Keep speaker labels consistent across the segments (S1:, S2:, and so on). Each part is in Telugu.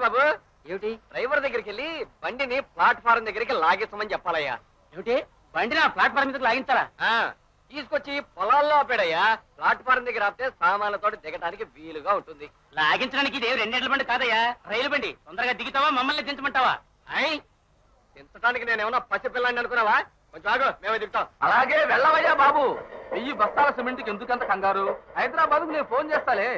S1: బాబు
S2: ఏమిటి
S1: డ్రైవర్ దగ్గరికి వెళ్ళి బండిని ప్లాట్ఫారం దగ్గరికి లాగేస్తామని చెప్పాలయ్యా
S2: ఏమిటి బండి నా ప్లాట్ఫామ్ మీదకి లాగించాలా
S1: ఆ, తీసుకొచ్చి పొలాల్లో ఆపాడయ్యా ప్లాట్ఫారం దగ్గర ఆపితే సామాన్లతో దిగడానికి వీలుగా ఉంటుంది
S2: లాగించడానికి ఇదే రెండేళ్ల బండి కాదయ్యా రైలు బండి తొందరగా దిగుతావా మమ్మల్ని దించమంటావా
S1: అయ్ దించడానికి నేను ఏమన్నా పసిపిల్లాన్ని అనుకున్నావా కొంచెం ఆగు మేమే దిగుతాం
S3: అలాగే వెళ్ళవయ్యా బాబు వెయ్యి బస్తాల సిమెంట్కి ఎందుకంత కంగారు హైదరాబాద్ నేను ఫోన్ చేస్తాలే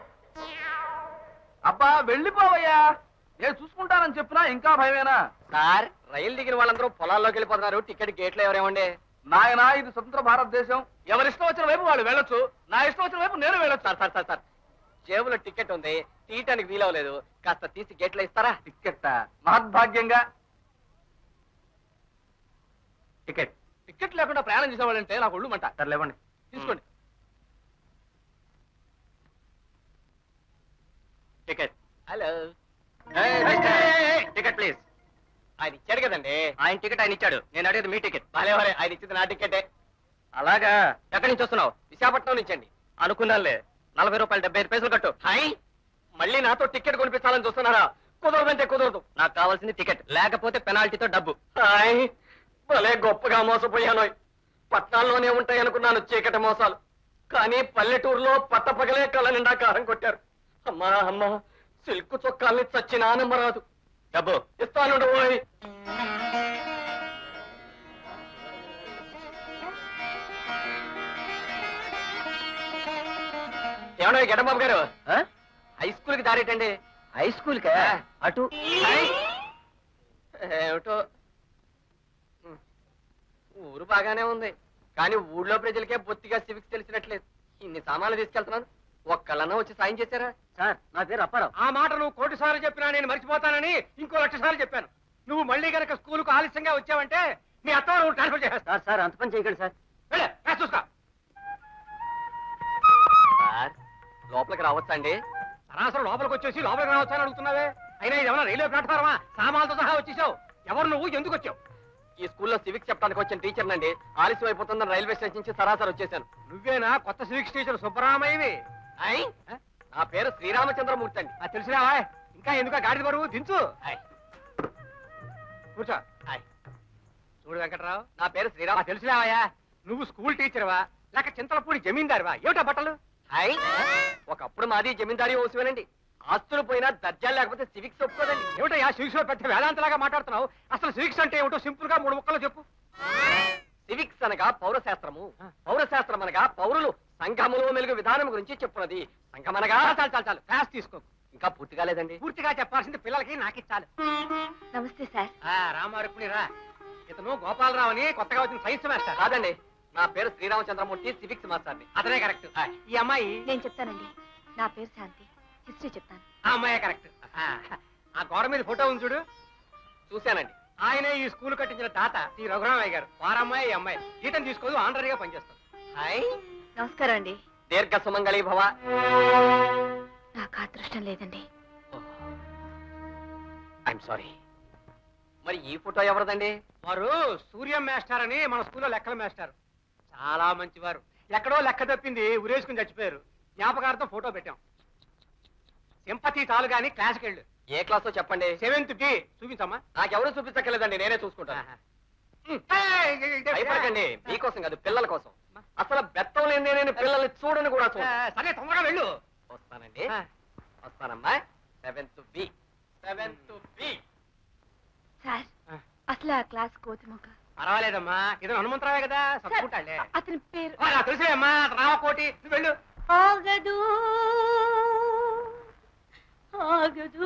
S3: అబ్బా వెళ్ళిపోవయ్యా నేను చూసుకుంటానని చెప్పినా ఇంకా భయమేనా
S1: సార్ రైలు దిగిన వాళ్ళందరూ పొలాల్లోకి వెళ్ళిపోతున్నారు టికెట్ గేట్లో ఎవరేమండి
S3: నాయనా ఇది స్వతంత్ర భారతదేశం ఎవరిష్టం వచ్చిన వైపు వాళ్ళు వెళ్ళొచ్చు నా ఇష్టం వచ్చిన వైపు నేను వెళ్ళొచ్చు
S1: సార్ సార్ సార్ సార్ జేబులో టికెట్ ఉంది తీయటానికి వీలవలేదు కాస్త తీసి గేట్లో ఇస్తారా
S3: టికెట్ మహద్భాగ్యంగా టికెట్ టికెట్ లేకుండా ప్రయాణం చేసేవాళ్ళంటే నాకు ఒళ్ళు మంట
S2: సర్లేవండి
S3: తీసుకోండి
S1: టికెట్ హలో
S2: టికెట్ ప్లీజ్
S1: ఆయన ఇచ్చాడు కదండి
S2: ఆయన టికెట్ ఆయన ఇచ్చాడు నేను అడిగేది మీ టికెట్
S1: భలే భలే ఆయన ఇచ్చింది నా టికెటే
S2: అలాగా
S1: ఎక్కడి నుంచి వస్తున్నావు విశాఖపట్నం నుంచి అండి
S2: అనుకున్నానులే నలభై రూపాయలు డెబ్బై ఐదు పైసలు కట్టు
S1: హాయ్ మళ్ళీ నాతో టికెట్ కొనిపించాలని చూస్తున్నారా కుదరదంటే కుదరదు
S2: నాకు కావాల్సింది టికెట్ లేకపోతే పెనాల్టీతో డబ్బు
S1: హాయ్ భలే గొప్పగా మోసపోయాను పట్నాల్లోనే ఉంటాయి అనుకున్నాను చీకటి మోసాలు కానీ పల్లెటూరులో పట్టపగలే కళ్ళ నిండా కారం కొట్టారు అమ్మా అమ్మా సిల్క్ చొక్కాల్ని చచ్చిన ఆనంబరాదు
S2: డబ్బు
S1: ఇస్తాను ఓయ్ ఏమన్నా గెడబాబు గారు
S2: ఆ?
S1: హై స్కూల్ కి దారేటండి
S2: హై స్కూల్ కా అటు
S1: హాయ్. ఏమిటో ఉమ్. ఊరు బాగానే ఉంది కానీ ఊళ్ళో ప్రజలకే బొత్తిగా సివిక్స్ తెలిసినట్లేదు ఇన్ని సామాన్లు తీసుకెళ్తున్నాను ఒక్కళ్ళన్నా వచ్చి సాయం చేశారా
S2: సార్ నా పేరు అప్పారావు
S4: ఆ మాట నువ్వు కోటి సార్లు చెప్పినా నేను మర్చిపోతానని ఇంకో లక్ష సార్లు చెప్పాను నువ్వు మళ్ళీ గనక స్కూలుకు ఆలస్యంగా వచ్చావంటే నీ అత్త నువ్వు ట్రాన్స్ఫర్ చేసేస్తా
S2: సార్ సార్ అంత పని చేయకండి సార్
S4: వెళ్ళే కాస్త చూసుకో
S1: సార్ లోపలికి రావచ్చా అండి
S4: సరాసరి లోపలికి వచ్చేసి లోపలికి రావచ్చని అడుగుతున్నావే అయినా ఇది ఏమన్నా రైల్వే ప్లాట్ఫార్మా సామాన్లతో సహా వచ్చేసావు ఎవరు నువ్వు ఎందుకు వచ్చావు
S1: ఈ స్కూల్లో సివిక్స్ చెప్పడానికి వచ్చిన టీచర్ నండి ఆలస్యం అయిపోతుందని రైల్వే స్టేషన్ నుంచి సరాసరి వచ్చేసాను
S4: నువ్వేనా కొత్త సివిక్స్ టీచర్ సుబ్బరామయ్యవి
S1: హాయ్. నా పేరు శ్రీరామచంద్రమూర్తి అండి
S4: అది తెలిసినావా ఇంకా ఎందుకు గాడిద బరువు దించు
S1: హాయ్.
S4: కూర్చో
S1: హాయ్.
S4: చూడు వెంకట్రావు
S1: నా పేరు శ్రీరామ
S4: ఆ తెలుసులేవయ్యా నువ్వు స్కూల్ టీచర్వా లేక చింతలపూడి జమీందారువా ఏమిటా బట్టలు
S1: హాయ్ ఒకప్పుడు మాది జమీందారీ ఓసువేనండి ఆస్తులు పోయినా దర్జాలు లేకపోతే సివిక్స్ ఒప్పుకోదండి
S4: ఏమిటయ్యా సివిక్స్ లో పెద్ద వేదాంతలాగా మాట్లాడుతున్నావు అసలు సివిక్స్ అంటే ఏమిటో సింపుల్ గా మూడు ముక్కలు చెప్పు
S1: సివిక్స్ అనగా పౌరశాస్త్రము పౌరశాస్త్రం అనగా పౌరులు సంఘములో మెలుగు విధానం గురించి చెప్పున్నది సంఘం అనగా
S4: చాలు చాలు చాలు చాలు క్లాస్ తీసుకో
S1: ఇంకా పూర్తి కాలేదండి
S4: పూర్తిగా చెప్పాల్సింది పిల్లలకి నాకు ఇచ్చాలి
S5: నమస్తే సార్
S4: ఆ రామారుక్మిణి రా ఇతను గోపాలరావు అని కొత్తగా వచ్చిన సైన్స్ మాస్టర్
S1: కాదండి నా పేరు శ్రీరామచంద్రమూర్తి సివిక్స్ మాస్టర్ని
S4: అతనే కరెక్ట్ ఈ అమ్మాయి
S5: నేను చెప్తానండి నా పేరు శాంతి హిస్టరీ చెప్తాను
S4: ఆ అమ్మాయే కరెక్ట్ ఆ గోడ మీద ఫోటో ఉంది చూడు
S1: చూశానండి
S4: ఆయనే ఈ స్కూల్ కట్టించిన తాత శ్రీ రఘురామయ్య గారు వారమ్మాయి ఈ అమ్మాయి జీతం తీసుకోదు ఆనరీగా పనిచేస్తాం
S1: హాయ్
S5: నమస్కారం అండి
S1: దీర్ఘ సుమంగళి భవ
S5: నాకు అదృష్టం లేదండి
S1: ఐఎమ్ సారీ మరి ఈ ఫోటో ఎవరిదండి
S4: వారు సూర్యం మాస్టర్ అని మన స్కూల్లో లెక్కల మాస్టర్ చాలా మంచివారు ఎక్కడో లెక్క తప్పింది ఉరేసుకుని చచ్చిపోయారు జ్ఞాపకార్థం ఫోటో పెట్టాం సింపతి చాలు గాని క్లాస్కి వెళ్ళు
S1: ఏ క్లాసో చెప్పండి
S4: సెవెంత్ బి చూపించమ్మా
S1: నాకెవరు చూపించక్కర్లేదండి నేనే చూసుకుంటాను
S4: ఆహా. ఏయ్, ఇదే, ఇదే.
S1: భయపడకండి మీకోసం కాదు పిల్లల కోసం అసలు బెత్తం లేని నేను పిల్లల్ని చూడని కూడా
S4: ఆ,
S1: చూడ
S4: సరే తొందరగా వెళ్ళు
S1: వస్తానండి
S4: ఆ.
S1: వస్తానమ్మా seventh B seventh B
S5: sir
S4: ఆ.
S5: అసలు ఆ క్లాస్ కోతి మొక్క
S4: పర్వాలేదమ్మా ఇదో హనుమంతరావే కదా చదువుకుంటాలే
S5: అతని పేరు
S4: నాకు తెలుసులే అమ్మా రామకోటి నువ్వు వెళ్ళు
S5: ఆగదు ఆగదు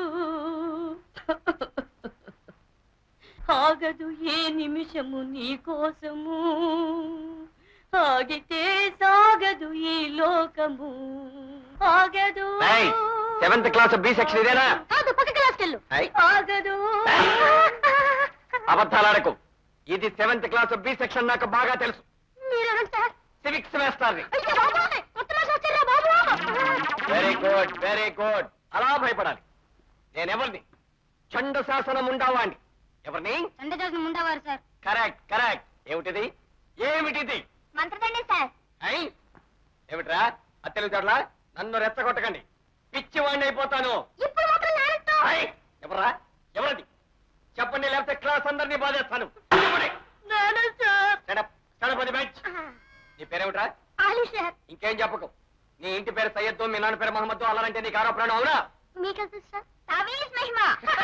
S5: ఆగదు ఏ నిమిషము నీ కోసము ఆగితే సాగదు ఈ లోకము ఆగదు
S1: సెవెంత్ క్లాస్ బి సెక్షన్ ఇదేనా
S5: కాదు పక్క క్లాస్కి వెళ్ళు
S1: హాయ్.
S5: ఆగదు
S1: అబద్ధాలాడకు ఇది సెవెంత్ క్లాస్ బి సెక్షన్ నాకు బాగా తెలుసు
S5: మీరెవరు సార్
S1: సివిక్స్ వేస్తారని
S5: అయ్యో బాబోయ్! కొత్త క్లాస్ వచ్చారా బాబు
S1: వెరీ గుడ్ వెరీ గుడ్ అలా భయపడాలి నేనెవరిని చండ శాసనం ఉండవాణ్ణి ఎవరిని
S5: చండదాసం ఉండవారు సార్
S1: కరెక్ట్ కరెక్ట్ ఏమిటిది ఏమిటిది
S5: మంత్రదండి సార్
S1: ఐ ఏమిట్రా అత్తెలు చోట్ల నన్ను రెచ్చగొట్టకండి పిచ్చివాణ్ణి అయిపోతాను
S5: ఇప్పుడు మాత్రం నాలుగుతో
S1: ఐ ఎవరా ఎవరది చెప్పండి లేకపోతే క్లాస్ అందరినీ బాధేస్తాను చెప్పండి. Stand up. Stand up on the bench. నీ పేరేమిట్రా
S5: ఆలి సార్
S1: ఇంకేం చెప్పకు నీ ఇంటి పేరు సయ్యద్దు మీ నాన్న పేరు మహమ్మద్ అలాంటి నీకు ఆరోపణ అవునా
S5: మీకు సార్ తావీజ్ మహిమ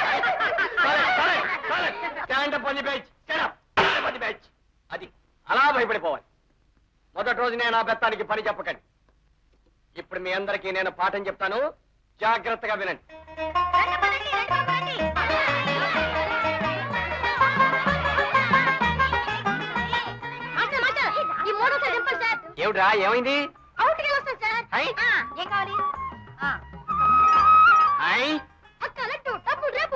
S1: stand up on the bench stand up stand up on the bench అది అలా భయపడిపోవాలి మొదటి రోజు నేను ఆ బెత్తానికి పని చెప్పకండి ఇప్పుడు మీ అందరికీ నేను పాఠం చెప్తాను జాగ్రత్తగా వినండి
S5: రండి, పదండి, రండి, పదండి. మాస్టర్, మాస్టర్, ఈ మూడోసారి చెప్పండి సార్
S1: ఏమిట్రా ఏమైంది
S5: అవుట్కి వెళ్ళొస్తాను సార్
S1: హై.
S5: ఆ, ఏం కావాలి ఆ,
S1: ఐ
S5: అక్క లడ్డు డబ్బు రేపు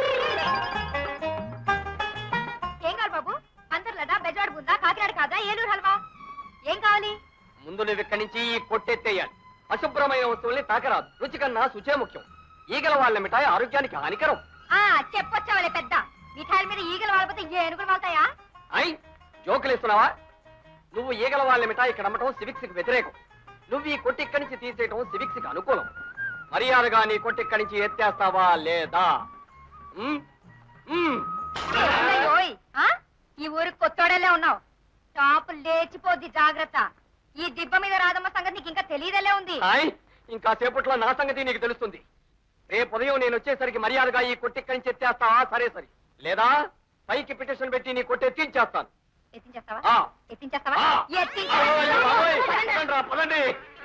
S5: ఏం కావాలి బాబు అందరు బెజవాడ బుందా కాకినాడ కాదా ఏలూరు హల్వా ఏం కావాలి
S1: ముందు నువ్వు ఇక్కడి నుంచి ఈ కొట్టెత్తేయాలి అశుభ్రమైన వస్తువుల్ని తాకరాదు రుచి కన్నా శుచే ముఖ్యం ఈగల వాళ్ళ మిఠాయి ఆరోగ్యానికి హానికరం
S5: ఆ చెప్పొచ్చావలే పెద్ద మిఠాయిల మీద ఈగలు వాడిపోతే ఏనుగులు వాళ్తాయా
S1: ఐ జోకులు ఇస్తున్నావా నువ్వు ఈగల వాళ్ళ మిఠాయి ఇక్కడ అమ్మటం సివిక్స్ కి వ్యతిరేకం నువ్వు ఈ కొట్టి ఇక్కడి నుంచి తీసేయటం సివిక్స్ కి అనుకూలం మర్యాదగా నీ కొట్టి ఇక్కడి నుంచి ఎత్తేస్తావా లేదా ఉమ్? ఉమ్.
S5: ఓయ్ ఆ? ఈ ఊరికి కొత్తోడలే ఉన్నావు టాప్ లేచిపోద్ది జాగ్రత్త ఈ దిబ్బ మీద రాదమ్మ సంగతి నీకు ఇంకా తెలియదలే ఉంది
S1: హాయ్ ఇంకా సేపట్లో నా సంగతి నీకు తెలుస్తుంది రేపు ఉదయం నేను వచ్చేసరికి మర్యాదగా ఈ కొట్టి ఇక్కడి నుంచి ఎత్తేస్తావా సరే సరే లేదా పైకి పిటిషన్ పెట్టి నీ కొట్టి ఎత్తించేస్తాను
S5: ఎత్తించేస్తావా
S1: ఆ.
S5: ఎత్తించేస్తావా
S1: ఆ.
S5: ఎత్తించే-
S1: ఓయ్ బాబోయ్, పదండి రా, పదండి.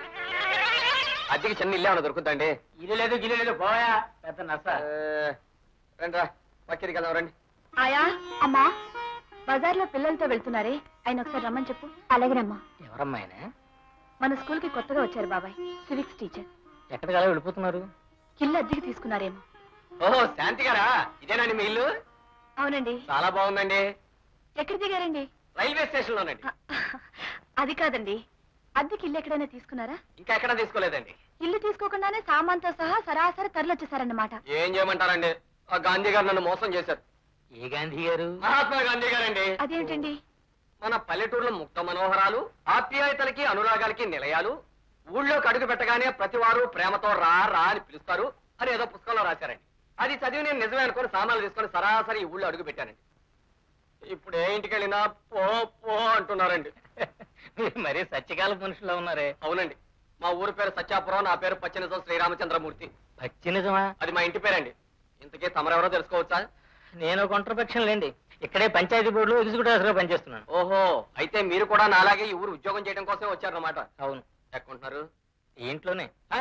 S1: అద్దెకి చిన్న ఇల్లు ఏమైనా దొరుకుతుందండి
S2: ఇల్లు లేదు గిల్లు లేదు పోయా పెద్ద నస
S1: రండి రా పక్కిరికి వెళ్దాం రండి
S5: ఆయా అమ్మా బజార్లో పిల్లలతో వెళ్తున్నారే ఆయన ఒకసారి రమ్మని చెప్పు అలాగేనమ్మా
S2: ఎవరమ్మా ఆయన
S5: మన స్కూల్ కి కొత్తగా వచ్చారు బాబాయ్ సివిక్స్ టీచర్
S2: ఎక్కడికి అలా వెళ్ళిపోతున్నారు
S5: ఇల్లు అద్దెకి తీసుకున్నారేమో
S1: ఓహో శాంతి గారా ఇదేనండి మీ ఇల్లు
S5: అవునండి
S1: చాలా బాగుందండి
S5: ఎక్కడ దిగారండి
S1: రైల్వే స్టేషన్ లోనండి
S5: అది కాదండి అద్దెకి ఇల్లు ఎక్కడైనా తీసుకున్నారా
S1: ఇంకా ఎక్కడ తీసుకోలేదండి
S5: ఇల్లు తీసుకోకుండానే సామాన్తో సహా సరాసరి తరలొచ్చేసారన్నమాట
S1: ఏం చేయమంటారండి ఆ గాంధీ గారు నన్ను మోసం చేశారు
S2: ఏ గాంధీ గారు
S1: మహాత్మా గాంధీ గారండి
S5: అదేంటండి
S1: మన పల్లెటూరులో ముక్త మనోహరాలు ఆప్యాయతలకి అనురాగాలకి నిలయాలు ఊళ్ళోకి అడుగు పెట్టగానే ప్రతి వారు ప్రేమతో రా రా అని పిలుస్తారు అని ఏదో పుస్తకంలో రాశారండి అది చదివి నేను నిజమే అనుకుని సామాన్లు తీసుకొని సరాసరి ఈ ఊళ్ళో అడుగు పెట్టానండి ఇప్పుడు ఏ ఇంటికి వెళ్ళినా పో పో అంటున్నారండి
S2: మీరు మరీ సత్యకాల మనుషుల్లో ఉన్నారే
S1: అవునండి మా ఊరు పేరు సత్యాపురం నా పేరు పచ్చనిజం శ్రీరామచంద్రమూర్తి
S2: పచ్చి నిజమా
S1: అది మా ఇంటి పేరండి ఇంతకీ తమరెవరో తెలుసుకోవచ్చా
S2: నేను కొంట్రపక్షం లేండి ఇక్కడే పంచాయతీ బోర్డులో ఎగ్జిక్యూటివ్ గా పనిచేస్తున్నాను
S1: ఓహో అయితే మీరు కూడా నాలాగే ఈ ఊరు ఉద్యోగం చేయడం కోసం వచ్చారన్నమాట
S2: అవును
S1: ఎక్కుంటున్నారు
S2: ఈ ఇంట్లోనే
S1: ఆ?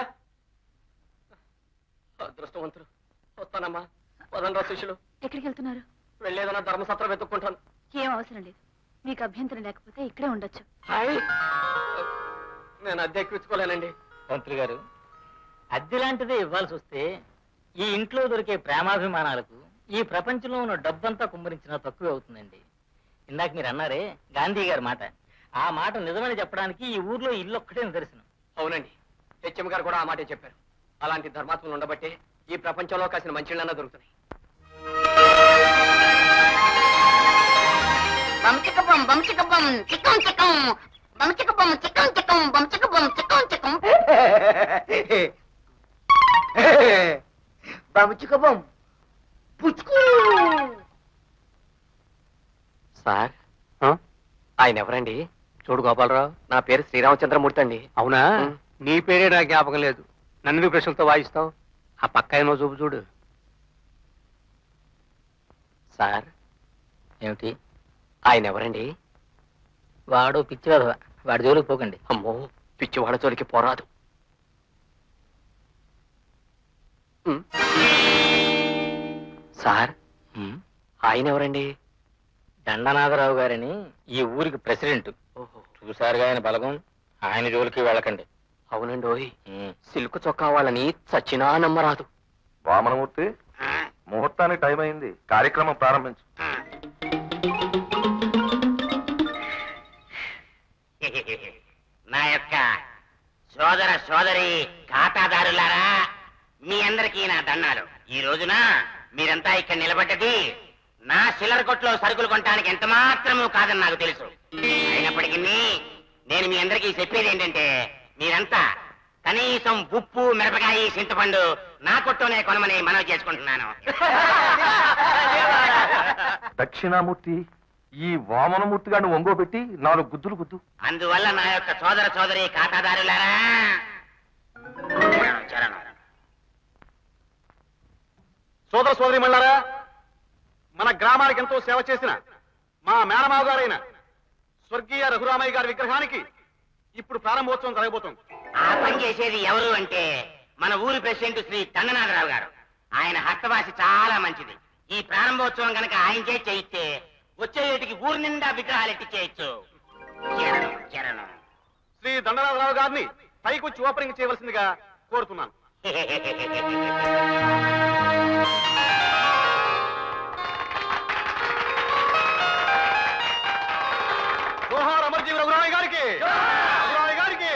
S1: అదృష్టవంతులు వస్తానమ్మా పదండ్రా శిష్యులు
S5: ఎక్కడికి వెళ్తున్నారు
S1: వెళ్ళేదన్నా ధర్మసత్రం వెతుక్కుంటాను
S5: ఏం అవసరం లేదు మీకు అభ్యంతరం లేకపోతే ఇక్కడే ఉండొచ్చు
S1: హాయ్ నేను అద్దె ఎక్కించుకోలేనండి
S2: మంత్రి గారు అద్దె లాంటిదే ఇవ్వాల్సి వస్తే ఈ ఇంట్లో దొరికే ప్రేమాభిమానాలకు ఈ ప్రపంచంలో ఉన్న డబ్బంతా కుమ్మరించినా తక్కువే అవుతుందండి ఇందాక మీరు అన్నారే గాంధీ గారి మాట ఆ మాట నిజమని చెప్పడానికి ఈ ఊర్లో ఇల్లు ఒక్కటే నిదర్శనం
S1: అవునండి హెచ్ఎం గారు కూడా ఆ మాటే చెప్పారు అలాంటి ధర్మాత్మలు ఉండబట్టే ఈ ప్రపంచంలో కాసిన మంచిళ్ళన్నా దొరుకుతున్నాయి
S6: బం చిక్క బం బం చిక్క బం చిక్కం చిక్కం బం చిక్క బం చిక్కం చిక్కం బం చిక్క బం చిక్కం చిక్కం బం బం పుచ్చుకు
S1: సార్ ఆయన ఎవరండి
S4: చూడు గోపాలరావు
S1: నా పేరు శ్రీరామచంద్రమూర్తి అండి
S4: అవునా
S1: ఉం.
S4: నీ పేరే నాకు జ్ఞాపకం లేదు నన్ను ఎందుకు ప్రశ్నలతో వాయిస్తావు ఆ పక్క ఏమో చూపు చూడు
S1: సార్
S2: ఏమిటి
S1: ఆయన ఎవరండి
S2: వాడు పిచ్చి వెధవ. వాడి జోలికి పోకండి
S1: అమ్మో పిచ్చివాడ జోలికి పోరాదు ఉమ్. సార్
S2: ఉమ్,
S1: ఆయన ఎవరండి
S2: దండనాథరావు గారని ఈ ఊరికి ప్రెసిడెంట్
S1: ఓహో
S2: చూసారుగా ఆయన బలగం ఆయన జోలికి వెళ్ళకండి
S1: అవునండి ఓయ్
S2: ఉమ్,
S1: సిల్క్ చొక్కా వాళ్ళని చచ్చినా నమ్మరాదు
S7: వామనమూర్తి ముహూర్తానికి టైం అయింది కార్యక్రమం ప్రారంభించు
S6: నా యొక్క సోదర సోదరి ఖాతాదారులారా మీ అందరికీ నా దండాలు ఈ రోజున మీరంతా ఇక్కడ నిలబడ్డది నా చిల్లర కొట్లో సరుకులు కొనడానికి ఎంత మాత్రమూ కాదని నాకు తెలుసు అయినప్పటికీ నేను మీ అందరికీ చెప్పేది ఏంటంటే మీరంతా కనీసం ఉప్పు మిరపకాయ చింతపండు నా కొట్టునే కొనమని మనవి చేసుకుంటున్నాను
S7: దక్షిణామూర్తి ఈ వామనమూర్తి గారిని ఒంగోబెట్టి నాలుగు గుద్దులు గుద్దు
S6: అందువల్ల నా యొక్క సోదర సోదరి ఖాతాదారులారా చరణం, చరణం.
S4: సోదర సోదరి మళ్ళారా మన గ్రామానికి ఎంతో సేవ చేసిన మా మేనమావ గారైన స్వర్గీయ రఘురామయ్య గారి విగ్రహానికి ఇప్పుడు ప్రారంభోత్సవం జరగబోతోంది
S6: ఆ పని చేసేది ఎవరు అంటే మన ఊరి ప్రెసిడెంట్ శ్రీ తంగనాథరావు గారు ఆయన హస్తవాసి చాలా మంచిది ఈ ప్రారంభోత్సవం గనక ఆయన చేసి చేయిస్తే వచ్చే ఏటికి ఊరి నిండా విగ్రహాలు ఎట్టి చేయొచ్చు చరణం, చరణం.
S4: శ్రీ దండరాజరావు గారిని పైకి వచ్చి ఓపెనింగ్ చేయవలసిందిగా కోరుతున్నాను జోహార్ అమర్జీవి రఘురామయ్య గారికి రఘురామయ్య గారికి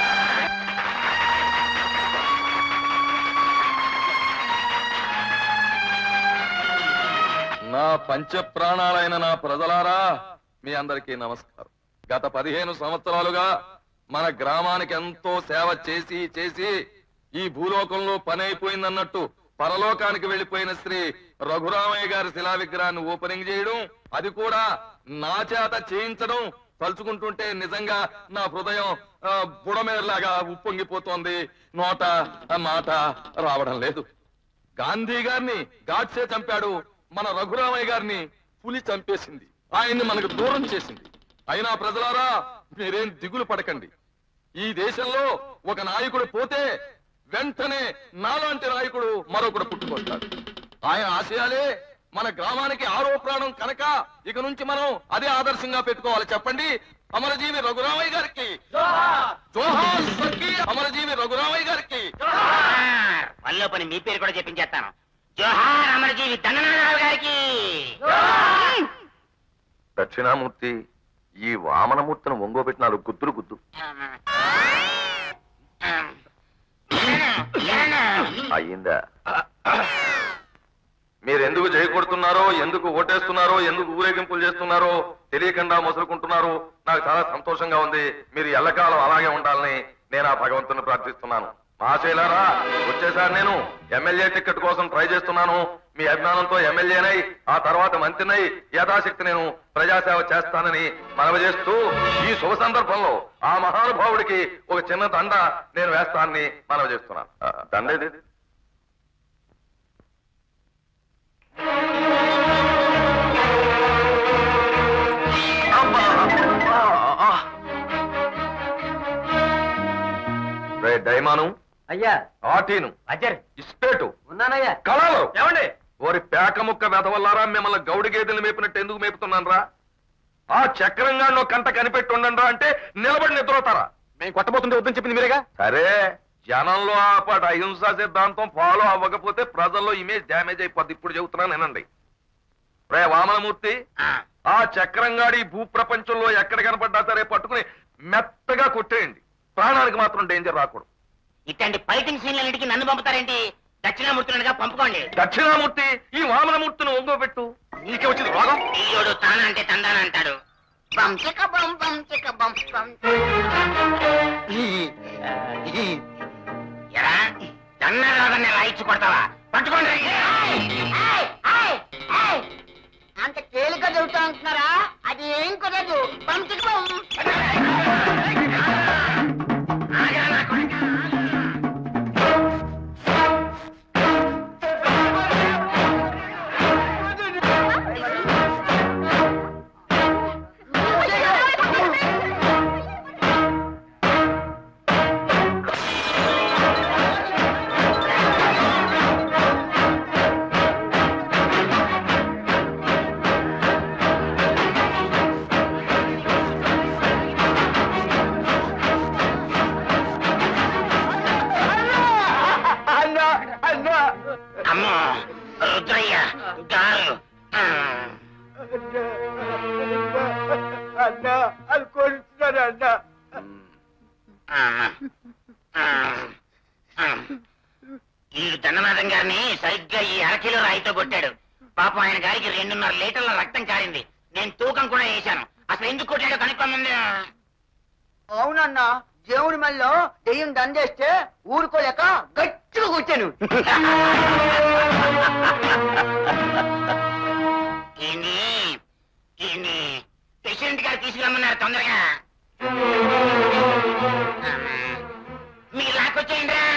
S7: నా పంచ ప్రాణాలైన నా ప్రజలారా మీ అందరికీ నమస్కారం గత పదిహేను సంవత్సరాలుగా మన గ్రామానికి ఎంతో సేవ చేసి చేసి ఈ భూలోకంలో పని అయిపోయిందన్నట్టు పరలోకానికి వెళ్లిపోయిన శ్రీ రఘురామయ్య గారి శిలా విగ్రహాన్ని ఓపెనింగ్ చేయడం అది కూడా నా చేత చేయించడం తలుచుకుంటుంటే నిజంగా నా హృదయం ఆ, బుడమేరులాగా ఉప్పొంగిపోతోంది నోట ఆ మాట రావడం లేదు గాంధీ గారిని గాడ్సే చంపాడు మన రఘురామయ్య గారిని పులి చంపేసింది ఆయన్ని మనకు దూరం చేసింది అయినా ప్రజలారా మీరేం దిగులు పడకండి ఈ దేశంలో ఒక నాయకుడు పోతే వెంటనే నాలాంటి నాయకుడు మరొకడు పుట్టుకొస్తాడు ఆయన ఆశయాలే మన గ్రామానికి ఆరో ప్రాణం కనుక ఇక నుంచి మనం అదే ఆదర్శంగా పెట్టుకోవాలి చెప్పండి అమరజీవి రఘురామయ్య గారికి జోహార్ స్వర్గీయ అమరజీవి రఘురామయ్య గారికి
S6: జోహార్. పనిలో పని మీ పేరు కూడా చెప్పించేస్తాను జోహార్ అమరజీవి దండనాథరావు గారికి
S7: దక్షిణామూర్తి ఈ వామనమూర్తిని ఒంగోబెట్టి నాలుగు గుద్దులు గుద్దు అయ్యిందా మీరు ఎందుకు చేయకూడుతున్నారో ఎందుకు ఓటేస్తున్నారో ఎందుకు ఊరేగింపులు చేస్తున్నారో తెలియకుండా మొసలుకుంటున్నారు నాకు చాలా సంతోషంగా ఉంది మీరు ఎల్లకాలం అలాగే ఉండాలని నేను ఆ భగవంతుని ప్రార్థిస్తున్నాను మహాశైలారా వచ్చేసారి నేను ఎమ్మెల్యే టికెట్ కోసం ట్రై చేస్తున్నాను మీ అభిమానంతో ఎమ్మెల్యేనై ఆ తర్వాత మంత్రినై యథాశక్తి నేను ప్రజాసేవ చేస్తానని మనవి చేస్తూ ఈ శుభ సందర్భంలో ఆ మహానుభావుడికి ఒక చిన్న దండ నేను వేస్తానని మనవి చేస్తున్నాను ఆ, దండ ఇది రే డైమాను
S1: అయ్యా
S7: ఆటీను
S1: అజర్
S7: ఇస్పేటు
S1: ఉన్నానయ్యా
S7: కళలు
S1: ఏమండి
S7: ఓరి పేక ముక్క వెధవల్లారా మిమ్మల్ని గౌడి గేదెలు మేపినట్టు ఎందుకు మేపుతున్నాను రా ఆ చక్రంగా నువ్వు కంట కనిపెట్టి ఉండండి అంటే నిలబడి నిద్రవుతారా
S4: మేము కొట్టబోతుంటే వద్దని చెప్పింది మీరేగా
S7: సరే జనంలో ఆ పాటు అహింసా సిద్ధాంతం ఫాలో అవ్వకపోతే ప్రజల్లో ఇమేజ్ డ్యామేజ్ అయిపోద్ది ఇప్పుడు చెబుతున్నాను వినండి రే వామనమూర్తి
S6: ఆ,
S7: ఆ చక్రంగాడి భూ ప్రపంచంలో ఎక్కడ కనపడ్డా సరే పట్టుకుని మెత్తగా కొట్టేయండి ప్రాణానికి మాత్రం డేంజర్ రాకూడదు
S6: ఇట్లాంటి ఫైటింగ్ సీన్లన్నిటికీ నన్ను పంపుతారేంటి దక్షిణామూర్తులుగా పంపుకోండి
S7: దక్షిణామూర్తి ఈ వామనమూర్తిని ఒంగోబెట్టు
S4: నీకే వచ్చింది రోగం
S6: ఈయోడు తాన అంటే తందాన అంటాడు బం చిక బం బం చిక బం బం. ఎరా దన్నరాదన్న రాయిచ్చి కొడతావా పట్టుకోండి
S8: అంత తేలిక చెబుతా అంటున్నారా అది ఏం కుదరదు పంపించుకో
S6: ఆగరా నా కొడుకా.
S4: అన్నా అన్నా
S6: అమ్మో రుద్రయ్య గారు ఆ.
S4: అన్నా అది కొడుతున్నాను అన్నా
S6: ఆ. ఆ. ఆ. ఈ దండనాథం గారిని సరిగ్గా ఈ అరకిలో రాయితో కొట్టాడు పాపం ఆయన గారికి రెండున్నర లీటర్ల రక్తం కారింది నేను తూకం కూడా వేశాను అసలు ఎందుకు కొట్టాడో కనుక్కోమంది
S8: అవునన్నా దేవుడి మళ్ళీ దెయ్యం దండేస్తే ఊరుకోలేక గట్టిగా కూర్చాను
S6: ఏంది ఏంది ప్రెసిడెంట్ గారు తీసుకురమ్మన్నారు తొందరగా అమ్మా. మీరు లాక్కొచ్చేయండి రా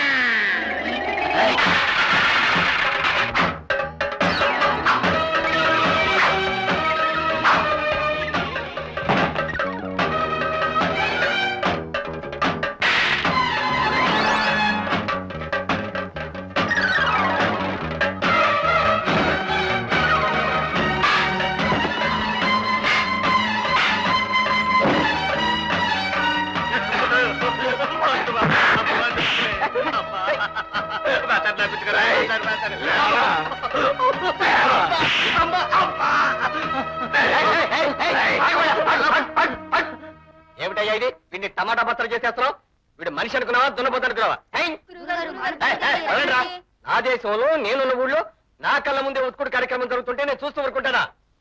S1: ఏమిటయ్యా ఇది వీడిని టమాటా పత్రం చేసేస్తున్నావు వీడు మనిషి అనుకున్నావా దున్నపోతు అనుకున్నావా ఏయ్? ఏయ్, ఏయ్, వదలండిరా. నా దేశంలో నేనున్న ఊళ్ళో నా కళ్ళ ముందే ఉత్కుడు కార్యక్రమం జరుగుతుంటే నేను చూస్తూ ఊరుకుంటానా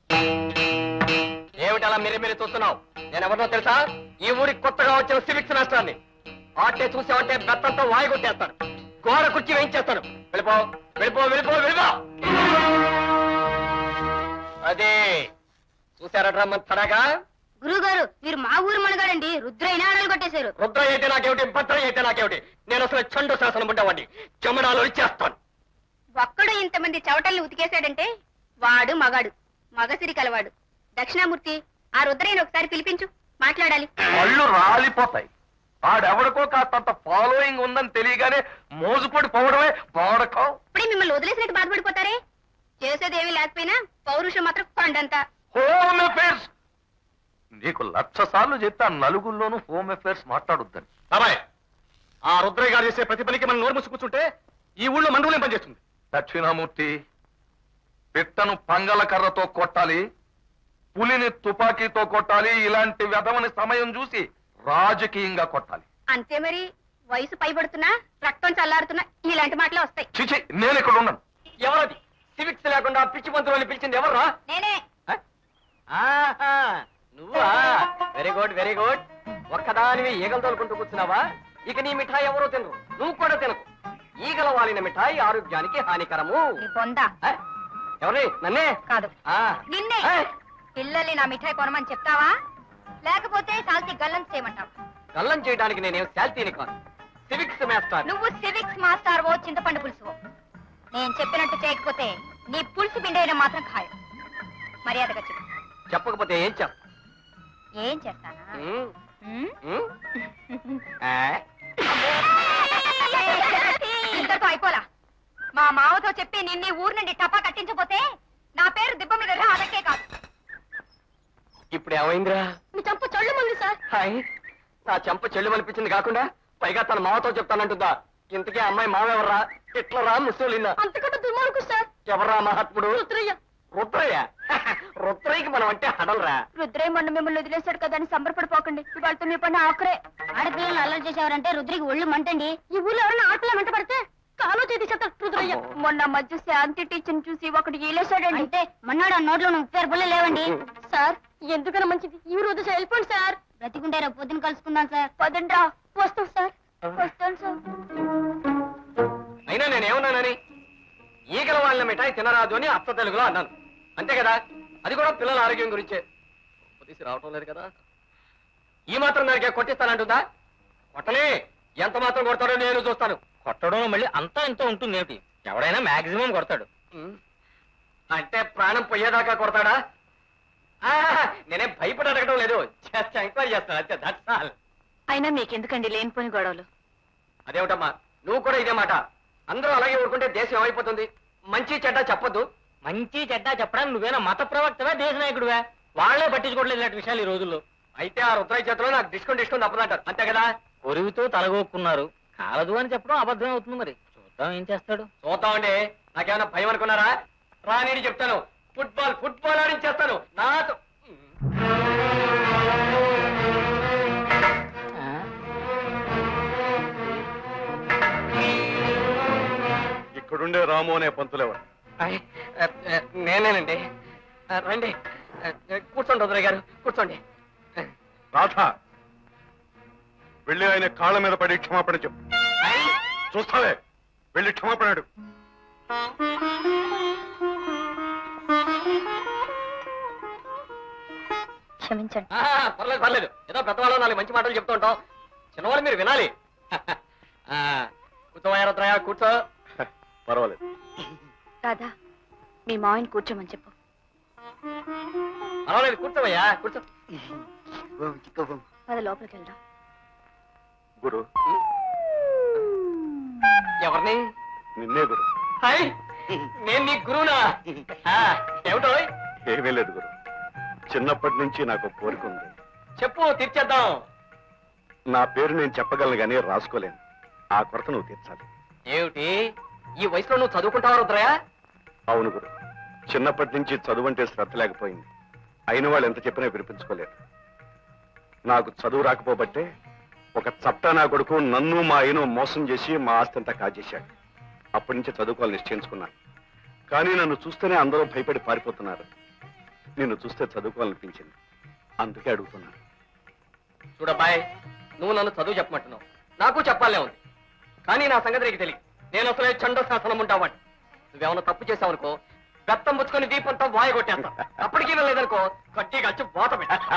S1: ఏమిటి అలా మీరే మీరే చూస్తున్నావు నేను ఎవరినో తెలుసా ఈ ఊరికి కొత్తగా వచ్చిన సివిక్స్ రాష్ట్రాన్ని ఆటే చూసావంటే బెత్తంతో వాయి కొట్టేస్తాను గోడ కుర్చీ వేయించేస్తాను వెళ్ళిపో వెళ్ళిపో వెళ్ళిపో వెళ్ళిపో అదే చూసారట్రా మన తడగా
S5: గురుగారు మీరు మా ఊరు మనగాడండి రుద్రైన ఆడలు కొట్టేశారు
S1: రుద్ర అయితే నాకేమిటి భద్ర అయితే నాకేమిటి నేను అసలు చండు శాసనం ఉండేవాడిని చెమడాలు ఇచ్చేస్తాను
S5: ఒక్కడు ఇంతమంది చవటల్ని ఉతికేశాడంటే వాడు మగాడు మగసిరి కలవాడు దక్షిణామూర్తి ఆ రుద్రయ్యను ఒకసారి పిలిపించు మాట్లాడాలి
S7: కళ్ళు రాలిపోతాయి ఆడెవడికో కాస్తంత ఫాలోయింగ్ ఉందని తెలియగానే మోజుపడి పోవడమే బాడకం
S5: ఇప్పుడే మిమ్మల్ని వదిలేసినట్టు బాధపడిపోతారే చేసేది ఏమీ లేకపోయినా పౌరుషం మాత్రం కొండంతా
S7: హోమ్ అఫేర్స్ నీకు లక్ష సార్లు చెప్తా నలుగురిలోనూ హోమ్ అఫేర్స్ మాట్లాడొద్దని
S1: బాబాయ్ ఆ రుద్రయ్య గారు చేసే ప్రతి పనికి మనం నోరు మూసి కూర్చుంటే ఈ ఊళ్ళో మండలం పనిచేస్తుంది
S7: దక్షిణామూర్తి పిట్టను పంగల కర్రతో కొట్టాలి పులిని తుపాకీతో కొట్టాలి ఇలాంటి వ్యధమని సమయం చూసి రాజకీయంగా కొట్టాలి
S5: అంతే మరి వయసు పైబడుతున్నా రక్తం చల్లారుతున్నా ఇలాంటి మాటలే వస్తాయి
S7: చిచి నేను ఇక్కడ ఉన్నాను
S1: ఎవరది సివిక్స్ లేకుండా పిచ్చి మంత్రులని పిలిచింది ఎవర్రా
S5: నేనే
S1: ఆహా, నువ్వా వెరీ గుడ్ వెరీ గుడ్ ఒక్కదానివి ఈగలు తోలుకుంటూ కూర్చున్నావా ఇక నీ మిఠాయి ఎవరో తినరు నువ్వు కూడా తినకు ఈగల వాలిన మిఠాయి ఆరోగ్యానికి హానికరము
S5: నీ బొంద
S1: ఆ, ఎవరి నన్నే
S5: కాదు
S1: ఆ,
S5: నిన్నే
S1: ఆ,
S5: పిల్లల్ని నా మిఠాయి కొనమని చెప్తావా లేకపోతే సాల్తీ గల్లం చేయమంటావా
S1: కళ్ళం చేయడానికి నేనేం శాల్తీని కాదు సివిక్స్ మాస్టర్
S5: నువ్వు సివిక్స్ మాస్టర్ ఓ చింతపండు పులుసు నేను చెప్పినట్టు చేయకపోతే నీ పులుసు పిండేయడం మాత్రం ఖాయం మర్యాదగా చెప్పు
S1: చెప్పకపోతే ఏం చెప్ప
S5: ఏం చేస్తానా
S1: ఉమ్,
S5: ఉమ్?
S1: ఉమ్. ఆ,
S5: ఇంతతో అయిపోలా మా మావతో చెప్పి నిన్ను ఈ ఊరు నుండి టపా కట్టించపోతే నా పేరు దిబ్బ మీద రాదకే కాదు
S1: ఇప్పుడు ఏమైందిరా
S5: మీ చంపు చొల్లు ముందు సార్
S1: హాయ్ నా చెంప చెల్లు అనిపించింది కాకుండా పైగా తన మావతో చెప్తానంటుందా ఇంతకీ ఆ అమ్మాయి మావెవర్రా ఇట్లరా ముసలినా
S5: అంతకంటే దుర్మార్గు సార్
S1: ఎవర్రా మహాత్ముడు
S5: రుద్రయ్య
S1: రుద్రయ్య రుద్రయ్యకి మనం అంటే హడలరా
S5: రుద్రయ్య మొన్న మిమ్మల్ని వదిలేశాడు కదా అని సంబరపడిపోకండి ఇవాళతో మీ పని ఆఖరే ఆడపిల్లలు అల్లరి చేసేవారంటే రుద్రికి ఒళ్ళు మంటండి ఈ ఊర్లో ఎవరైనా ఆడపిల్ల మంట పడితే కాలో చేతి చెత్త రుద్రయ్య మొన్న మధ్య శాంతి టీచర్ చూసి ఒకటి ఏలేశాడండి అంటే మొన్నాడు ఆ నోట్లో ముప్పై పుల్ల లేవండి సార్ ఎందుకన్నా మంచిది ఈ రోజు వెళ్ళిపోండి సార్ బ్రతికుంటే రేపు పొద్దున కలుసుకుందాం సార్ పొద్దున వస్తాం సార్ వస్తాను సార్
S1: అయినా నేనేమన్నానని ఈగల వాళ్ళ మిఠాయి తినరాదు అని అత్త తెలుగులో అన్నాను అంతే కదా అది కూడా పిల్లల ఆరోగ్యం గురించే తీసి రావటం లేదు కదా ఈ మాత్రం దానికి కొట్టిస్తానంటుందా కొట్టలే ఎంత మాత్రం కొడతాడో నేను చూస్తాను
S2: కొట్టడంలో మళ్ళీ అంతా ఇంత ఉంటుంది ఏమిటి ఎవడైనా మాక్సిమం కొడతాడు
S1: ఉమ్. అంటే ప్రాణం పోయేదాకా కొడతాడా ఆ, నేనేం భయపడి అడగడం లేదు జస్ట్ ఎంక్వైరీ చేస్తాను అంతే దట్స్ ఆల్
S5: అయినా మీకెందుకండి లేనిపోని గొడవలు
S1: అదేమిటమ్మా నువ్వు కూడా ఇదే మాట అందరూ అలాగే ఊరుకుంటే దేశం ఏమైపోతుంది మంచి చెడ్డ చెప్పొద్దు
S2: మంచి చెడ్డ చెప్పడానికి నువ్వేనా మత ప్రవక్తవా దేశ నాయకుడువా వాళ్ళే పట్టించుకోవట్లేదు ఇలాంటి విషయాలు ఈ రోజుల్లో
S1: అయితే ఆ రుద్రయ్య చేతిలో నాకు డిస్కౌంట్ డిస్కౌంట్ తప్పదంటారు అంతే కదా
S2: కొరివితో తలగొక్కున్నారు కాలదు అని చెప్పడం అబద్ధం అవుతుంది మరి చూద్దాం ఏం చేస్తాడు
S1: చూద్దామండి నాకేమైనా భయం అనుకున్నారా రాని చెప్తాను ఫుట్బాల్ ఫుట్బాల్ ఆడించేస్తాను నాతో
S2: ఆ?
S7: ఇక్కడుండే రాము అనే పంతులెవరు
S1: ఆయ్, ఆ, ఆ, నేనేనండి ఆ, రండి ఆ, కూర్చోండి రుద్రయ్య గారు కూర్చోండి
S7: రాధ
S9: వెళ్ళి ఆయన కాళ్ళ మీద పడి క్షమాపణ చెప్పు చూస్తావే వెళ్ళి క్షమాపణడు
S5: క్షమించండి
S1: ఆ, పర్లేదు పర్లేదు ఏదో పెద్దవాళ్ళు నాలుగు మంచి మాటలు చెప్తూ ఉంటాం చిన్నవాళ్ళు మీరు వినాలి ఆ, కూర్చోవయ్యా రుద్రయ్య కూర్చో
S9: పర్వాలేదు
S5: రాధా మీ మావయ్యని కూర్చోమని చెప్పు
S1: పర్వాలేదు కూర్చోవయ్యా కూర్చో
S5: పద లోపలికి వెళ్దాం
S9: గురు
S1: ఎవరిని
S9: నిన్నే గురు
S1: హాయ్ నేను నీ గురువునా ఆ, ఏమిటో
S9: ఏమీ లేదు గురు చిన్నప్పటి నుంచి నాకు కోరిక ఉంది
S1: చెప్పు తీర్చేద్దాం
S9: నా పేరు నేను చెప్పగలను కానీ రాసుకోలేను ఆ కొరత నువ్వు తీర్చాలి
S1: ఏమిటి ఈ వయసులో నువ్వు చదువుకుంటావా రుద్రయ్య
S9: అవును గురు చిన్నప్పటి నుంచి చదువు అంటే శ్రద్ధ లేకపోయింది అయిన వాళ్ళు ఎంత చెప్పినా వినిపించుకోలేదు నాకు చదువు రాకపోబట్టే ఒక చట్ట నా కొడుకు నన్ను మా ఆయన మోసం చేసి మా ఆస్తి అంతా కాజేశాడు అప్పటి నుంచి చదువుకోవాలని నిశ్చయించుకున్నాను కానీ నన్ను చూస్తేనే అందరూ భయపడి పారిపోతున్నారు నిన్ను చూస్తే చదువుకోవాలనిపించింది అందుకే అడుగుతున్నాను
S1: చూడబ్బాయ్ నువ్వు నన్ను చదువు చెప్పమంటున్నావు నాకు చెప్పాలే ఉంది కానీ నా సంగతి నీకు తెలియదు నేను అసలే చండ శాసనం ఉంటావాడి నువ్వేమన్నా తప్పు చేసావనుకో బెత్తం పుచ్చుకొని దీపంతో వాయ కొట్టేస్తా అప్పటికీ వెళ్ళలేదనుకో కట్టి కలిసి పోత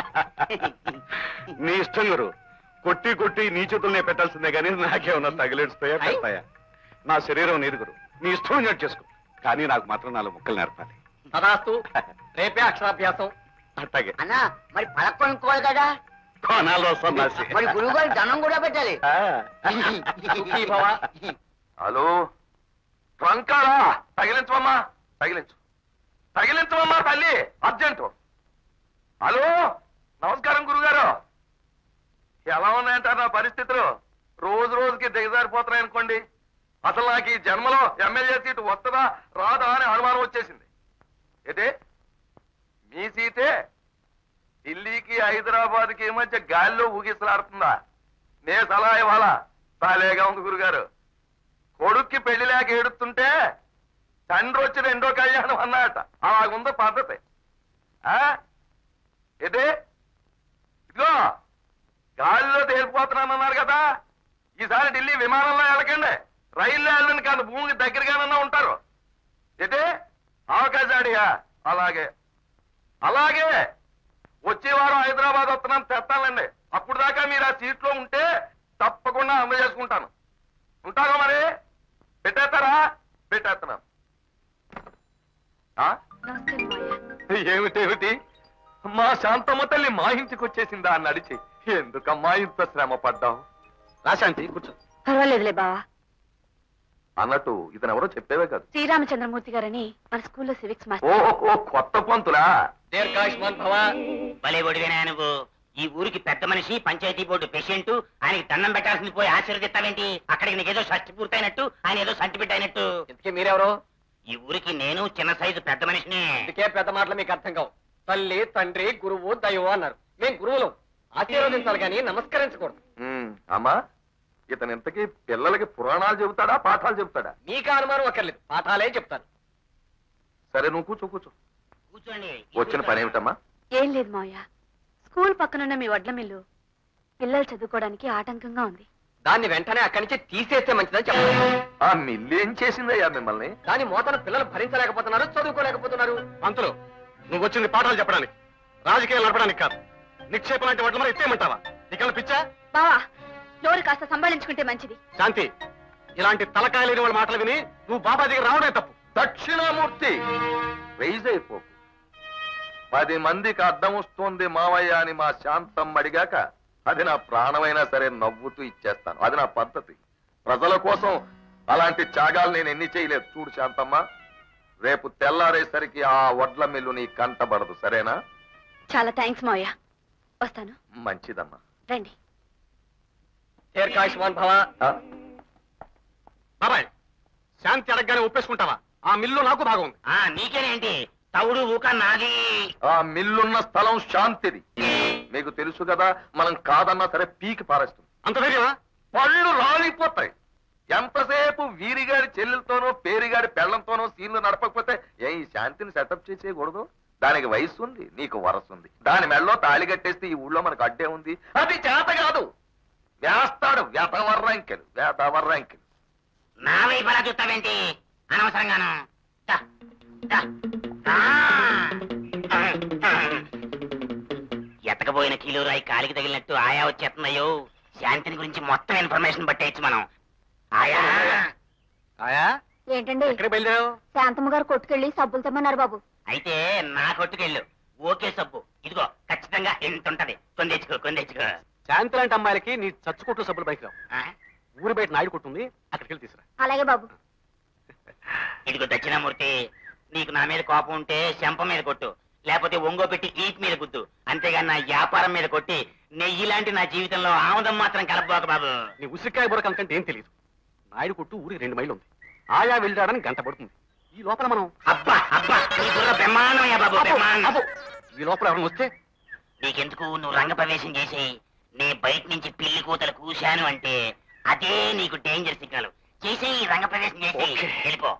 S9: నీ ఇష్టం గురు కొట్టి కొట్టి నీ చేతుల్నే పెట్టాల్సిందే కానీ నాకేమన్నా తగిలేడుస్తాయా
S1: అయ్.
S9: పెడతాయా నా శరీరం నీది గురు నీ ఇష్టం ఉన్నట్టు చేసుకో కానీ నాకు మాత్రం నాలుగు ముక్కలు నేర్పాలి
S1: తదాస్తు రేపే అక్షరాభ్యాసం
S9: అట్టాగే
S8: అన్నా మరి పలక కొనుక్కోవాలి కదా
S9: కోనాలు సన్నాసి
S8: మరి గురువు గారు దండం కూడా పెట్టాలి
S1: సుఖీ భవ
S7: హలో ట్రంకారా తగిలించమమ్మా తగిలించు తగిలించమమ్మా తల్లి అర్జెంటు హలో నమస్కారం గురుగారు ఎలా ఉన్నాయంటారు నా పరిస్థితులు రోజు రోజుకి దిగజారిపోతున్నాయి అనుకోండి అసలు నాకు ఈ జన్మలో ఎమ్మెల్యే సీటు వస్తుందా రాదా అని అనుమానం వచ్చేసింది ఏంటి మీ సీటే ఢిల్లీకి హైదరాబాద్ కి మధ్య గాలిలో ఊగిసలాడుతుందా నే సలహా ఇవ్వాలా బాలేగా ఉంది గురుగారు కొడుక్కి పెళ్లి లేక ఏడుస్తుంటే తండ్రి వచ్చి రెండో కళ్యాణం అన్నట అలాగుంది పద్ధతి ఆ? ఏంటి ఇదిగో గాలిలో తేలిపోతున్నానన్నారు కదా ఈసారి ఢిల్లీ విమానంలో వెళ్ళకండి రైల్లో వెళ్ళండి కాదు భూమికి దగ్గరగానన్నా ఉంటారు ఏంటి అవకాశాడియా అలాగే అలాగే వచ్చే వారం హైదరాబాద్ వస్తున్నాను తెస్తానండి అప్పుడు దాకా మీరు ఆ సీట్లో ఉంటే తప్పకుండా అందజేసుకుంటాను ఉంటాగా మరి పెట్టేస్తారా పెట్టేస్తున్నాను ఆ?
S5: నమస్తే మావయ్య
S7: ఏమిటేమిటి మా శాంతమ్మ తల్లి మా ఇంటికి వచ్చేసిందా అని అడిచి ఎందుకమ్మా ఇంత శ్రమ పడ్డావు
S9: రాశాంతి కూర్చో
S5: పర్వాలేదులే బావా
S7: అన్నట్టు ఇతను ఎవరో చెప్పేవే కాదు
S5: శ్రీరామచంద్రమూర్తి గారని మన స్కూల్లో సివిక్స్ మాస్టర్
S7: ఓహో కొత్త పంతులా
S1: దీర్ఘాయుష్మాన్ భవ
S6: భలే ఒడివేనా నువ్వు ఈ ఊరికి పెద్ద మనిషి పంచాయతీ బోర్డు పేషెంట్ ఆయనకి దండం పెట్టాల్సింది పోయి ఆశీర్వదిస్తావేంటి అక్కడికి నీకేదో షష్టి పూర్తయినట్టు ఆయన ఏదో సర్టిఫికెట్ అయినట్టు
S1: ఇంతకీ మీరెవరు
S6: ఈ ఊరికి నేను చిన్న సైజు పెద్ద మనిషిని
S1: ఇందుకే పెద్ద మాటలు మీకు అర్థం కావు తల్లి తండ్రి గురువు దైవం అన్నారు మేము గురువులం ఆశీర్వదించాలి కానీ నమస్కరించకూడదు
S7: ఉమ్, అమ్మా ఇతను ఇంతకీ పిల్లలకి పురాణాలు చెబుతాడా పాఠాలు చెబుతాడా
S1: మీకు అనుమానం అక్కర్లేదు పాఠాలే చెప్తాను
S7: సరే నువ్వు కూర్చో కూర్చో
S6: కూర్చోండి
S7: వచ్చిన పని ఏమిటమ్మా
S5: ఏం లేదు మావయ్య స్కూల్ పక్కనున్న మీ వడ్ల మిల్లు పిల్లలు చదువుకోవడానికి ఆటంకంగా ఉంది
S1: దాన్ని వెంటనే అక్కడి నుంచి తీసేస్తే మంచిదని చెప్పాలి
S7: ఆ మిల్లు ఏం చేసిందయ్యా మిమ్మల్ని
S1: దాని మోతను పిల్లలు భరించలేకపోతున్నారు చదువుకోలేకపోతున్నారు
S9: పంతులు నువ్వు వచ్చింది పాఠాలు చెప్పడానికి రాజకీయాలు నడపడానికి కాదు నిక్షేపం లాంటి వాటి మరి ఎత్తేమంటావా నీకన్నా పిచ్చా
S5: బావా నోరు కాస్త సంభాళించుకుంటే మంచిది
S9: శాంతి ఇలాంటి తలకాయ లేని వాళ్ళ మాటలు విని నువ్వు బాబా దగ్గర రావడే తప్పు
S7: దక్షిణామూర్తి రైజ్ అయిపోకు పది మందికి అడ్డం వస్తుంది మావయ్య అని మా శాంతం అడిగాక అది నా ప్రాణమైనా సరే నవ్వుతూ ఇచ్చేస్తాను అది నా పద్ధతి ప్రజల కోసం అలాంటి త్యాగాలు నేను ఎన్ని చేయలేదు చూడు శాంతమ్మ రేపు తెల్లారేసరికి ఆ వడ్ల మిల్లు నీ కంటబడదు సరేనా
S5: చాలా థ్యాంక్స్ మావయ్య వస్తాను
S7: మంచిదమ్మా
S5: రండి
S1: దీర్ఘాయుష్మాన్ భవ
S7: ఆ?
S9: బాబాయ్ శాంతి అడగగానే ఒప్పేసుకుంటావా ఆ మిల్లు నాకు భాగం ఉంది
S6: ఆ నీకేనేంటి తవుడు ఊక నాది
S7: ఆ మిల్లున్న స్థలం శాంతిది మీకు తెలుసు కదా మనం కాదన్నా సరే పీకి పారేస్తుంది
S9: అంత ధైర్యమా
S7: పళ్ళు రాలిపోతాయి ఎంతసేపు వీరిగాడి చెల్లెలతోనో పేరిగాడి పెళ్లంతోనో సీన్లు నడపకపోతే ఏ ఈ శాంతిని సెటప్ చేసేయకూడదు దానికి వయసు ఉంది నీకు వరసు ఉంది దాని మెడలో తాళి కట్టేస్తే ఈ ఊళ్ళో మనకు అడ్డే ఉంది అది చేత కాదు వేస్తాడు వేతవర్రంకెలు వేతవర్రంకెలు
S6: నా వైపు అలా చూస్తావేంటి అనవసరంగాను దా, దా, దా. ఎతకపోయిన కిలో రాయి కాలికి తగిలినట్టు ఆయా వచ్చేస్తున్నాయో శాంతిని గురించి మొత్తం ఇన్ఫర్మేషన్ పట్టేయచ్చు మనం ఆయా
S3: ఆయా
S5: ఏంటండి
S3: ఎక్కడికి బయలుదేరావు
S5: శాంతమ్మ గారు కొట్టుకెళ్ళి సబ్బులు తెమ్మన్నారు బాబు
S6: అయితే నా కొట్టుకెళ్ళు ఓకే సబ్బు ఇదిగో ఖచ్చితంగా ఎంత ఉంటది కొందెచ్చుకో కొందెచ్చుకో
S4: శాంతి లాంటి అమ్మాయిలకి నీ చచ్చుకొట్లు సబ్బులు బైక్ రావు
S6: ఆ?
S4: ఊరి బయట నాయుడు కొట్టుంది అక్కడికి వెళ్ళి తీసురా
S5: అలాగే బాబు
S6: ఇదిగో దక్షిణామూర్తి నీకు నా మీద కోపం ఉంటే శంప మీద కొట్టు లేకపోతే ఒంగో పెట్టి ఈప్ మీద గుద్దు అంతేగాని నా వ్యాపారం మీద కొట్టి నెయ్యి లాంటి నా జీవితంలో ఆముదం మాత్రం కలపబోక బాబు
S4: నీ ఉసిరికాయ బుర్ర కంటే ఏం తెలియదు నాయుడు కొట్టు ఊరికి రెండు మైళ్ళు ఉంది ఆయా వెళ్ళడానికి గంట పడుతుంది ఈ లోపల మనం
S6: అబ్బా అబ్బా నీ బుర్ర బ్రహ్మాండమయ్యా బాబు బ్రహ్మాండం
S4: అబ్బో, ఈ లోపల ఎవరైనా వస్తే
S6: నీకెందుకు నువ్వు రంగప్రవేశం చేసి నే బయట నుంచి పిల్లి కూతలు కూశాను అంటే అదే నీకు డేంజర్ సిగ్నల్ చేసి రంగప్రవేశం చేసి
S4: ఓకే.
S6: వెళ్ళిపో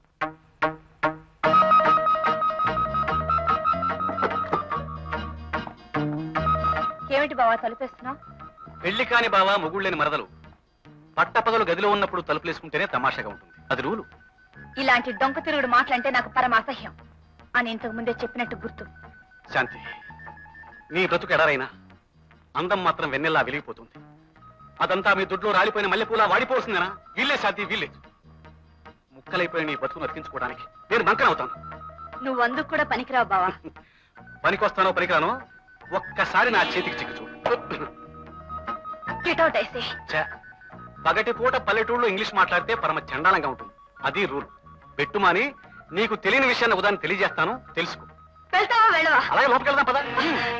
S5: ఏమిటి బావా తలుపేస్తున్నావు
S4: పెళ్లి కాని బావా మొగుళ్ళని మరదలు పట్టపగలు గదిలో ఉన్నప్పుడు తలుపులేసుకుంటేనే తమాషాగా ఉంటుంది అది రూలు
S5: ఇలాంటి డొంక తిరుగుడు మాటలంటే నాకు పరమ అసహ్యం అని ఇంతకు ముందే చెప్పినట్టు గుర్తు
S4: శాంతి నీ బ్రతుకు ఎడారైనా అందం మాత్రం వెన్నెల్లా వెలిగిపోతుంది అదంతా మీ దొడ్లో రాలిపోయిన మల్లెపూలా వాడిపోతుందేనా వీళ్ళే శాంతి వీళ్ళే ముక్కలైపోయిన నీ బతుకును అతికించుకోవడానికి నేను బంకనవుతాను
S5: నువ్వు అందుకు కూడా పనికిరావు బావా
S4: పనికొస్తానో పనికిరానో ఒక్కసారి నా చేతికి చిక్కు చూడు
S5: గెటౌట్ అయితే
S4: ఛే, పగటి పూట పల్లెటూళ్ళలో ఇంగ్లీష్ మాట్లాడితే పరమ చండాలంగా ఉంటుంది అది రూల్ పెట్టుమాని నీకు తెలియని విషయాన్ని ఉదాహరణ తెలియజేస్తాను తెలుసుకో
S5: వెళ్తావా వెళ్ళవా
S4: అలాగే లోపలికి వెళ్దాం పద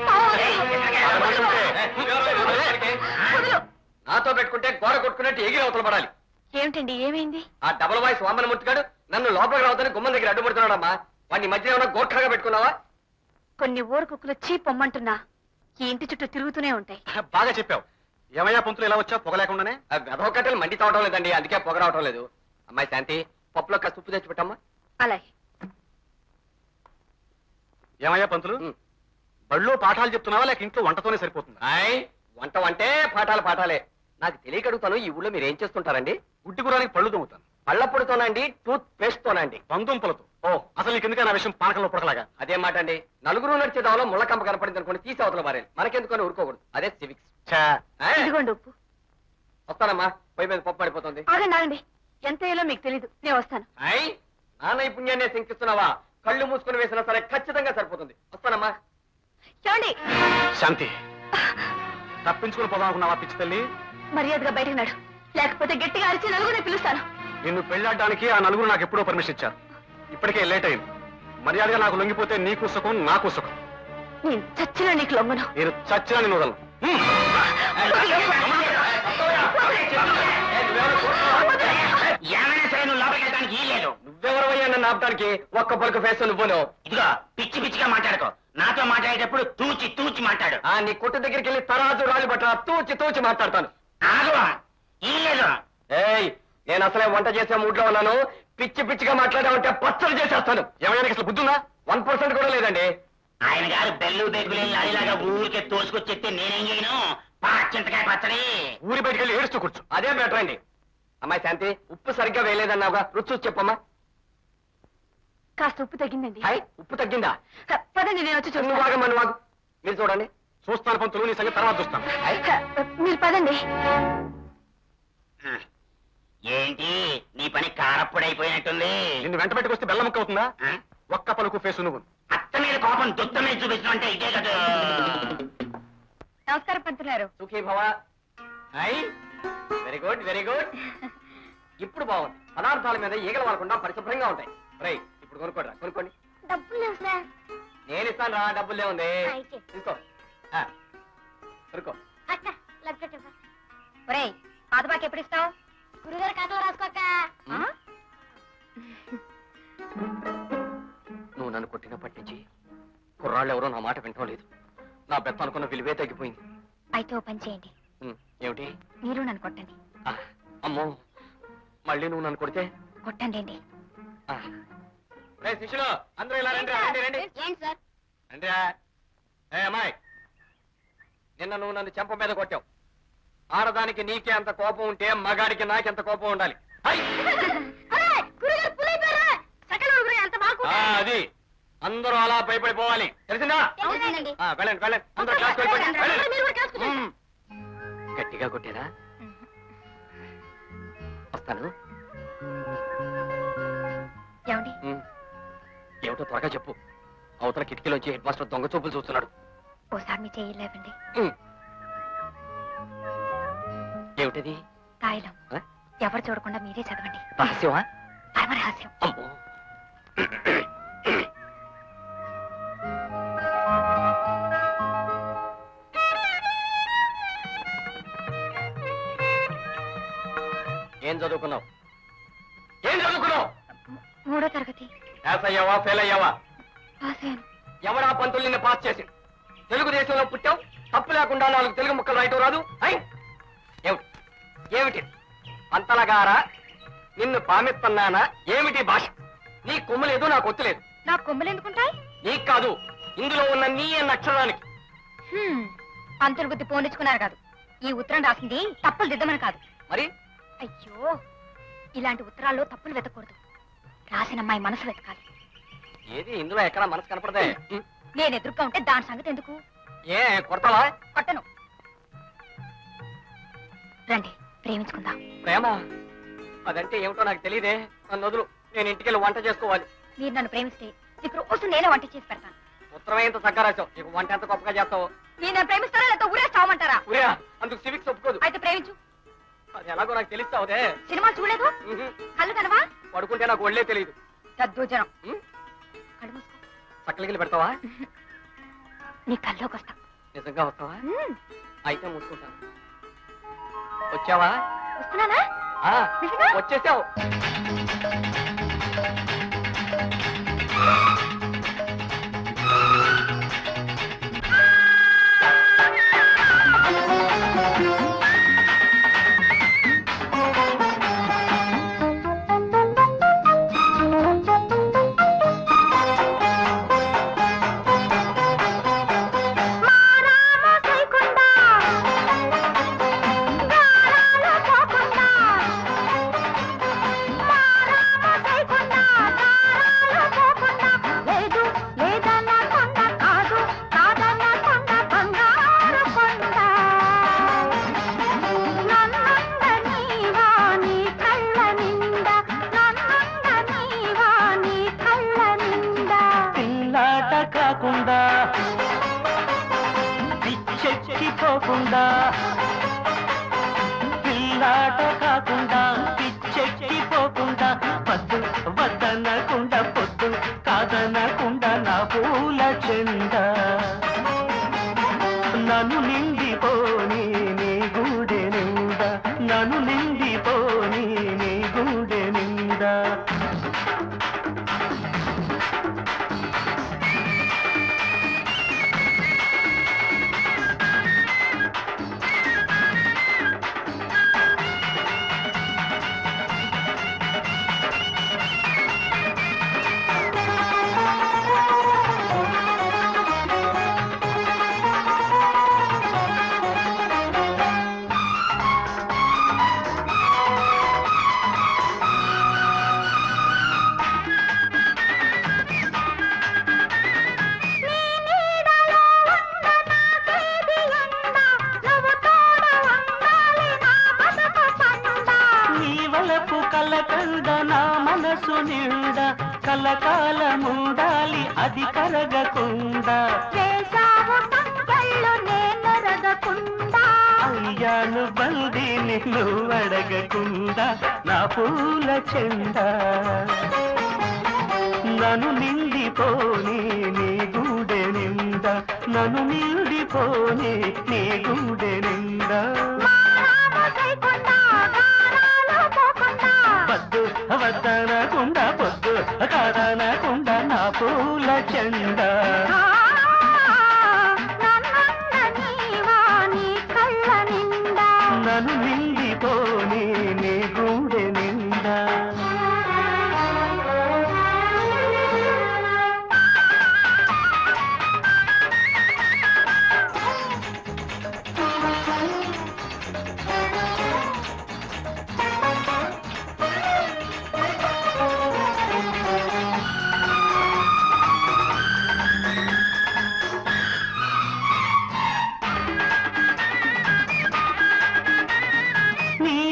S5: వదులు.
S1: నాతో పెట్టుకుంటే గోడ కొట్టుకున్నట్టు ఎగిరి అవతల పడాలి
S5: ఏమిటండి ఏమైంది
S1: ఆ డబల్ వాయిస్ వామనమూర్తి గాడు నన్ను లోపలికి రావద్దని గుమ్మం దగ్గర అడ్డుపడుతున్నాడమ్మా వాడిని మధ్య ఏమైనా గోర్ఖాగా పెట్టుకున్నావా
S5: కొన్ని ఊరు కుక్కలు చీ పొమ్మంటున్నా ఈ ఇంటి చుట్టూ తిరుగుతూనే ఉంటాయి
S4: బాగా చెప్పావు ఏమయ్యా పంతులు ఎలా వచ్చా పొగ లేకుండానే
S1: ఆ వెధవ కట్టెలు మండి తావటం లేదండి అందుకే పొగ రావటం లేదు అమ్మాయి శాంతి పప్పులో కాస్త ఉప్పు తెచ్చి పెట్టమ్మా
S5: అలాగే
S4: ఏమయ్యా పంతులు
S1: ఉం.
S4: బళ్ళో పాఠాలు చెప్తున్నావా లేక ఇంట్లో వంటతోనే సరిపోతుందా
S1: ఆయ్ వంట వంటే పాఠాలు పాఠాలే నాకు తెలియక అడుగుతాను ఈ ఊళ్ళో మీరు ఏం చేస్తుంటారండి
S4: గుడ్డి గురానికి పళ్ళు తోముతాను
S1: పళ్ళప్పుడుతోనండి టూత్ పేస్ట్ తోనండి
S4: బంధుంపులతో ఓ అసలు నీకు ఎందుకని ఆ విషయం పానకంలో పొడకలాగా
S1: అదే మాట అండి నలుగురు నడిచే దావలో ముళ్ళకంప కనపడింది అనుకోండి తీసి అవతల మారేది మనకెందుకని ఊరుకోకూడదు అదే సివిక్స్
S4: ఛా,
S5: ఇదిగోండి ఉప్పు
S1: వస్తానమ్మా పొయ్యి మీద పప్పు పడిపోతుంది
S5: ఆగండి ఆగండి ఎంత వేయాలో మీకు తెలీదు నేను వస్తాను
S1: ఆయ్ నా నైపుణ్యాన్ని శంకిస్తున్నావా కళ్ళు మూసుకుని వేసినా సరే ఖచ్చితంగా సరిపోతుంది వస్తానమ్మా
S5: చూడండి
S4: శాంతి తప్పించుకుని పోదాం అనుకున్నావా పిచ్చి తల్లి
S5: మర్యాదగా బయటకు నడు లేకపోతే గట్టిగా అరిచి నలుగురిని పిలుస్తాను
S4: నిన్ను పెళ్ళాడడానికి ఆ నలుగురు నాకు ఎప్పుడో పర్మిషన్ ఇచ్చారు ఇప్పటికే లేట్ అయింది మర్యాదగా నాకు లొంగిపోతే నీకు సుఖం నాకు సుఖం
S5: నేను చచ్చిన నీకు లొంగను
S4: నేను చచ్చినా నేను వదలను హ్మ్.
S6: ఏమైనా సరే నువ్వు లోపలికి వెళ్ళడానికి ఈ లేదు
S1: నువ్వెవరవయ్యా నన్ను ఆపడానికి ఒక్క పలుకు ఫేస్ నువ్వును
S6: ఇదిగో పిచ్చి పిచ్చిగా మాట్లాడుకో నాతో మాట్లాడేటప్పుడు తూచి తూచి మాట్లాడు
S1: ఆ నీ కొట్టు దగ్గరికి వెళ్ళి తరాజు రాళ్ళు పట్ట తూచి తూచి మాట్లాడతాను
S6: ఆగు ఈ లేదు
S1: ఏయ్ నేను అసలే వంట చేసే మూడ్లో ఉన్నాను పిచ్చి పిచ్చిగా మాట్లాడామంటే పచ్చడి చేసేస్తాను
S4: ఏమయ్యా నీకు అసలు బుద్ధి ఉందా
S1: వన్ పర్సెంట్ కూడా లేదండి
S6: ఆయన గారు బెల్లు బెగ్గులు లాగా ఊరికే తోసుకొచ్చేస్తే నేనేం చేయను పాచింతకాయ పచ్చడి
S4: ఊరి బయటికి వెళ్ళి ఏడుస్తూ కూర్చో
S1: అదే మ్యాటర్ అండి అమ్మాయి శాంతి ఉప్పు సరిగ్గా వేయలేదన్నావుగా రుచి చూసి చెప్పమ్మా
S5: కాస్త ఉప్పు తగ్గిందండి
S1: హాయ్ ఉప్పు తగ్గిందా
S5: హ, పదండి నేను వచ్చి
S1: నువ్వు
S5: చూస్తాను
S1: వాగమ్మా నువ్వు వాగు మీరు చూడండి
S4: చూస్తాను పంతులు నీ సంగతి తర్వాత చూస్తాను
S5: హ, మీరు పదండి
S6: ఏంటి నీ పని కారప్పుడైపోయినట్టుంది
S4: నిన్ను వెంట పెట్టుకొస్తే బెల్ల ముక్క అవుతుందా
S6: ఆ?
S4: ఒక్క పలుకు ఫేసు నువ్వు
S6: అత్త మీద కోపం దుత్త మీద చూపించడం అంటే ఇదే కదా
S5: నమస్కారం పంతులారు
S1: సుఖీ భవ hi very good very good ఇప్పుడు బాగుంది పదార్థాల మీద ఈగలు వాడకుండా పరిశుభ్రంగా ఉంటాయి రై ఇప్పుడు కొనుక్కోరా కొనుక్కోండి
S5: డబ్బులు లేవు సార్
S1: నేను ఇస్తాను రా డబ్బులే ఉంది
S5: అయితే.
S1: తీసుకో ఆ, కొనుక్కో
S5: అక్క లగ్గట్టు ఒరేయ్ పాత బాకి ఎప్పుడు ఇస్తావు గురుగారు ఖాతాలో రాసుకోక
S1: నువ్వు నన్ను కొట్టినప్పటి నుంచి కుర్రాళ్ళు ఎవరో నా మాట వింటం లేదు నా బెత్త అనుకున్న విలువే తగ్గిపోయింది
S5: అయితే ఓ పని చేయండి
S1: ఉమ్, ఏమిటి
S5: మీరు నన్ను కొట్టండి
S1: ఆ, అమ్మో మళ్ళీ నువ్వు నన్ను కొడితే
S5: కొట్టండి అండి
S1: ఆ. రేయ్ శిష్యులు అందరూ ఇలా రండి రండి రండి
S5: ఏంటి సార్
S1: రండి ఏ అమ్మాయి నిన్న నువ్వు నన్ను చెంప మీద కొట్టావు ఆడదానికి నీకే అంత కోపం ఉంటే మగాడికి నాకెంత కోపం ఉండాలి హై! ఆ, అది అందరూ అలా భయపడిపోవాలి తెలిసిందా
S5: అవునండి
S1: ఆ, వెళ్ళండి వెళ్ళండి అందరూ క్లాస్కి వెళ్ళిపోండి, వెళ్ళండి. మ్మ్. గట్టిగా కొట్టారా వస్తాను
S5: ఏమండి
S1: మ్మ్. ఏమిటో త్వరగా చెప్పు అవతల కిటికీలోంచి హెడ్ మాస్టర్ దొంగ చూపులు చూస్తున్నాడు
S5: ఓసారి మీ చేయలేవండి
S1: మ్మ్. ఏమిటది
S5: తాయిలం
S1: ఆ?
S5: ఎవరు చూడకుండా మీరే చదవండి
S1: రహస్యమా
S5: పరమ రహస్యం
S1: అమ్మో ఏం చదువుకున్నావు ఏం చదువుకున్నావు
S5: మూడో తరగతి
S1: పాస్ అయ్యావా ఫెయిల్ అయ్యావా
S5: పాస్ అయ్యాను
S1: ఎవడా పంతులు నిన్ను పాస్ చేసింది తెలుగుదేశంలో పుట్టావు తప్పు లేకుండా నాలుగు తెలుగు ముక్కలు రాయటం రాదు ఐ ఏమిటి ఏమిటి పంతలగారా నిన్ను పామెత్తన్నానా ఏమిటి భాష నీ కొమ్ములేదు నాకు ఒత్తులేదు
S5: నా కొమ్ములు ఎందుకుంటాయి
S1: నీకు కాదు ఇందులో ఉన్న నీ అన్న అక్షరానికి
S5: హ్మ్, పంతులు బుద్ధి పోనిచ్చుకున్నారు కాదు ఈ ఉత్తరం రాసింది తప్పులు దిద్దమని కాదు
S1: మరి
S5: అయ్యో ఇలాంటి ఉత్తరాల్లో తప్పులు వెతకూడదు రాసిన అమ్మాయి మనసు వెతకాలి
S1: ఏది ఇందులో ఎక్కడ మనసు కనపడదే
S5: నేను ఎదురుగా ఉంటే దాని సంగతి ఎందుకు
S1: ఏ కొడతావా
S5: కొట్టను రండి ప్రేమించుకుందాం
S1: ప్రేమ అదంటే ఏమిటో నాకు తెలియదే నన్ను వదులు నేను ఇంటికెళ్ళి వంట చేసుకోవాలి
S5: మీరు నన్ను ప్రేమిస్తే మీకు రోజు నేనే వంట చేసి పెడతాను
S1: ఉత్తరమే ఇంత చక్కగా రాసావు నీకు వంట ఎంత గొప్పగా చేస్తావు
S5: మీరు నన్ను ప్రేమిస్తారా లేకపోతే ఊరే చావమంటారా
S1: ఉరియా అందుకు సివిక్స్ ఒప్పుకోదు
S5: అయితే ప్రేమించు
S1: అది ఎలాగో నాకు తెలుస్తావుదే
S5: సినిమా చూడలేదు
S1: ఉహు.
S5: కళ్ళు కనవా
S1: పడుకుంటే నాకు ఒళ్ళే తెలియదు
S5: దద్దోజనం
S1: ఉం?
S5: కళ్ళు మూసుకో
S1: చక్కలిగిలి పెడతావా
S5: నీ కల్లోకి వస్తా
S1: నిజంగా వస్తావా
S5: ఉం,
S1: అయితే మూసుకుంటాను వచ్చావా
S5: వస్తున్నానా
S1: ఆ,
S5: నిజంగా?
S1: వచ్చేసావు
S5: లేదు లేదనకుండా కాదు కాదనకుండా బంగారు కొండ నన్నుండ నీవా నీ కళ్ళ నిండా నన్నుండ నీవా నీ కళ్ళ నిండా
S10: పిల్లాట కాకుండా పిచ్చెక్కిపోకుండా పిల్లాట కాకుండా పిచ్చెక్కిపోకుండా వద్దు వద్దనకుండా పొద్దు కాదనకుండా నా పూల చెండ నన్ను నిండిపోని నీ గూడె నిండా నన్ను నిండిపోని నీ గూడె నిండా నీ వలపు కలకండ నా మనసు నిండా కలకాలముండాలి అది కరగకుండా అయ్యాను బందీని నువ్వు అడగకుండా నా పూల చెండ నన్ను నిండిపోని నీ గూడె నిండా నన్ను నిండిపోని నీ గూడె నిండా వద్దు వద్దనకుండా పొద్దు కాదనకుండా నా పూల చెండ నన్ను నిండిపోని నీ గూడె నిండా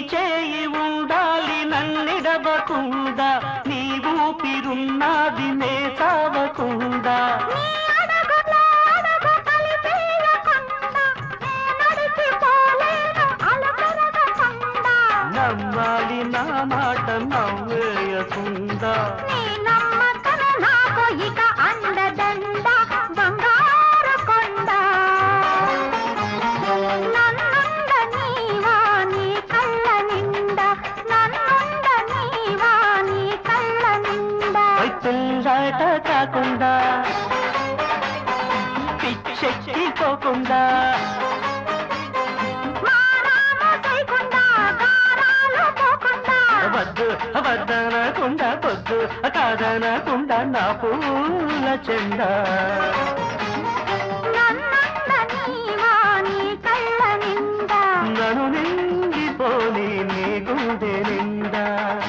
S10: చేయి ఉండాలి నన్నిడవకుండా నీ ఊపిరున్నది నే చావకుండా నమ్మాలి నా మాట నవ్వేయకుండా
S5: ఇక అండదండ బంగారు కొండ నన్నుండ నీవా నీ కళ్ళ నిండా నన్నుండ నీవా నీ కళ్ళ నిండా
S10: పిల్లాట కాకుండా పిచ్చెక్కిపోకుండా
S5: మారాము చేయకుండా గారాలు పోకుండా
S10: వద్దు వద్దనకుండా పొద్దు కాదనకుండా నా పూల చెండ
S5: నన్నుండ నీవా నీ కళ్ళ నిండా
S10: నన్ను నిండిపోని నీ గుండె నిండా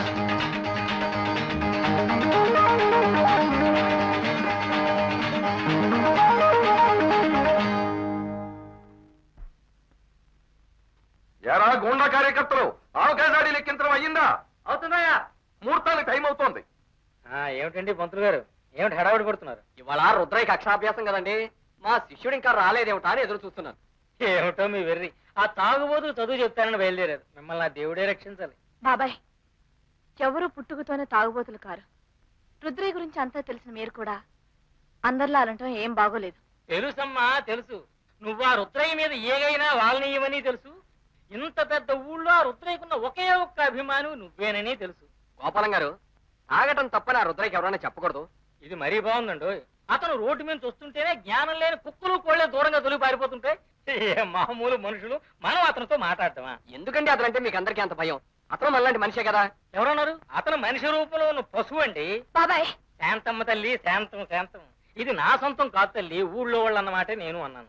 S7: ఎరా గూండా కార్యకర్తలు ఆవకాశాడి లెక్కించడం అయ్యిందా
S1: అవుతుందయ్యా
S7: ముహూర్తానికి టైం అవుతోంది
S2: ఏమిటండి పంతులు గారు ఏమిటి హడావుడి పడుతున్నారు
S1: ఇవాళ రుద్రయ్యకి అక్షరాభ్యాసం కదండి మా శిష్యుడు ఇంకా రాలేదేమిటా అని ఎదురు చూస్తున్నాను
S2: ఏమిటో మీ వెర్రి ఆ తాగుబోతు చదువు చెప్తానని బయలుదేరారు మిమ్మల్ని ఆ దేవుడే రక్షించాలి
S11: బాబాయ్ ఎవరు పుట్టుకతోనే తాగుబోతులు కారు రుద్రయ్య గురించి అంతా తెలిసిన మీరు కూడా అందరిలా అనటం ఏం బాగోలేదు
S2: తెలుసమ్మా తెలుసు నువ్వు ఆ రుద్రయ్య మీద ఏగైనా వాళ్ళనియమని తెలుసు ఇంత పెద్ద ఊళ్ళో ఆ రుద్రయ్యకున్న ఒకే ఒక్క అభిమానం నువ్వేనని తెలుసు
S1: గోపాలం గారు తాగటం తప్పని ఆ రుద్రయ్యకి ఎవరైనా చెప్పకూడదు
S2: ఇది మరీ బాగుందండి అతను రోడ్డు మీద వస్తుంటేనే జ్ఞానం లేని కుక్కలు కోళ్ళే దూరంగా తొలిగి పారిపోతుంటే ఏ మామూలు మనుషులు మనం అతనితో మాట్లాడతామా
S1: ఎందుకండి అతనంటే మీకు అందరికీ అంత భయం అతను మనలాంటి మనిషే కదా
S2: ఎవరన్నారు అతను మనిషి రూపంలో ఉన్న పశువు అండి
S11: బాబాయ్
S2: శాంతమ్మ తల్లి శాంతం శాంతం ఇది నా సొంతం కాదు తల్లి ఊళ్ళో వాళ్ళు అన్నమాట నేను అన్నాను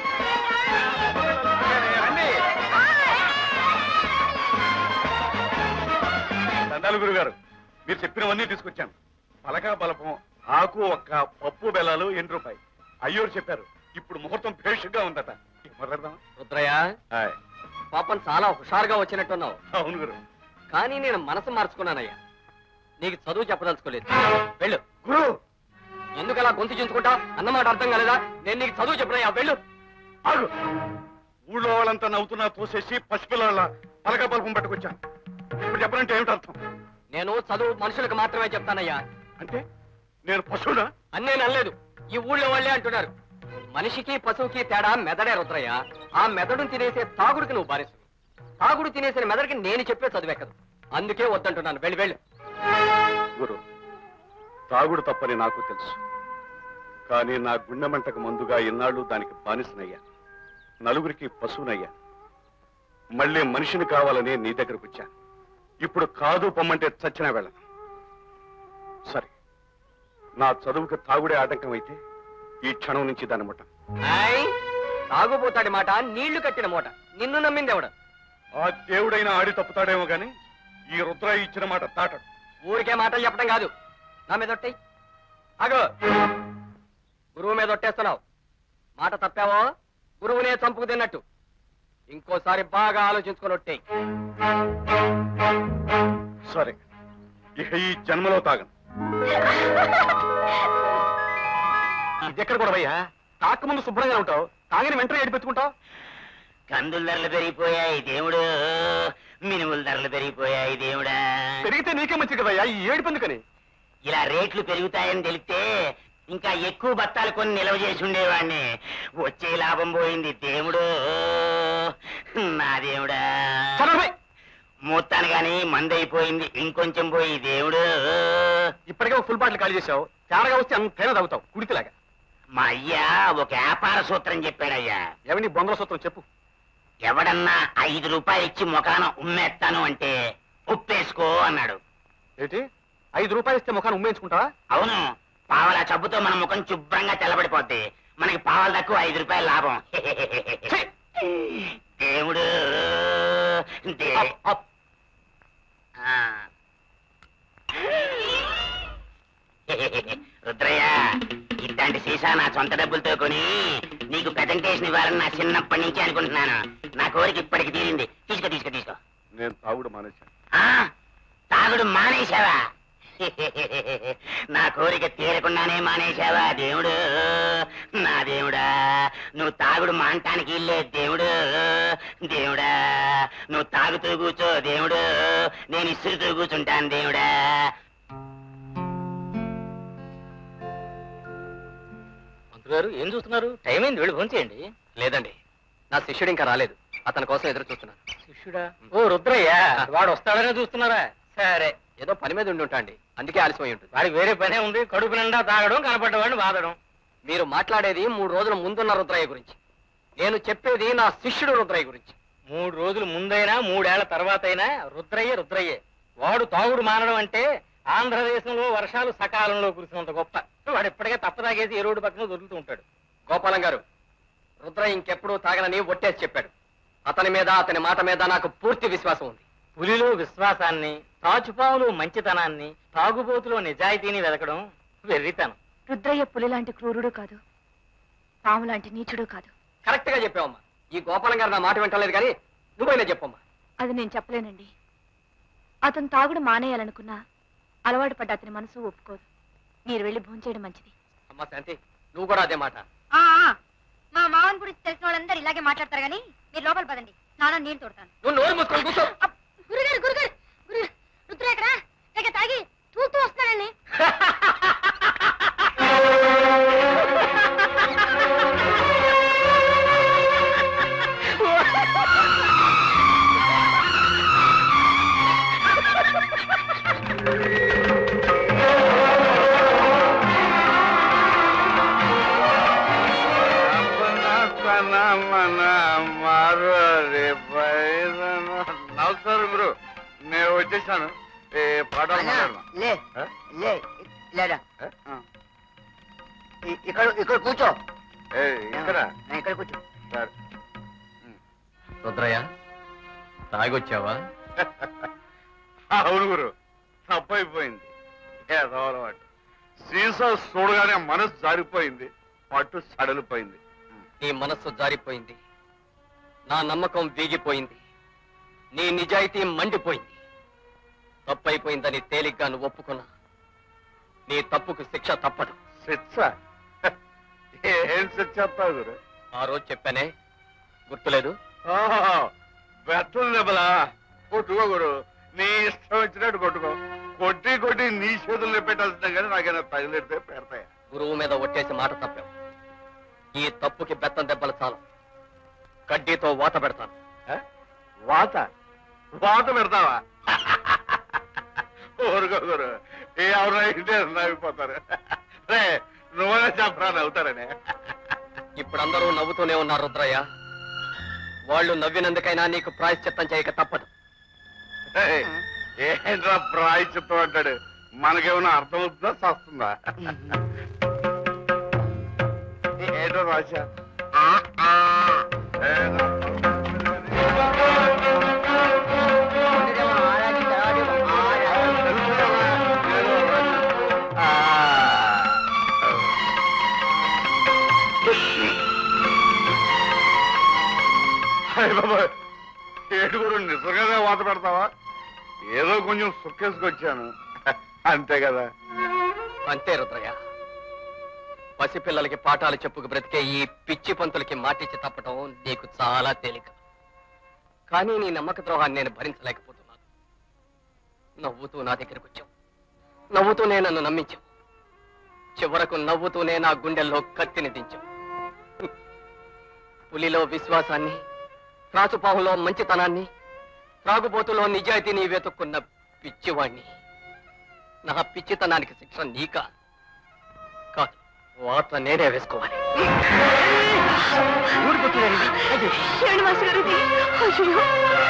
S9: దండాలు గురుగారు మీరు చెప్పినవన్నీ తీసుకొచ్చాను పలక బలపం ఆకు ఒక్క పప్పు బెల్లాలు ఎన్ని రూపాయి అయ్యోరు చెప్పారు ఇప్పుడు ముహూర్తం భేషుగా ఉందట ఇక మొదలెడదామా?
S1: రుద్రయ్య
S9: హాయ్.
S1: పాపం చాలా హుషారుగా వచ్చినట్టున్నావు
S9: అవును గురు
S1: కానీ నేను మనసు మార్చుకున్నానయ్యా నీకు చదువు చెప్పదలుచుకోలేదు వెళ్ళు
S9: గురు
S1: ఎందుకు అలా గొంతు చించుకుంటా అన్నమాట అర్థం కాలేదా నేను నీకు చదువు చెప్పనయ్యా వెళ్ళు
S9: ఆగు ఊళ్ళో వాళ్ళంతా నవ్వుతున్నా తోసేసి పసిపిల్లల పలక బలపం పట్టుకొచ్చాను ఇప్పుడు చెప్పనంటే ఏమిటి అర్థం
S1: నేను చదువు మనుషులకు మాత్రమే చెప్తానయ్యా
S9: అంటే నేను పశువునా
S1: అన్నే నల్లేదు ఈ ఊళ్ళో వాళ్ళే అంటున్నారు మనిషికి పశువుకి తేడా మెదడే రుద్రయ్య ఆ మెదడును తినేసే తాగుడికి నువ్వు బానిసవి తాగుడు తినేసిన మెదడుకి నేను చెప్పే చదువెక్కదు అందుకే వద్దంటున్నాను వెళ్ళి వెళ్ళు
S9: గురు తాగుడు తప్పని నాకు తెలుసు కానీ నా గుండె మంటకు ముందుగా ఇన్నాళ్ళు దానికి బానిసనయ్యా నలుగురికి పశువునయ్యా మళ్ళీ మనిషిని కావాలని నీ దగ్గరకు వచ్చాను ఇప్పుడు కాదు పొమ్మంటే చచ్చినా వెళ్ళను సరే నా చదువుకి తాగుడే ఆటంకం అయితే ఈ క్షణం నుంచి దాన్ని ముట్ట
S1: ఆయ్, తాగుబోతాడి మాట నీళ్లు కట్టిన మూట నిన్ను నమ్మింది ఎవడ
S9: ఆ దేవుడైనా ఆడి తప్పుతాడేమో గాని ఈ రుద్ర ఇచ్చిన మాట తాటడు
S1: ఊరికే మాటలు చెప్పడం కాదు నా మీద ఒట్టేయ్. ఆగు గురువు మీద ఒట్టేస్తున్నావు మాట తప్పావో గురువునే చంపుకు తిన్నట్టు ఇంకోసారి బాగా ఆలోచించుకొని ఒట్టేయ్
S9: సరే ఇక ఈ జన్మలో తాగను ఇది ఎక్కడ కూడా భయ్యా తాక ముందు శుభ్రంగా ఉంటావు తాగిన వెంటనే ఏడు పెట్టుకుంటావు
S6: కందుల ధరలు పెరిగిపోయాయి దేవుడు మినుముల ధరలు పెరిగిపోయాయి దేవుడా
S9: పెరిగితే నీకే మంచిది కదయ్యా ఈ ఏడు పెందుకని
S6: ఇలా రేట్లు పెరుగుతాయని తెలిస్తే ఇంకా ఎక్కువ బత్తాలు కొని నిల్వ చేసి ఉండేవాడిని వచ్చే లాభం పోయింది దేవుడు నా దేవుడా
S9: చదవబోయ్.
S6: మొత్తాను గాని మందైపోయింది ఇంకొంచెం పోయి దేవుడు
S9: ఇప్పటికే ఒక ఫుల్ బాటిల్ ఖాళీ చేసావు తేడాగా వస్తే అంతైనా తాగుతావు కుడితిలాగా
S6: మా అయ్యా ఒక వ్యాపార సూత్రం చెప్పాడయ్యా
S9: ఏమని బొందల సూత్రం చెప్పు
S6: ఎవడన్నా ఐదు రూపాయలు ఇచ్చి ముఖాన ఉమ్మేస్తాను అంటే ఉప్పేసుకో అన్నాడు
S9: ఏంటి ఐదు రూపాయలు ఇస్తే ముఖాన్ని ఉమ్మేయించుకుంటావా
S6: అవును పావల చబ్బుతో మన ముఖం శుభ్రంగా తెల్లబడిపోద్ది మనకి పావల తక్కువ ఐదు రూపాయల లాభం దేవుడు దే-
S9: అప్, అప్.
S6: ఆ. రుద్రయ్య ఇట్లాంటి సీసా నా సొంత డబ్బులతో కొని నీకు ప్రజెంటేషన్ ఇవ్వాలని నా చిన్నప్పటి నుంచి అనుకుంటున్నాను నా కోరిక ఇప్పటికి తీరింది తీసుకో తీసుకో తీసుకో
S9: నేను తాగుడు మానేశాను
S6: ఆ, తాగుడు మానేశావా నా కోరిక తీరకుండానే మానేశావా దేవుడు నా దేవుడా నువ్వు తాగుడు మానటానికి ఇల్లే దేవుడు దేవుడా నువ్వు తాగుతూ కూర్చో దేవుడు నేను ఇసురుతూ కూర్చుంటాను దేవుడా
S2: మంత్రి గారు ఏం చూస్తున్నారు టైం అయింది వెళ్ళి ఫోన్ చేయండి
S1: లేదండి నా శిష్యుడు ఇంకా రాలేదు అతని కోసం ఎదురు చూస్తున్నాను
S2: శిష్యుడా ఓ రుద్రయ్య వాడు వస్తాడనే చూస్తున్నారా సరే
S1: ఏదో పని మీద ఉండి ఉంటాండి అందుకే ఆలస్యమై ఉంటుంది
S2: వాడికి వేరే పనే ఉంది కడుపు నిండా తాగడం కనపడ్డవాడిని బాధడం
S1: మీరు మాట్లాడేది మూడు రోజుల ముందున్న రుద్రయ్య గురించి నేను చెప్పేది నా శిష్యుడు రుద్రయ్య గురించి
S2: మూడు రోజులు ముందైనా మూడేళ్ల తర్వాత అయినా రుద్రయ్య రుద్రయ్యే వాడు తాగుడు మానడం అంటే ఆంధ్రదేశంలో వర్షాలు సకాలంలో కురిసినంత గొప్ప వాడు ఇప్పటికే తప్పదాగేసి ఏ రోడ్డు పక్కన దొరుకుతూ ఉంటాడు
S1: గోపాలం గారు రుద్రయ్య ఇంకెప్పుడు తాగనని ఒట్టేసి చెప్పాడు అతని మీద అతని మాట మీద నాకు పూర్తి విశ్వాసం ఉంది
S2: పులిలో విశ్వాసాన్ని తాచుపాములు మంచితనాన్ని తాగుబోతులో నిజాయితీని వెదకడం వెర్రితనం
S11: రుద్రయ్య పులి లాంటి క్రూరుడు కాదు పాము లాంటి నీచుడు కాదు
S1: కరెక్ట్ గా చెప్పావమ్మా ఈ గోపాలం గారు నా మాట వింటలేదు కానీ నువ్వైనా చెప్పమ్మా
S11: అది నేను చెప్పలేనండి అతను తాగుడు మానేయాలనుకున్నా అలవాటు పడ్డ అతని మనసు ఒప్పుకోదు మీరు వెళ్ళి భోంచేయడం మంచిది
S1: అమ్మా శాంతి నువ్వు కూడా అదే మాట
S5: ఆ, ఆ, మా మావన్ గురించి తెలిసిన వాళ్ళందరూ ఇలాగే మాట్లాడతారు కానీ మీరు లోపల పదండి నాన్న నీళ్ళు తోడతాను
S1: నువ్వు నోరు మూసుకొని కూర్చో
S5: అప్, గురుగారు గురుగారు గురుగారు రుద్ర ఎక్కడ ఇక తాగి తూతూ వస్తానండి
S9: నమస్కారం గురు నేను వచ్చేసాను ఏ పాఠాలు మాట్లాడదాం.
S8: లే
S9: ఆ?
S8: లే లేరా
S9: ఆ?
S8: ఇ- ఇక్కడ ఇక్కడ కూర్చో
S9: ఏ, ఇక్కడ
S8: ఆ, ఇక్కడ కూర్చో
S9: సరే.
S1: రుద్రయ్య తాగొచ్చావా
S9: అవును గురు తప్పైపోయింది ఏదో అలవాటు సీసా చూడగానే మనసు జారిపోయింది పట్టు సడలిపోయింది
S1: నీ మనస్సు జారిపోయింది నా నమ్మకం వీగిపోయింది నీ నిజాయితీ మండిపోయింది తప్పైపోయిందని తేలిగ్గా నువ్వు ఒప్పుకున్నా నీ తప్పుకు శిక్ష తప్పదు
S9: శిక్ష ఏం శిక్ష చెప్తావు గురు
S1: ఆ రోజు చెప్పానే గుర్తులేదు
S9: బెత్తలు దెబ్బలా కొట్టుకో గురు నీ ఇష్టం వచ్చినట్టు కొట్టుకో కొట్టి కొట్టి నీ చేతుల్లో పెట్టాల్సిన కానీ నాకైనా తగిలిడితే పెడతాయా
S1: గురువు మీద ఒట్టేసి మాట తప్పావు ఈ తప్పుకి బెత్తం దెబ్బలు చాలు కడ్డీతో వాత పెడతాను
S9: ఆ? వాత వాత పెడతావా ఊరుకో గురు ఏ ఎవరైనా ఇంటే నవ్విపోతారు రే నువ్వనే చెప్పరా నవ్వుతారనే
S1: ఇప్పుడు అందరూ నవ్వుతూనే ఉన్నారు రుద్రయ్య వాళ్ళు నవ్వినందుకైనా నీకు ప్రాయశ్చిత్తం చేయక తప్పదు
S9: ఏయ్, ఏంట్రా ప్రాయచిత్తం అంటాడు మనకేమైనా అర్థమవుతుందా వస్తుందా ఏంటో రాశా
S8: ఆ, ఆ. ముందుదేమో ఆరాధి, తర్వాతేమో ఆరాధి.
S9: ఏడుగురు నిజంగానే వాత పెడతావా ఏదో కొంచెం సుక్కేసుకొచ్చాను అంతే కదా
S1: అంతే రుద్రయ్య పసిపిల్లలకి పాఠాలు చెప్పుకు బ్రతికే ఈ పిచ్చి పంతులకి మాటిచ్చి తప్పటం నీకు చాలా తేలిక కానీ నీ నమ్మక ద్రోహాన్ని నేను భరించలేకపోతున్నాను నవ్వుతూ నా దగ్గరకు వచ్చావు నవ్వుతూనే నన్ను నమ్మించావు చివరకు నవ్వుతూనే నా గుండెల్లో కత్తిని దించావు పులిలో విశ్వాసాన్ని త్రాచుపాములో మంచితనాన్ని త్రాగుబోతులో నిజాయితీని వెతుక్కున్న పిచ్చివాణ్ణి నా పిచ్చితనానికి శిక్ష నీకా కాదు వాత నేనే వేసుకోవాలి
S11: శ్రీనివాస్ గారు ఇది. అయ్యో.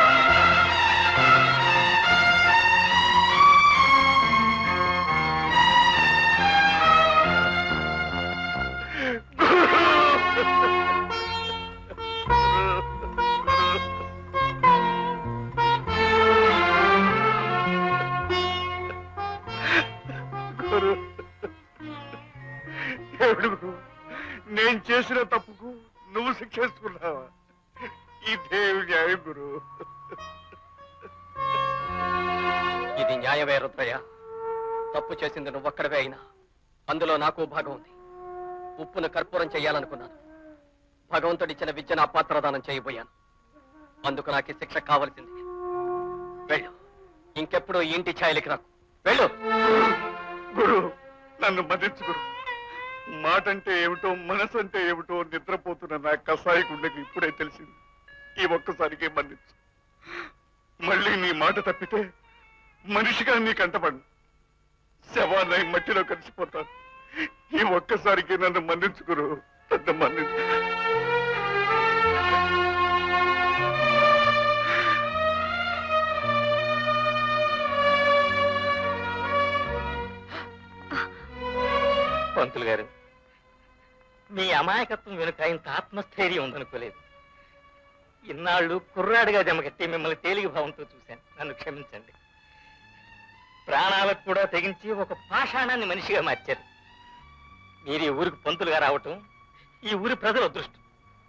S9: గురు ఏమిటి గురు నేను చేసిన తప్పుకు నువ్వు శిక్షిస్తున్నావా ఈ దేవుడి న్యాయం గురు
S1: ఇది న్యాయమే రుద్రయ్య తప్పు చేసింది నువ్వొక్కడవే అయినా అందులో నాకు భాగం ఉంది ఉప్పును కర్పూరం చెయ్యాలనుకున్నాను భగవంతుడిచ్చిన విద్య నా పాత్రదానం చేయబోయాను అందుకు నాకు ఈ శిక్ష కావలసింది వెళ్ళు ఇంకెప్పుడు ఈ ఇంటి ఛాయలకి రాకు వెళ్ళు
S9: గురు నన్ను మన్నించు గురు మాట అంటే ఏమిటో మనసు అంటే ఏమిటో నిద్రపోతున్న నా కసాయి గుండెకి ఇప్పుడే తెలిసింది ఈ ఒక్కసారికి మన్నించు మళ్ళీ నీ మాట తప్పితే మనిషిగా నీ కంటపడు శవాన్ని మట్టిలో కలిసిపోతాను ఈ ఒక్కసారికి నన్ను మన్నించు గురు నన్ను మన్నించు
S2: పంతులు గారు మీ అమాయకత్వం వెనుక ఇంత ఆత్మస్థైర్యం ఉందనుకోలేదు ఇన్నాళ్ళు కుర్రాడిగా జమకట్టి మిమ్మల్ని తేలిక భావంతో చూశాను నన్ను క్షమించండి ప్రాణాలకు కూడా తెగించి ఒక పాషాణాన్ని మనిషిగా మార్చారు మీరు ఈ ఊరికి పంతులుగా రావటం ఈ ఊరి ప్రజల అదృష్టం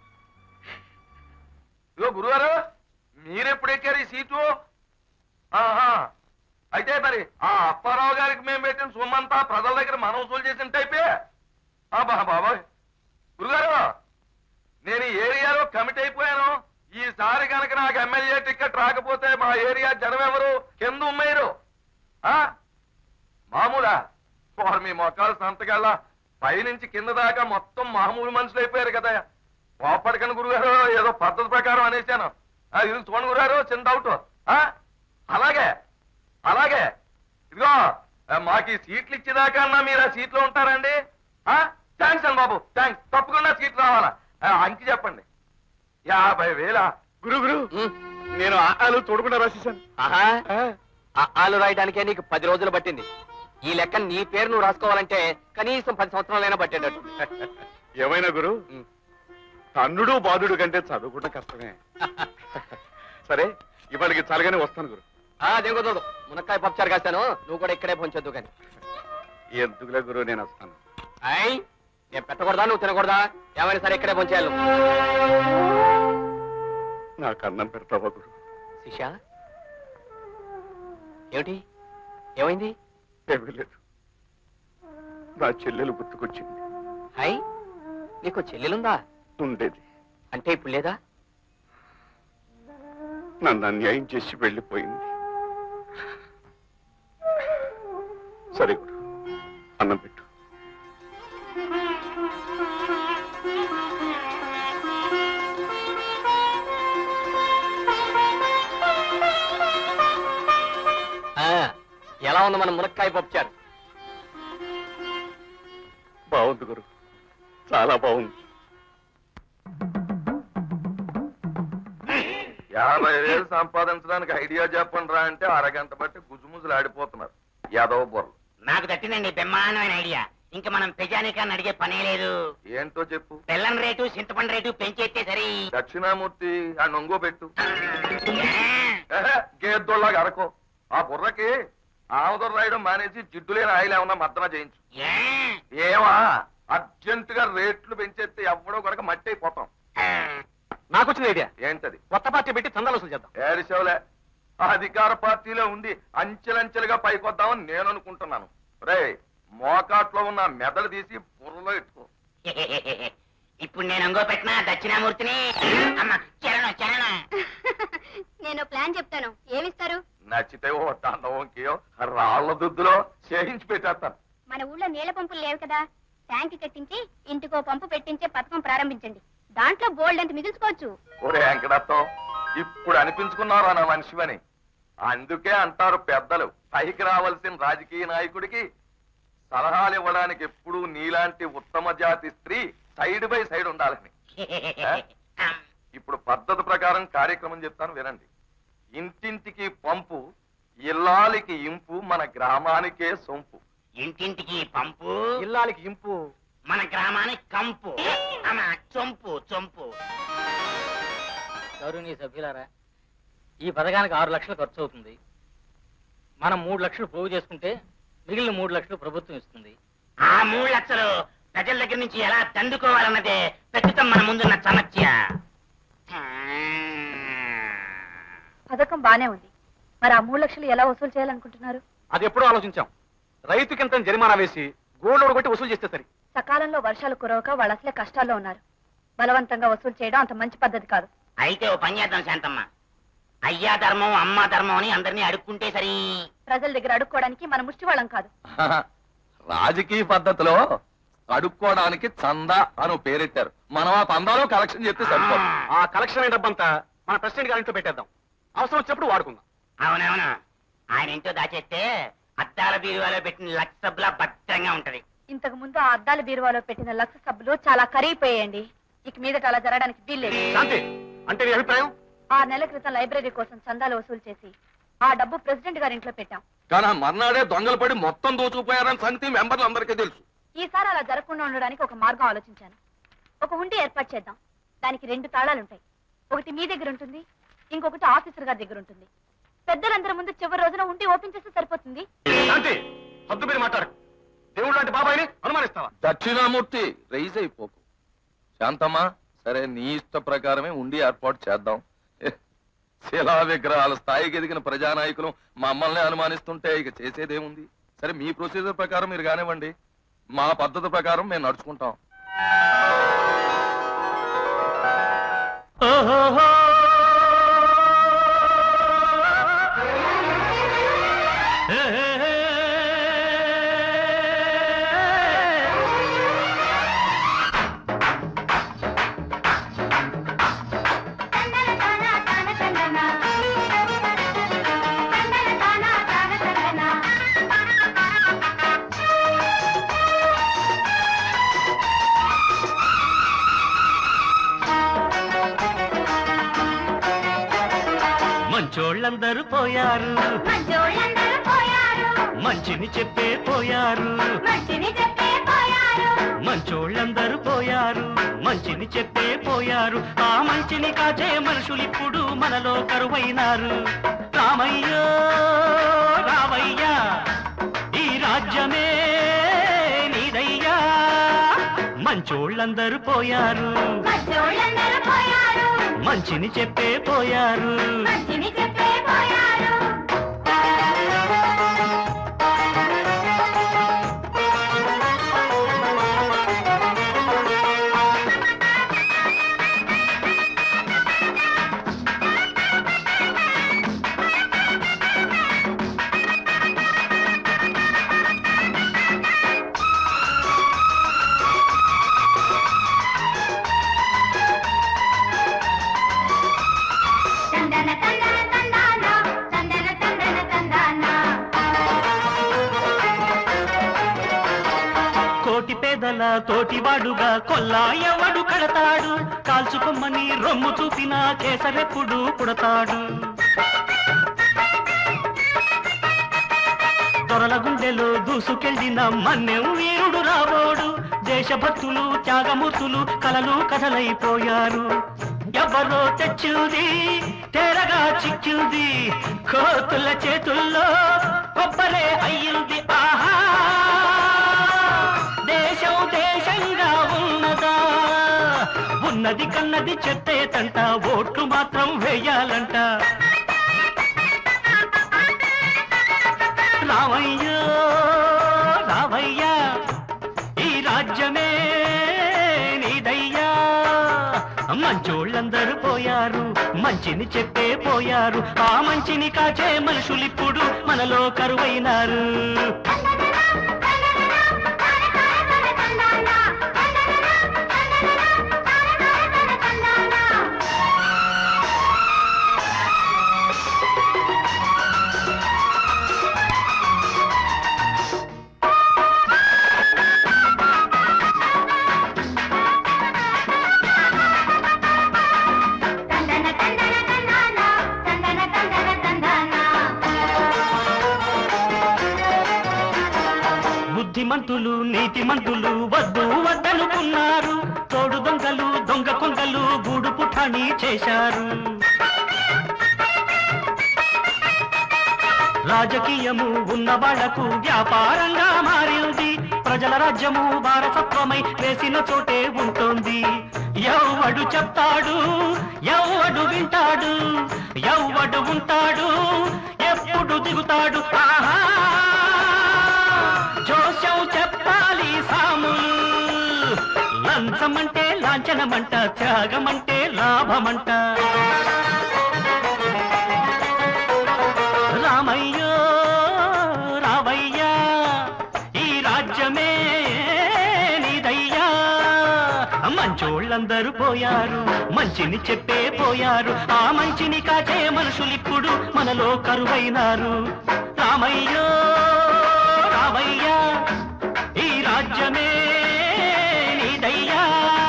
S7: ఇదిగో గురుగారు మీరెప్పుడు ఎక్కారు ఈ సీటు ఆహా అయితే మరి ఆ అప్పారావు గారికి మేము పెట్టిన సొమ్మంతా ప్రజల దగ్గర మనం వసూలు చేసిన టైపే ఆబా బాబాయ్ గురుగారు నేను ఈ ఏరియాలో కమిటీ అయిపోయాను ఈసారి కనుక నాకు ఎమ్మెల్యే టికెట్ రాకపోతే మా ఏరియా జనం ఎవరు కింద ఉమ్మేరు ఆ మామూలా వారు మీ మొక్కలు సంతకాల పైనుంచి కింద దాకా మొత్తం మామూలు మనుషులు అయిపోయారు కదా కోపడికని గురుగారు ఏదో పద్ధతి ప్రకారం అనేసాను ఆ, ఇది చూడండి గురుగారు చిన్న డౌట్ ఆ? అలాగే అలాగే ఇదిగో ఆ, మాకు ఈ సీట్లు ఇచ్చేదాకా అన్నా మీరు ఆ సీట్లో ఉంటారండి థ్యాంక్స్ అండి బాబు థ్యాంక్స్ తప్పకుండా సీట్లు రావాలా ఆ, అంకి చెప్పండి యాభై వేల
S9: గురు గురు నేను ఆలు చూడకుండా రాసేసాను
S1: ఆహా ఆ ఆలు రాయడానికే నీకు పది రోజులు పట్టింది ఈ లెక్క నీ పేరు నువ్వు రాసుకోవాలంటే కనీసం పది సంవత్సరాలైనా పట్టేటట్టు
S9: ఏమైనా గురు తన్నుడు బాధుడు కంటే చదువుకుంటే కష్టమే సరే ఇవాళకి చలగానే వస్తాను గురు
S1: ఆ దిగుదోదు మునక్కాయ పప్పుచారు కాశాను నువ్వు కూడా ఇక్కడే పొంచొద్దు కానీ
S9: ఎందుకులే గురు నేను వస్తాను
S1: అయ్ నేను పెట్టకూడదా నువ్వు తినకూడదా ఏమైనా సరే ఇక్కడే పొంచేయాలి
S9: నాకు అన్నం పెడతావా గురు
S1: శిషా ఏమిటి ఏమైంది
S9: ఏమీ లేదు నా చెల్లెలు గుర్తుకొచ్చింది
S1: హాయ్ నీకు చెల్లెలుందా
S9: ఉండేది
S1: అంటే ఇప్పుడు లేదా
S9: నన్ను అన్యాయం చేసి వెళ్ళిపోయింది సరే గురు అన్నం పెట్టు
S1: ఆ, ఎలా ఉంది మన మునక్కాయ పప్పుచారు
S9: బాగుంది గురు చాలా బాగుంది
S7: యాభై వేలు సంపాదించడానికి ఐడియా చెప్పండి రా అంటే అరగంట బట్టి గుజుముజులు ఆడిపోతున్నారు యాదవ బుర్రలు
S6: నాకు తట్టినండి బ్రహ్మాండమైన ఐడియా ఇంకా మనం ప్రజానికాన్ని అడిగే పనే లేదు
S7: ఏంటో చెప్పు
S6: బెల్లం రేటు చింతపండు రేటు పెంచేస్తే సరి
S7: దక్షిణామూర్తి ఆ నొంగో పెట్టు ఏహే, గేద్దోళ్ళగా అరకో ఆ బుర్రకి ఆముదం రాయడం మానేసి జిడ్డులేని ఆయిల్ ఏమన్నా మద్దన చేయించు ఏమా అర్జెంట్ గా రేట్లు పెంచేస్తే ఎవడో కనుక మట్టి అయిపోతాం
S1: నాకు వచ్చిన ఐడియా
S7: ఏంటది
S1: కొత్త పార్టీ పెట్టి చందాలు వసూలు చేద్దాం
S7: ఏడిసేవలే ఆ అధికార పార్టీలో ఉండి అంచెలంచెలుగా పైకొద్దామని నేను అనుకుంటున్నాను రే మోకాట్లో ఉన్న మెదడు తీసి బుర్రలో ఎట్టుకో
S6: ఇప్పుడు నేను అంగో పెట్టిన దక్షిణామూర్తిని అమ్మ చరణ చరణ
S5: నేను ప్లాన్ చెప్తాను ఏమిస్తారు
S7: నచ్చితే ఓ దండవంకియో రాళ్ల దుద్దులో చేయించి పెట్టేస్తాను
S5: మన ఊళ్ళో నీళ్ల పంపులు లేవు కదా ట్యాంక్ కట్టించి ఇంటికో పంపు పెట్టించే పథకం ప్రారంభించండి దాంట్లో బోల్డ్ అంత మిగుల్చుకోవచ్చు
S7: ఒరే వెంకటత్వం ఇప్పుడు అనిపించుకున్నారా నా మనిషివని అందుకే అంటారు పెద్దలు పైకి రావాల్సిన రాజకీయ నాయకుడికి సలహాలు ఇవ్వడానికి ఎప్పుడూ నీలాంటి ఉత్తమ జాతి స్త్రీ సైడ్ బై సైడ్ ఉండాలని ఇప్పుడు పద్ధతి ప్రకారం కార్యక్రమం చెప్తాను వినండి ఇంటింటికి పంపు ఇల్లాలికి ఇంపు మన గ్రామానికే సొంపు
S6: ఇంటింటికి పంపు
S1: ఇల్లాలకి ఇంపు
S6: మన గ్రామానికి కంపు అమ్మ చొంపు చొంపు
S2: గౌరవనీయ సభ్యులారా ఈ పథకానికి ఆరు లక్షలు ఖర్చు అవుతుంది మనం మూడు లక్షలు పోగు చేసుకుంటే మిగిలిన మూడు లక్షలు ప్రభుత్వం ఇస్తుంది
S6: ఆ మూడు లక్షలు ప్రజల దగ్గర నుంచి ఎలా దండుకోవాలన్నదే ప్రస్తుతం మన ముందున్న సమస్య
S11: పథకం బానే ఉంది మరి ఆ మూడు లక్షలు ఎలా వసూలు చేయాలనుకుంటున్నారు
S4: అది ఎప్పుడో ఆలోచించాం రైతుకింత జరిమానా వేసి గోల్డ్ కొట్టి వసూలు చేస్తే సరి
S11: సకాలంలో వర్షాలు కురవక వాళ్ళు అసలే కష్టాల్లో ఉన్నారు బలవంతంగా వసూలు చేయడం అంత మంచి పద్ధతి కాదు
S6: అయితే ఓ పని చేద్దాం శాంతమ్మ అయ్యా ధర్మం అమ్మ ధర్మం అని అందరినీ అడుక్కుంటే సరి
S11: ప్రజల దగ్గర అడుక్కోవడానికి మన ముష్టి వాళ్ళం కాదు
S7: రాజకీయ పద్ధతిలో అడుక్కోవడానికి చందా అని ఓ పేరెట్టారు మనం ఆ పందాలో కలెక్షన్ చెప్తే సరిపోదు
S4: ఆ కలెక్షన్ అయిన డబ్బంతా మన ప్రెసిడెంట్ గారి ఇంట్లో పెట్టేద్దాం అవసరం వచ్చినప్పుడు వాడుకుందాం
S6: అవునవును ఆయన ఇంట్లో దాచేస్తే అద్దాల బీరువాలో పెట్టిన లక్ష సబ్బులా భద్రంగా ఉంటది
S11: ఇంతకు ముందు ఆ అద్దాల బీరువాలో పెట్టిన లక్ష సబ్బులు చాలా ఖరీపోయాయండి ఇక మీదట అలా జరగడానికి వీల్లేదు
S4: శాంతి అంటే నీ అభిప్రాయం
S11: ఆ నెల క్రితం లైబ్రరీ కోసం చందాలు వసూలు చేసి ఆ డబ్బు ప్రెసిడెంట్ గారి ఇంట్లో పెట్టాం
S7: కానీ ఆ మర్నాడే దొంగలు పడి మొత్తం దోచుకుపోయారని సంగతి మెంబర్లందరికీ తెలుసు
S11: ఈసారి అలా జరగకుండా ఉండడానికి ఒక మార్గం ఆలోచించాను ఒక ఉండి ఏర్పాటు చేద్దాం దానికి రెండు తాళాలు ఉంటాయి ఒకటి మీ దగ్గర ఉంటుంది ఇంకొకటి ఆఫీసర్ గారి దగ్గర ఉంటుంది పెద్దలందరి ముందు చివరి రోజున ఉండి ఓపెన్ చేస్తే సరిపోతుంది
S4: శాంతి హద్దు మీరు మాట్లాడు దేవుడు లాంటి బాబాయిని అనుమానిస్తావా
S7: దక్షిణామూర్తి రైజ్ అయిపోకు శాంతమ్మా సరే నీ ఇష్ట ప్రకారమే ఉండి ఏర్పాటు చేద్దాం శిలా విగ్రహాల స్థాయికి ఎదిగిన ప్రజానాయకులు మమ్మల్ని అనుమానిస్తుంటే ఇక చేసేదేముంది సరే మీ ప్రొసీజర్ ప్రకారం మీరు కానివ్వండి మా పద్ధతి ప్రకారం మేము నడుచుకుంటాం
S10: ఓహో మంచోళ్ళందరూ పోయారు మంచిని చెప్పే పోయారు మంచోళ్ళందరూ పోయారు మంచిని చెప్పే పోయారు ఆ మంచిని కాచే మనుషులు ఇప్పుడు మనలో కరువైనారు రామయ్యో రావయ్యా ఈ రాజ్యమే నీదయ్యా మంచోళ్ళందరూ పోయారు మంచిని చెప్పే పోయారు కోటి పేదల తోటివాడుగా కొల్లా ఎవడు కడతాడు కాల్చుకొమ్మని రొమ్ము చూపిన కేసరెప్పుడు పుడతాడు దొరల గుండెలో దూసుకెళ్ళిన మన్నెం వీరుడు రాబోడు దేశభక్తులు త్యాగమూర్తులు కలలు కథలైపోయారు ఎవరో తెచ్చింది తేరగా చిక్కింది కోతుల చేతుల్లో కొబ్బరే అయ్యింది ఆహా దేశం దేశంగా ఉన్నదా ఉన్నది కన్నది చెత్తేతంట ఓట్లు మాత్రం వేయాలంట రావయ్యో రావయ్యా ఈ రాజ్యమే నీదయ్యా మంచోళ్ళందరూ పోయారు మంచిని చెప్పే పోయారు ఆ మంచిని కాచే మనుషులిప్పుడు మనలో కరువైనారు బుద్ధిమంతులు నీతిమంతులు వద్దు వద్దనుకున్నారు తోడు దొంగలు దొంగ కొంగలు గూడు పుఠాని చేశారు రాజకీయము ఉన్న వాళ్లకు వ్యాపారంగా మారింది ప్రజల రాజ్యము వారసత్వమై వేసిన చోటే ఉంటోంది ఎవ్వడు చెప్తాడు ఎవ్వడు వింటాడు ఎవ్వడు ఉంటాడు దిగుతాడు ఆహా జోషం చెప్పాలి సాములు లంచమంటే లాంఛనమంట త్యాగమంటే లాభమంట రామయ్యో రావయ్యా ఈ రాజ్యమే నీదయ్యా మంచోళ్ళందరూ పోయారు మంచిని చెప్పే పోయారు ఆ మంచిని కాచే మనుషులిప్పుడు మనలో కరువైనారు రామయ్యో రావయ్యా ఈ రాజ్యమే నీదయ్యా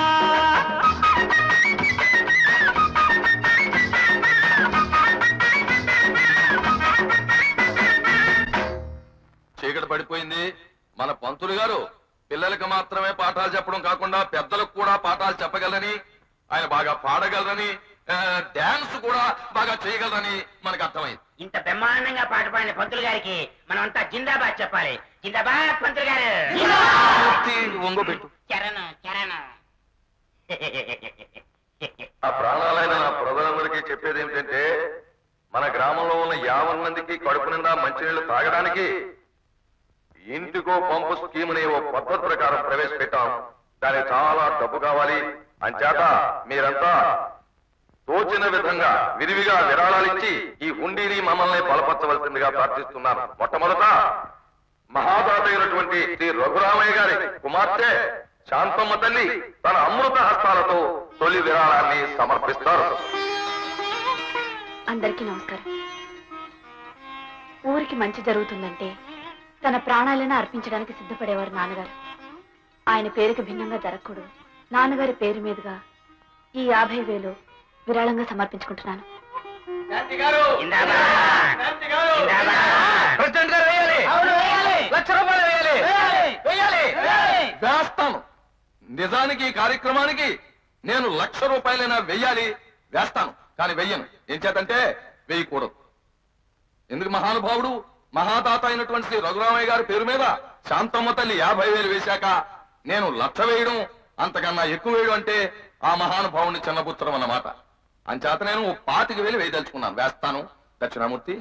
S7: చీకటి పడిపోయింది మన పంతులు గారు పిల్లలకి మాత్రమే పాఠాలు చెప్పడం కాకుండా పెద్దలకు కూడా పాఠాలు చెప్పగలరని ఆయన బాగా పాడగలరని ఆ, డాన్స్ కూడా బాగా చేయగలరని మనకు అర్థమైంది
S6: ఇంత బ్రహ్మాండంగా పాట పాడిన పంతులు గారికి మనం అంతా జిందాబాద్ చెప్పాలి జిందాబాద్ పంతులు గారు
S7: మూర్తి ఒంగోబెట్టు
S6: చరణం చరణం
S7: ఆ ప్రాణాలైన నా ప్రజలందరికీ చెప్పేది ఏంటంటే మన గ్రామంలో ఉన్న యాభై మందికి కడుపు నిండా మంచినీళ్లు తాగడానికి ఇంటికో పంపు స్కీమ్ అనే ఓ పద్ధతి ప్రకారం ప్రవేశపెట్టాం దానికి చాలా డబ్బు కావాలి అంచేత మీరంతా తోచిన విధంగా విరివిగా విరాళాలిచ్చి ఈ హుండీని మమ్మల్ని బలపరచవలసిందిగా ప్రార్థిస్తున్నాను మొట్టమొదట మహాదాత అయినటువంటి శ్రీ రఘురామయ్య గారి కుమార్తె శాంతమ్మ తల్లి తన అమృత హస్తాలతో తొలి విరాళాన్ని సమర్పిస్తారు
S11: అందరికీ నమస్కారం ఊరికి మంచి జరుగుతుందంటే తన ప్రాణాలను అర్పించడానికి సిద్ధపడేవారు నాన్నగారు ఆయన పేరుకి భిన్నంగా జరగకూడదు నాన్నగారి పేరు మీదుగా ఈ యాభై వేలు విరాళంగా సమర్పించుకుంటున్నాను
S3: ప్రెసిడెంట్ గారు వేయాలి లక్ష రూపాయలు వేయాలి వేయాలి
S7: వేస్తాను నిజానికి ఈ కార్యక్రమానికి నేను లక్ష రూపాయలైనా వెయ్యాలి వేస్తాను కానీ వెయ్యను ఏం చేతంటే వేయకూడదు ఎందుకు మహానుభావుడు మహాదాత అయినటువంటి శ్రీ రఘురామయ్య గారి పేరు మీద శాంతమ్మ తల్లి యాభై వేలు వేశాక నేను లక్ష వేయడం అంతకన్నా ఎక్కువ వేయడం అంటే ఆ మహానుభావుని చిన్నపుత్రం అన్నమాట అంచేత నేను ఓ పాతిక వేలు వేయదలుచుకున్నాను వేస్తాను దక్షిణామూర్తి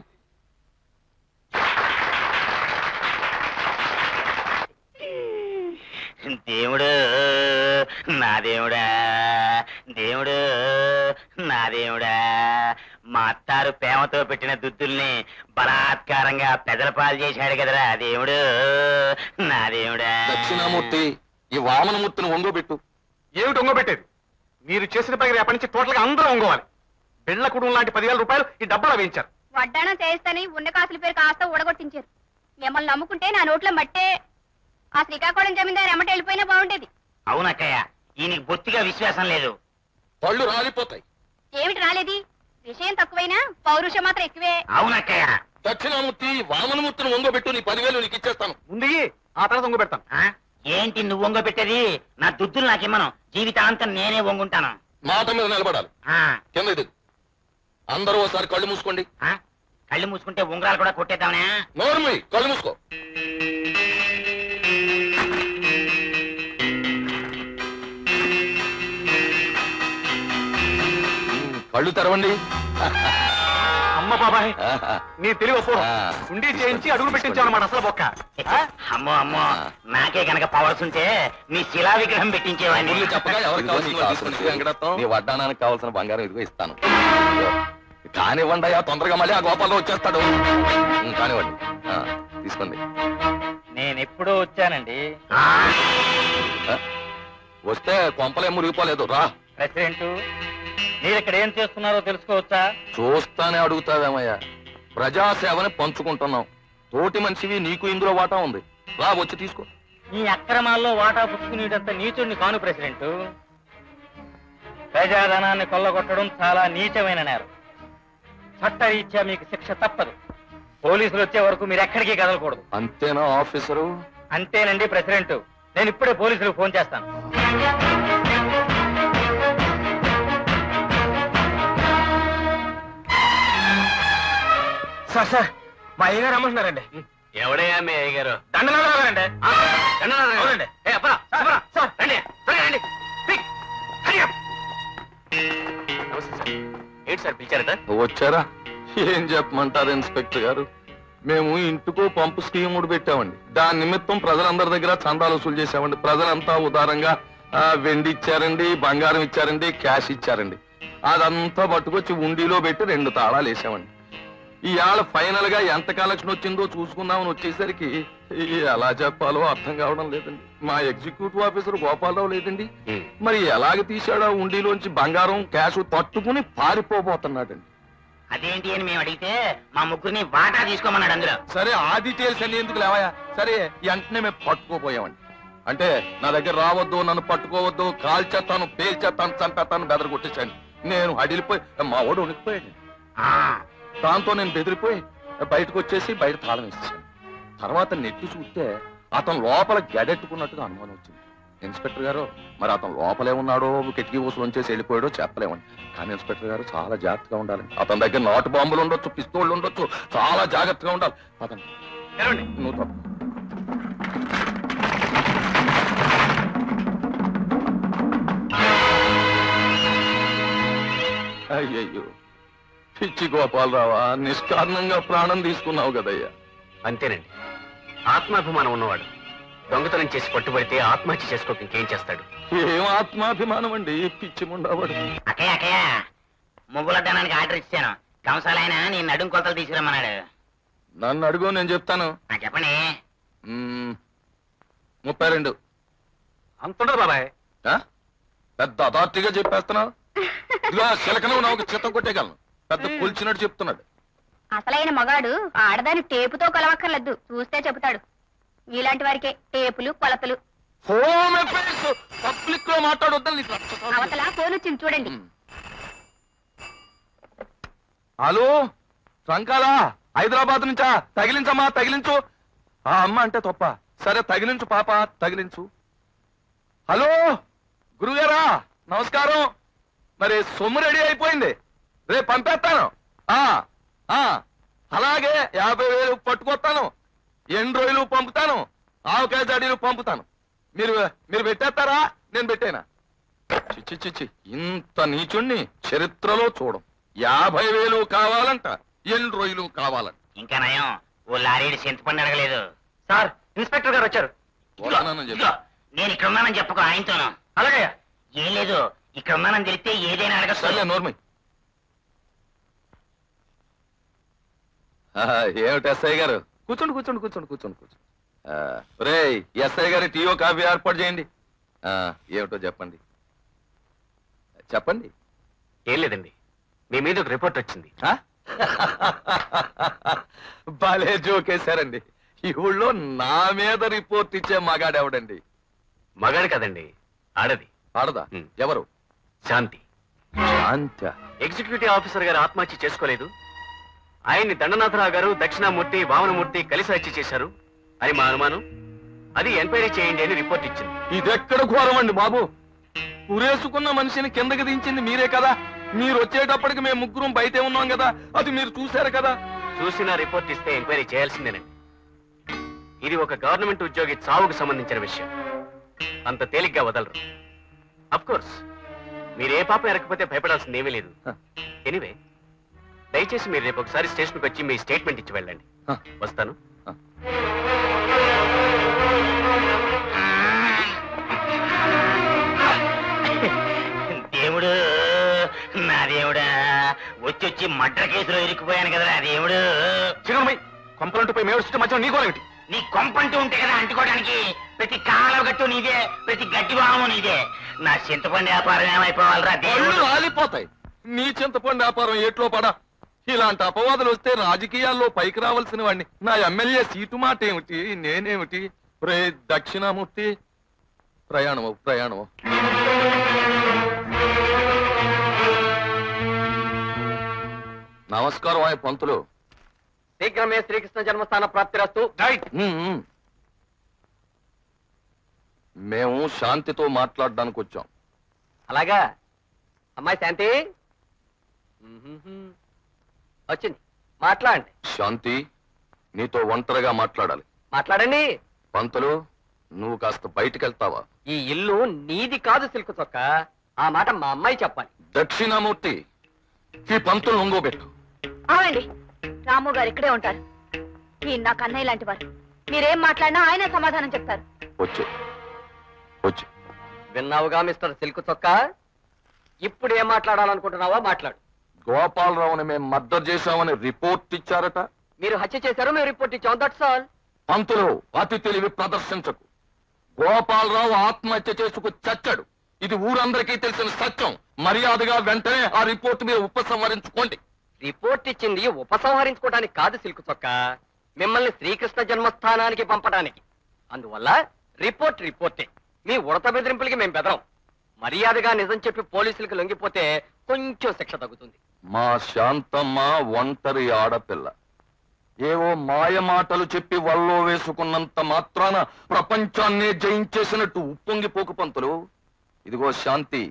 S6: దేవుడు నా దేవుడా దేవుడు నా దేవుడా మా అత్తారు ప్రేమతో పెట్టిన దుద్దుల్ని బలాత్కారంగా పెదల పాలు చేశాడు కదరా దేవుడు నా దేవుడా
S7: దక్షిణామూర్తి ఈ వామనమూర్తిని ఒంగోబెట్టు
S4: ఏమిటి ఒంగోబెట్టేది మీరు చేసిన పని రేపటి నుంచి టోటల్ గా అందరూ ఒంగోవాలి బిళ్ళ కుటుంబం లాంటి పదివేల రూపాయలు ఈ డబ్బాలో వేయించారు
S5: వడ్డాణం చేస్తని ఉన్న కాసుల పేరు కాస్త ఊడగొట్టించారు మిమ్మల్ని నమ్ముకుంటే నా నోట్లో మట్టే ఆ శ్రీకాకుళం జమీందారు ఎమ్మట వెళ్ళిపోయినా బాగుండేది
S6: అవునక్కయ్య ఈయనకి బొత్తిగా విశ్వాసం లేదు
S7: పళ్ళు రాలిపోతాయి
S5: ఏమిటి రాలేది విషయం తక్కువైనా పౌరుషం మాత్రం ఎక్కువే
S6: అవునక్కయ్య
S7: దక్షిణామూర్తి వామనమూర్తిని ఒంగోబెట్టు నీ పదివేలు నీకు ఇచ్చేస్తాను
S4: ముందు ఆ తర్వాత ఒంగోబెడతాను
S6: ఆ? ఏంటి నువ్వు వంగ పెట్టేది నా దుద్దులు నాకిమ్మను జీవితాంతం నేనే వంగుంటాను
S7: మాట మీద నిలబడాలి
S6: ఆ,
S7: కింద ఇది అందరూ ఒకసారి కళ్ళు మూసుకోండి
S6: ఆ? కళ్ళు మూసుకుంటే ఉంగరాలు కూడా కొట్టేద్దామనే
S7: నోర్మి కళ్ళు మూసుకో ఉమ్, కళ్ళు తెరవండి
S4: అమ్మ బాబాయ్
S7: ఆహా.
S4: నీ తెలివి ఒప్పు
S7: ఆ.
S4: ఉండి చేయించి అడుగు పెట్టించావు అన్నమాట అసలు బొక్క ఆ?
S6: అమ్మో అమ్మో నాకే గనక పవర్స్ ఉంటే నీ శిలా విగ్రహం పెట్టించేవాడిని
S7: ఊర్లు చెప్పగా ఎవరికి
S12: ఇదిగో
S7: కావాల్సిన
S12: నీ
S7: వాళ్ళు
S12: కాసులు
S7: తీసుకొని వెంకటత్వం.
S12: నీ వడ్డానానికి కావాల్సిన బంగారం ఇదిగో ఇస్తాను
S7: ఇదిగో. కానివ్వండి అయ్యా తొందరగా మళ్ళీ ఆ గోపాల్లో వచ్చేస్తాడు
S12: ఉమ్, కానివ్వండి ఆ, తీసుకోండి
S2: నేను ఎప్పుడో వచ్చానండి
S6: ఆ,
S12: ఆ, వస్తే కొంపలే మురిగిపోలేదు రా
S2: ప్రెసిడెంట్ మీరు ఇక్కడ ఏం చేస్తున్నారో తెలుసుకోవచ్చా
S12: చూస్తానే అడుగుతావేమయ్యా ప్రజాసేవని పంచుకుంటున్నాం తోటి మనిషివి నీకు ఇందులో వాటా ఉంది రా వచ్చి తీసుకో
S2: ఈ అక్రమాల్లో వాటా పుచ్చుకునేటంత నీచుడిని కాను ప్రెసిడెంట్ ప్రజాధనాన్ని కొల్లగొట్టడం చాలా నీచమైన నేరం చట్టరీత్యా మీకు శిక్ష తప్పదు పోలీసులు వచ్చే వరకు మీరు ఎక్కడికి కదలకూడదు
S12: అంతేనా ఆఫీసరు
S2: అంతేనండి ప్రెసిడెంట్ నేను ఇప్పుడే పోలీసులకు ఫోన్ చేస్తాను
S3: సార్ సార్ మా అయ్యగారు రమ్మంటున్నారండి
S1: ఎవడయ్యా మీ అయ్యగారు
S3: దండనాథరావు గారండి అవునండి.
S1: ఏ అప్పరా అప్పరా రండి త్వరగా రండి పిక్ హరి అప్ ఏంటి సార్ పిలిచారట
S12: వచ్చారా ఏం చెప్పమంటారు ఇన్స్పెక్టర్ గారు
S7: మేము ఇంటికో పంపు స్కీమ్ కూడా పెట్టామండి దాని నిమిత్తం ప్రజలందరి దగ్గర చందాలు వసూలు చేశామండి ప్రజలంతా ఉదారంగా ఆ, వెండి ఇచ్చారండి బంగారం ఇచ్చారండి క్యాష్ ఇచ్చారండి అదంతా పట్టుకొచ్చి ఉండిలో పెట్టి రెండు తాళాలు వేసామండి ఇవాళ ఫైనల్ గా ఎంత కలెక్షన్ వచ్చిందో చూసుకుందామని వచ్చేసరికి ఈ ఎలా చెప్పాలో అర్థం కావడం లేదండి మా ఎగ్జిక్యూటివ్ ఆఫీసర్ గోపాలరావు లేదండి మరి ఎలాగ తీశాడో ఉండిలోంచి బంగారం క్యాష్ తట్టుకుని పారిపోబోతున్నాడండి
S6: అదేంటి అని మేము అడిగితే మా ముగ్గురిని వాటా తీసుకోమన్నాడు అందులో
S7: సరే ఆ డీటెయిల్స్ అన్ని ఎందుకు లేవయా సరే వెంటనే మేము పట్టుకోపోయామండి అంటే నా దగ్గర రావద్దు నన్ను పట్టుకోవద్దు కాల్చేస్తాను పేల్చేస్తాను చంపేస్తాను బెదర కొట్టేశాను నేను అడిలిపోయి మా వాడు ఉనికిపోయాడు దాంతో నేను బెదిరిపోయి బయటకు వచ్చేసి బయట తాళం వేసేసాను తర్వాత నెట్టి చూస్తే అతను లోపల గడెట్టుకున్నట్టుగా అనుమానం వచ్చింది ఇన్స్పెక్టర్ గారు మరి అతను లోపలే ఉన్నాడో కిటికీ ఊసులు ఉంచేసి వెళ్ళిపోయాడో చెప్పలేమండి కానీ ఇన్స్పెక్టర్ గారు చాలా జాగ్రత్తగా ఉండాలండి అతని దగ్గర నాటు బాంబులు ఉండొచ్చు పిస్తోళ్ళు ఉండొచ్చు చాలా జాగ్రత్తగా ఉండాలి అతను నువ్వు తప్ప అయ్యయ్యో పిచ్చి గోపాలరావా నిష్కారణంగా ప్రాణం తీసుకున్నావు కదయ్యా
S4: అంతేనండి ఆత్మాభిమానం ఉన్నవాడు దొంగతనం చేసి పట్టుబడితే ఆత్మహత్య చేసుకోక ఇంకేం చేస్తాడు
S7: ఏం ఆత్మాభిమానం అండి పిచ్చి ముండవాడు
S6: అక్కయ్య అక్కయ్య ముగ్గుల ధనానికి ఆర్డర్ ఇచ్చాను కంసాలైన నీ నడుం కొలతలు తీసుకురమ్మన్నాడు
S7: నన్ను అడుగు నేను చెప్తాను
S6: ఆ, చెప్పండి
S7: మ్మ్, ముప్పై రెండు
S4: అంతుండదు బాబాయ్
S7: ఆ? పెద్ద అథారిటీగా చెప్పేస్తున్నావు ఇదిగో చిలకను నాకు చిత్త కొట్టేయగలను పెద్ద కొలిచినట్టు చెప్తున్నాడు
S5: అసలైన మగాడు ఆడదాని టేపుతో కొలవక్కర్లేదు చూస్తే చెబుతాడు ఇలాంటి వారికే టేపులు కొలతలు
S7: హోమ్ అఫైర్స్ పబ్లిక్ లో మాట్లాడొద్దని నీకు లక్ష సార్లు
S5: అవతల ఫోన్ వచ్చింది చూడండి
S7: హలో ట్రంకాలా హైదరాబాద్ నుంచా తగిలించమ్మా తగిలించు ఆ అమ్మ అంటే తప్ప సరే తగిలించు పాప తగిలించు హలో గురుగారా నమస్కారం మరి సొమ్ము రెడీ అయిపోయింది రేపు పంపేస్తాను ఆ ఆ అలాగే యాభై వేలు పట్టుకొస్తాను ఎండు రోజులు పంపుతాను ఆవకాయ జడీలు పంపుతాను మీరు మీరు పెట్టేస్తారా నేను పెట్టేనా చిచ్చి చిచ్చి ఇంత నీచుణ్ణి చరిత్రలో చూడం యాభై వేలు కావాలంట ఎన్ని రోజులు కావాలంట
S6: ఇంకా నయం ఓ లారీడి చింతపండు అడగలేదు
S1: సార్ ఇన్స్పెక్టర్ గారు వచ్చారు
S7: వదలనని చెప్పు.
S6: ఇదిగో, నేను ఇక్కడ ఉన్నానని చెప్పుకో ఆయనతోను
S1: అలాగే
S6: ఏం లేదు ఇక్కడ ఉన్నానని తెలిస్తే ఏదైనా అడగచ్చు
S7: సర్లే నోర్మి ఏమిటి ఎస్ఐ గారు కూర్చోండి కూర్చోండి కూర్చోండి కూర్చోండి కూర్చోండి రే ఎస్ఐ గారి టీఓ కాఫీ ఏర్పాటు చేయండి ఆ, ఏమిటో చెప్పండి చెప్పండి
S4: ఏం లేదండి మీ మీద ఒక రిపోర్ట్ వచ్చింది
S7: ఆ? భలే జోకేశారండి ఈ ఊళ్ళో నా మీద రిపోర్ట్ ఇచ్చే మగాడెవడండి
S4: మగాడు కదండి ఆడది
S7: ఆడదా
S4: ఉమ్.
S7: ఎవరు
S4: శాంతి
S7: శాంత
S4: ఎగ్జిక్యూటివ్ ఆఫీసర్ గారు ఆత్మహత్య చేసుకోలేదు ఆయన్ని దండనాథరావు గారు దక్షిణామూర్తి వామనమూర్తి కలిసి హత్య చేశారు అని మా అనుమానం అది ఎంక్వైరీ చేయండి అని రిపోర్ట్ ఇచ్చింది
S7: ఇదెక్కడ ఘోరం అండి బాబు ఉరేసుకున్న మనిషిని కిందకి దించింది మీరే కదా మీరు వచ్చేటప్పటికి మేము ముగ్గురం బయటే ఉన్నాం కదా అది మీరు చూశారు కదా
S4: చూసిన రిపోర్ట్ ఇస్తే ఎంక్వైరీ చేయాల్సిందేనండి ఇది ఒక గవర్నమెంట్ ఉద్యోగి చావుకు సంబంధించిన విషయం అంత తేలిగ్గా వదలరు అఫ్ కోర్స్ మీరు ఏ పాపం ఎరకపోతే భయపడాల్సింది ఏమీ లేదు
S7: హ.
S4: ఎనీవే దయచేసి మీరు రేపు ఒకసారి స్టేషన్కి వచ్చి మీ స్టేట్మెంట్ ఇచ్చి వెళ్ళండి
S7: హ.
S4: వస్తాను
S6: దేవుడు నా దేవుడా వచ్చి వచ్చి మడ్ర కేసులో ఇరుక్కుపోయాను కదా దేవుడు
S4: చిరుమై కొంపలంటుపై మేడుస్తుంటే మధ్య నీ గోరేమిటి
S6: నీ కొంపంటూ ఉంటే కదా అంటుకోవడానికి ప్రతి కాలం గట్టు నీదే ప్రతి గడ్డి వాము నీదే నా చింతపండు వ్యాపారం ఏమైపోవాలరా
S7: ఒళ్ళు
S6: దేవుడు
S7: రాలిపోతాయి నీ చింతపండు వ్యాపారం ఏట్లో పడా ఇలాంటి అపవాదులు వస్తే రాజకీయాల్లో పైకి రావాల్సిన వాడిని నా ఎమ్మెల్యే సీటు మాట ఏమిటి నేనేమిటి రే దక్షిణామూర్తి ప్రయాణము ప్రయాణము నమస్కారం ఆయన పంతులు
S1: శీఘ్రమే శ్రీకృష్ణ జన్మస్థాన ప్రాప్తిరస్తు
S7: ఉమ్, ఉమ్. మేము శాంతితో మాట్లాడడానికి వచ్చాం
S1: అలాగా అమ్మాయి శాంతి వచ్చింది మాట్లాడండి
S7: శాంతి నీతో ఒంటరిగా మాట్లాడాలి
S1: మాట్లాడండి
S7: పంతులు నువ్వు కాస్త బయటికి వెళ్తావా
S1: ఈ ఇల్లు నీది కాదు సిల్కు చొక్క ఆ మాట మా అమ్మాయి చెప్పాలి
S7: దక్షిణామూర్తి ఈ పంతులు నుంగోబెట్టు
S11: అవునండి రాము గారు ఇక్కడే ఉంటారు ఈ నా కన్నయ్య లాంటి వారు మీరేం మాట్లాడినా ఆయనే సమాధానం చెప్తారు
S7: వచ్చే వచ్చే
S1: విన్నావుగా మిస్టర్ సిల్క్ చొక్క ఇప్పుడు ఏం మాట్లాడాలనుకుంటున్నావా మాట్లాడు
S7: గోపాలరావుని మేము మర్డర్ చేశామని రిపోర్ట్ ఇచ్చారట
S1: మీరు హత్య చేశారు మేము రిపోర్ట్ ఇచ్చాం దట్స్ ఆల్
S7: పంతులు అతి తెలివి ప్రదర్శించకు గోపాలరావు ఆత్మహత్య చేసుకు చచ్చాడు ఇది ఊరందరికీ తెలిసిన సత్యం మర్యాదగా వెంటనే ఆ రిపోర్ట్ మీరు ఉపసంహరించుకోండి
S1: రిపోర్ట్ ఇచ్చింది ఉపసంహరించుకోవడానికి కాదు సిల్క్ చొక్క మిమ్మల్ని శ్రీకృష్ణ జన్మస్థానానికి పంపడానికి అందువల్ల రిపోర్ట్ రిపోర్టే మీ ఉడత బెదిరింపులకి మేము బెదరం మర్యాదగా నిజం చెప్పి పోలీసులకు లొంగిపోతే కొంచెం శిక్ష తగ్గుతుంది
S7: మా శాంతమ్మ ఒంటరి ఆడపిల్ల ఏవో మాయ మాటలు చెప్పి వల్లో వేసుకున్నంత మాత్రాన ప్రపంచాన్నే జయించేసినట్టు ఉప్పొంగిపోకు పంతులు ఇదిగో శాంతి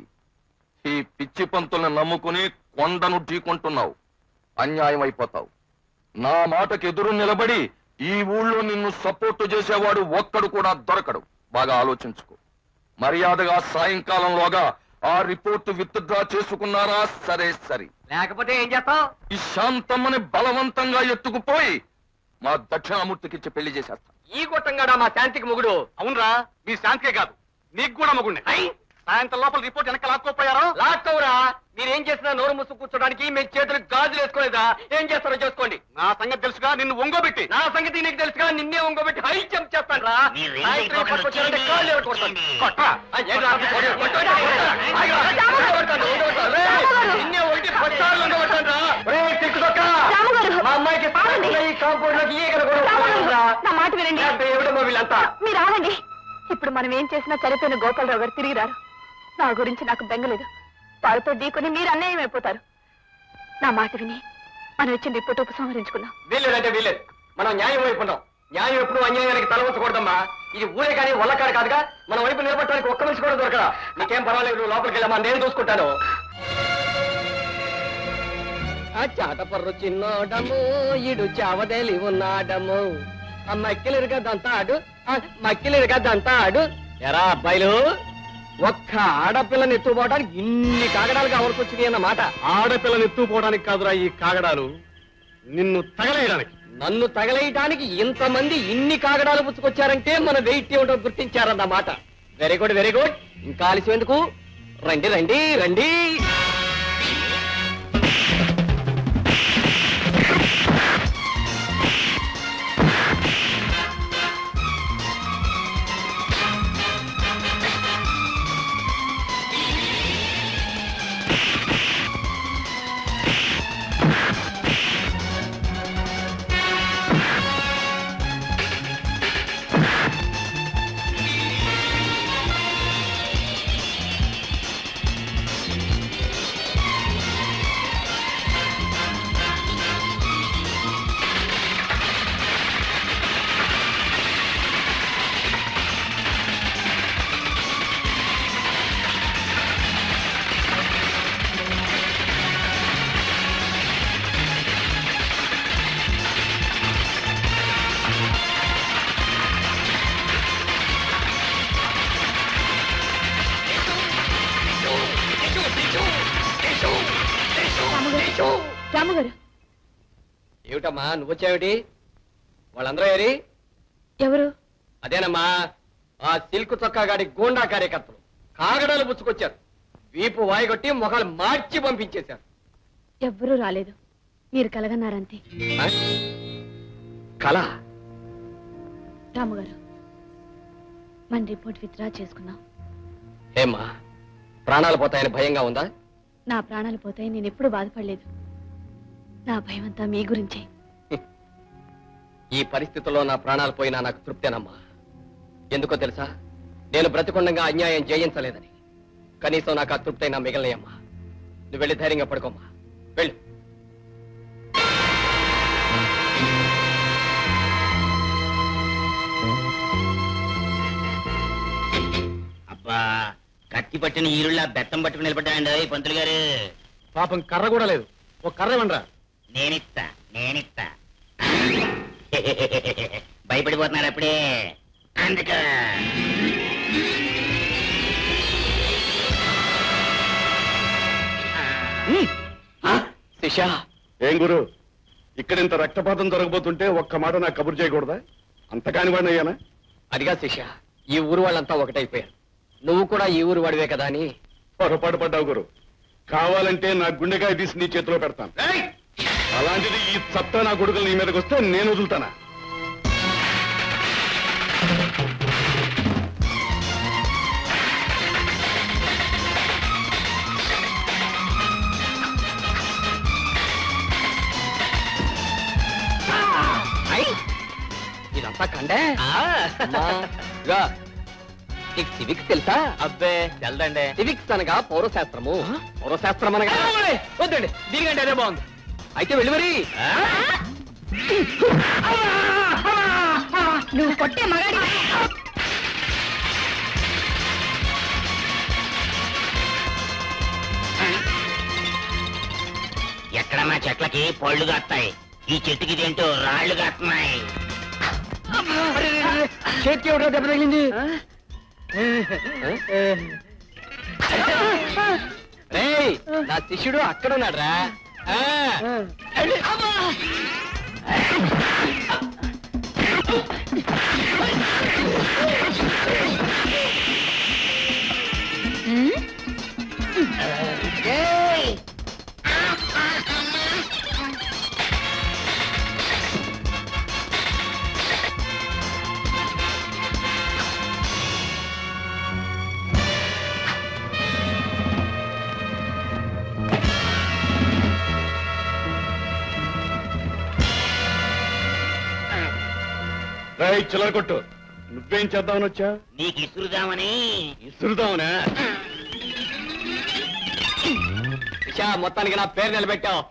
S7: ఈ పిచ్చి పంతుల్ని నమ్ముకుని కొండను ఢీకొంటున్నావు అన్యాయం అయిపోతావు నా మాటకి ఎదురు నిలబడి ఈ ఊళ్ళో నిన్ను సపోర్టు చేసేవాడు ఒక్కడు కూడా దొరకడు బాగా ఆలోచించుకో మర్యాదగా సాయంకాలంలోగా ఆ రిపోర్టు విత్డ్రా చేసుకున్నారా సరే సరే
S1: లేకపోతే ఏం చేస్తావు
S7: ఈ శాంతమ్మని బలవంతంగా ఎత్తుకుపోయి మా దక్షిణామూర్తికి ఇచ్చి పెళ్లి చేసేస్తా
S1: ఈ గొట్టంగాడా మా శాంతికి మొగుడు
S4: అవునరా మీ శాంతికే కాదు నీకు కూడా మగుండే సాయంత్రం లోపల రిపోర్ట్ వెనక లాక్కోపోయారో
S1: లాక్కవురా మీరేం చేసినా నోరు ముసు కూర్చోడానికి మేము చేతులకు గాజులు వేసుకోలేదా ఏం చేస్తారో చేసుకోండి
S4: నా సంగతి తెలుసుగా నిన్ను ఒంగోబెట్టి
S1: నా సంగతి నీకు తెలుసుగా నిన్నే ఒంగోబెట్టి హై జంప్ చేస్తాను రా
S6: మీరు ఏం
S1: సాయంత్రం
S6: చేయకుండా
S1: పట్టుకొచ్చారంటే
S6: వచ్చేయండి.
S1: కాళ్ళు ఎరగొడతాను. కొట్రా. ఆ, ఏంట్రా? కొట్టు, కొట్టు, కొట్టు, కొట్టు. ఆగురా. ఒంగోబెడతాను, ఒంగోబెడతాను. రేయ్, నిన్నే ఒకటి పచ్చాలు ఒంగోబెడతాను రా. రేయ్, తిక్కుతొక్క. మా అమ్మాయికి పాపం ఈ కాంపౌండ్ లోకి ఈగలు కూడా వస్తున్నాయిరా.
S11: నా మాట వినండి
S1: ఎంత ఏమిటమ్మా వీళ్ళంతా
S11: మీరు ఆగండి ఇప్పుడు మనం ఏం చేసినా చనిపోయిన గోపాలరావు గారు తిరిగి రారు నా గురించి నాకు బెంగలేదు వాళ్ళతో ఢీకొని మీరు అన్యాయం అయిపోతారు నా మాట విని మనం ఇచ్చిన రిపోర్ట్ ఉపసంహరించుకుందాం
S1: వీల్లేదంటే వీల్లేదు మనం న్యాయం వైపు ఉన్నాం న్యాయం ఎప్పుడు అన్యాయానికి తల ఉంచకూడదమ్మా ఇది ఊరే కానీ వల్లకాడు కాదుగా మన వైపు నిలబడటానికి ఒక్క మనిషి కూడా దొరకరా నీకేం పర్వాలేదు నువ్వు లోపలికి వెళ్ళమ్మా నేను చూసుకుంటాను ఆ చాటపర్రు చిన్నోడము ఇడు చావదేలి ఉన్నాడము ఆ మక్కిలిరుగా దంతాడు ఆ మక్కిలిరుగా దంతాడు ఎరా అబ్బాయిలు ఒక్క ఆడపిల్లని ఎత్తుపోవడానికి ఇన్ని కాగడాలు కావాల్సి వచ్చినాయి అన్నమాట
S4: ఆడపిల్లని ఎత్తుకుపోవడానికి కాదురా ఈ కాగడాలు నిన్ను తగలేయడానికి
S1: నన్ను తగలేయటానికి ఇంతమంది ఇన్ని కాగడాలు పుచ్చుకొచ్చారంటే మన వెయిట్ ఏమిటో గుర్తించారన్నమాట వెరీ గుడ్ వెరీ గుడ్ ఇంకా ఆలస్యం ఎందుకు రండి రండి రండి
S11: రాముగారు
S1: ఏమిటమ్మా నువ్వు వచ్చావేటి వాళ్ళందరూ ఏరి
S11: ఎవరు
S1: అదేనమ్మా ఆ సిల్క్ చొక్కా గాడి గూండా కార్యకర్తలు కాగడాలు పుచ్చుకొచ్చారు వీపు వాయిగొట్టి మొహాలు మార్చి పంపించేశారు
S11: ఎవ్వరూ రాలేదు మీరు కలగన్నారంతే
S1: ఆ? కళ
S11: రాముగారు మన రిపోర్ట్ విత్డ్రా చేసుకున్నాం
S1: ఏమ్మా ప్రాణాలు పోతాయని భయంగా ఉందా
S11: నా ప్రాణాలు పోతాయి నేను ఎప్పుడు బాధపడలేదు నా భయం అంతా మీ గురించే
S1: ఈ పరిస్థితుల్లో నా ప్రాణాలు పోయినా నాకు తృప్తేనమ్మా ఎందుకో తెలుసా నేను బ్రతికొండంగా అన్యాయం జయించలేదని కనీసం నాకు ఆ తృప్తైనా మిగలనయ్యమ్మా నువ్వు వెళ్ళి ధైర్యంగా పడుకోమ్మా వెళ్ళు
S6: అబ్బా కత్తి పట్టిన ఈరుళ్ళ బెత్తం పట్టుకుని నిలబడ్డాయండి ఓయ్ పంతులు గారు
S4: పాపం కర్ర కూడా లేదు ఒక కర్ర ఇవ్వండిరా
S6: నేనిస్తా నేనిస్తా భయపడిపోతున్నారు అప్పుడే అందుక
S1: శిషా
S9: ఏం గురు ఇక్కడ ఇంత రక్తపాతం జరగబోతుంటే ఒక్క మాట నాకు కబురు చేయకూడదా అంత కానివాడిని అయ్యానా
S1: అదిగా శిష్య ఈ ఊరు వాళ్ళంతా ఒకటైపోయారు నువ్వు కూడా ఈ ఊరు వాడివే కదా అని
S9: పొరపాటు పడ్డావు గురు కావాలంటే నా గుండెకాయ తీసి నీ చేతిలో పెడతాను అలాంటిది ఈ సత్తా నా కొడుకులు నీ మీదకి వస్తే నేను వదులుతానా
S1: ఇదంతా కండే ఇదిగో, నీకు సివిక్స్ తెలుసా అబ్బే తెలదండి సివిక్స్ అనగా పౌరశాస్త్రము పౌరశాస్త్రం అనగా వద్దండి దీనికంటే అదే బాగుంది అయితే వెళ్ళి మరి
S5: నువ్వు కొట్టే మగాడి
S6: ఎక్కడ మా చెట్లకి పళ్ళు కాస్తాయి ఈ చెట్టుకి ఇదేంటో రాళ్ళు కాస్తున్నాయి
S1: చేతికి ఎవడో దెబ్బ తగిలింది రేయ్, నా శిష్యుడు అక్కడ ఉన్నాడ్రా ఆ.
S9: రాయ్ చిల్లర కొట్టు నువ్వేం చేద్దామని వచ్చా
S6: నీకు ఇసురుదామని
S9: ఇసురుదావునా
S1: ఇషా మొత్తానికి నా పేరు నిలబెట్టావు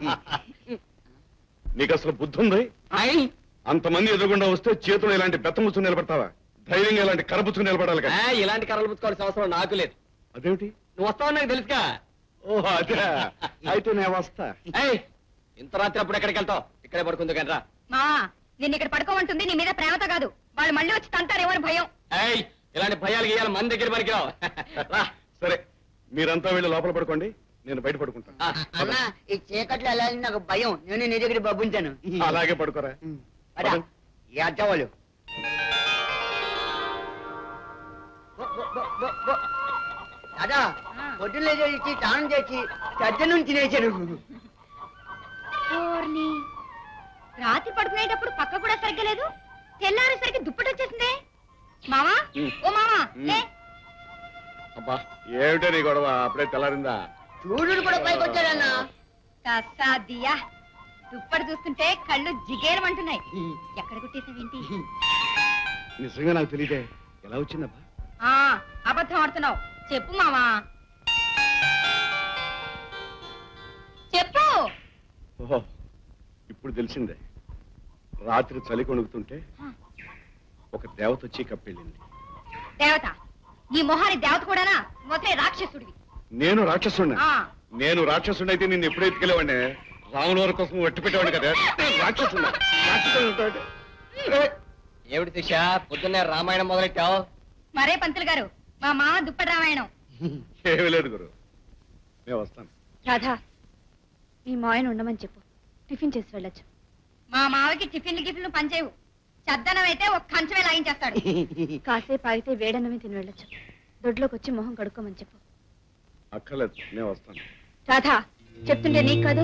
S9: నీకు అసలు బుద్ధి ఉంది అంతమంది ఎదురుగుండా వస్తే చేతులు ఇలాంటి బెత్తముచ్చుకు నిలబడతావా ధైర్యంగా ఇలాంటి కరపుచ్చుకు నిలబడాలి కదా
S1: ఆ, ఇలాంటి కర్రలు పుచ్చుకోవాల్సిన అవసరం నాకు లేదు
S9: అదేమిటి
S1: నువ్వు వస్తావు నాకు తెలుసుగా
S9: ఓ అదే అయితే నేను వస్తా
S1: ఏయ్, ఇంత రాత్రి అప్పుడు ఎక్కడికి వెళ్తావు ఇక్కడే పడుకుంది కానీ రా
S5: మా నిన్ను ఇక్కడ పడుకోమంటుంది నీ మీద ప్రేమతో కాదు వాళ్ళు మళ్ళీ వచ్చి తంతారేమో అని భయం
S1: ఏయ్ ఇలాంటి భయాలు గీయాలి మన దగ్గర పనికిరావు రా
S9: సరే మీరంతా వెళ్ళి లోపల పడుకోండి నేను బయట పడుకుంటాను
S8: అన్న ఈ చీకట్లో వెళ్ళాలని నాకు భయం నేను నీ దగ్గర బబ్బుంటాను
S9: అలాగే పడుకోరా
S8: పదా ఈ అచ్చవాళ్ళు దాదా పొద్దున్న లేచి స్నానం చేసి సజ్జ నుంచి లేచాను
S5: ఓర్ని రాత్రి పడుకునేటప్పుడు పక్క కూడా సరిగ్గా లేదు తెల్లారేసరికి దుప్పటి వచ్చేసిందే మావా ఓ మావా లే
S9: అబ్బా ఏమిటే నీ గొడవ అప్పుడే తెల్లారిందా
S8: సూర్యుడు కూడా పైకి వచ్చాడన్న
S5: కసాదియా దుప్పటి చూస్తుంటే కళ్ళు జిగేరమంటున్నాయి ఎక్కడ కుట్టేసావేంటి
S9: నిజంగా నాకు తెలియదే ఎలా వచ్చిందబ్బా
S5: ఆ అబద్ధం ఆడుతున్నావు చెప్పు మావా చెప్పు
S9: ఓహో ఇప్పుడు తెలిసిందే రాత్రి చలి కొణుకుతుంటే ఒక దేవత వచ్చి కప్పెళ్ళింది
S5: దేవత నీ మొహాని దేవత కూడానా మొదలే రాక్షసుడివి
S9: నేను రాక్షసుడిని
S5: ఆ
S9: నేను రాక్షసుడిని అయితే నిన్ను ఎప్పుడు ఎత్తుకెళ్ళేవాడిని రాముల వారి కోసం ఒట్టి పెట్టేవాడిని కదా నేను రాక్షసుడిని రాక్షసుడిని ఉంటాడు.
S1: ఏమిటి శిష పొద్దున్నే రామాయణం మొదలెట్టావు
S5: మరే పంతులు గారు మా మామ దుప్పటి రామాయణం
S9: ఏమీ లేదు గురు నేను వస్తాను
S11: రాధా మీ మాయన ఉండమని చెప్పు టిఫిన్ చేసి వెళ్ళొచ్చు
S5: మా మావకి టిఫిన్లు గిఫిన్లు పనిచేయవు చద్దనం అయితే ఒక కంచమే లాగించేస్తాడు
S11: కాసేపు ఆగితే వేడన్నమే తిని వెళ్ళొచ్చు దొడ్లోకి వచ్చి మొహం కడుక్కోమని చెప్పు
S9: అక్కర్లేదు నేను వస్తాను
S11: రాధా చెప్తుంటే నీకు కాదు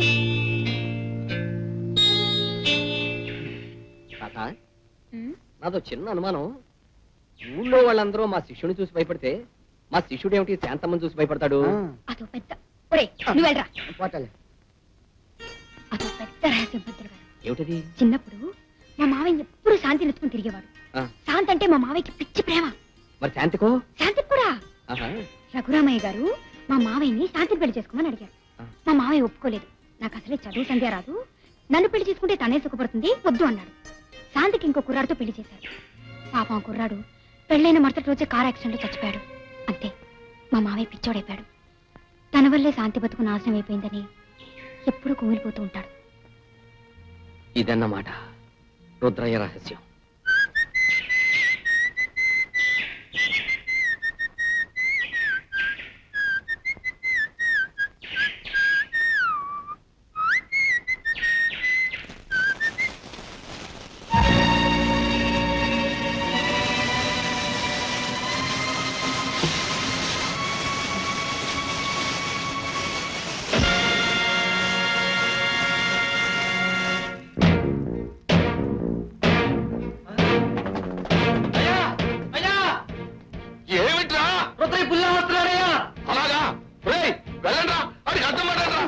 S1: తాత నాదో చిన్న అనుమానం ఊళ్ళో వాళ్ళందరూ మా శిష్యుని చూసి భయపడితే మా శిష్యుడు ఏమిటి శాంతమ్మని చూసి భయపడతాడు
S5: అదో పెద్ద ఒరే నువ్వు వెళ్ళరా
S8: పోతాలే
S5: అదో పెద్ద రహస్యం పంతులు గారు
S1: ఏమిటది
S5: చిన్నప్పుడు మా మావయ్య ఎప్పుడు శాంతిని ఎత్తుకుని తిరిగేవాడు
S1: ఆ.
S5: శాంతి అంటే మా మావయ్యకి పిచ్చి ప్రేమ
S1: మరి శాంతికో
S5: శాంతికి కూడా
S1: ఆహా.
S5: రఘురామయ్య గారు మా మావయ్యని శాంతిని పెళ్లి చేసుకోమని అడిగారు
S1: ఆ.
S5: మా మావయ్య ఒప్పుకోలేదు నాకు అసలే చదువు సంధ్య రాదు నన్ను పెళ్లి చేసుకుంటే తనే సుఖపడుతుంది వద్దు అన్నాడు శాంతికి ఇంకో కుర్రాడితో పెళ్లి చేశారు పాపం ఆ కుర్రాడు పెళ్ళైన మరుసటి రోజే కార్ యాక్సిడెంట్ లో చచ్చిపోయాడు అంతే మా మావయ్య పిచ్చోడైపోయాడు తన వల్లే శాంతి బతుకు నాశనం అయిపోయిందని ఎప్పుడూ కుమిలిపోతూ ఉంటాడు
S1: ఇదన్నమాట రుద్రయ్య రహస్యం అబ్బాయి పుల్లా వస్తున్నాడయ్యా
S7: అలాగా రేయ్, వెళ్ళండ్రా వాడికి అర్థం పడండిరా.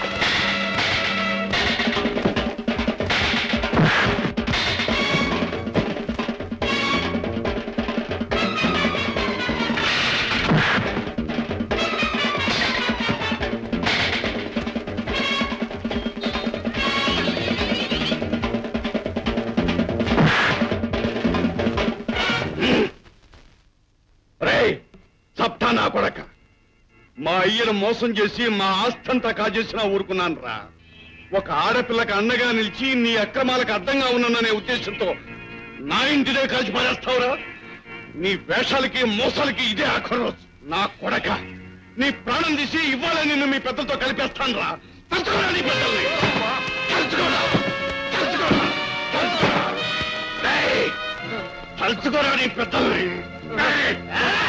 S9: రేయ్ చప్టా నా కొడక మా అయ్యను మోసం చేసి మా ఆస్తంతా కాజేసినా ఊరుకున్నాను రా ఒక ఆడపిల్లకి అండగా నిలిచి నీ అక్రమాలకు అడ్డంగా ఉన్నాననే ఉద్దేశంతో నా ఇంటిదే కలిసి పడేస్తావురా నీ వేషాలకి మోసాలకి ఇదే ఆఖరు రోజు నా కొడక నీ ప్రాణం తీసి ఇవ్వాల నిన్ను మీ పెద్దలతో కలిపేస్తాను రా తలుచుకోరా నీ పెద్దల్ని తలుచుకోరా తలుచుకోరా తలుచుకోరా రేయ్, తలుచుకోరా నీ పెద్దల్ని రేయ్.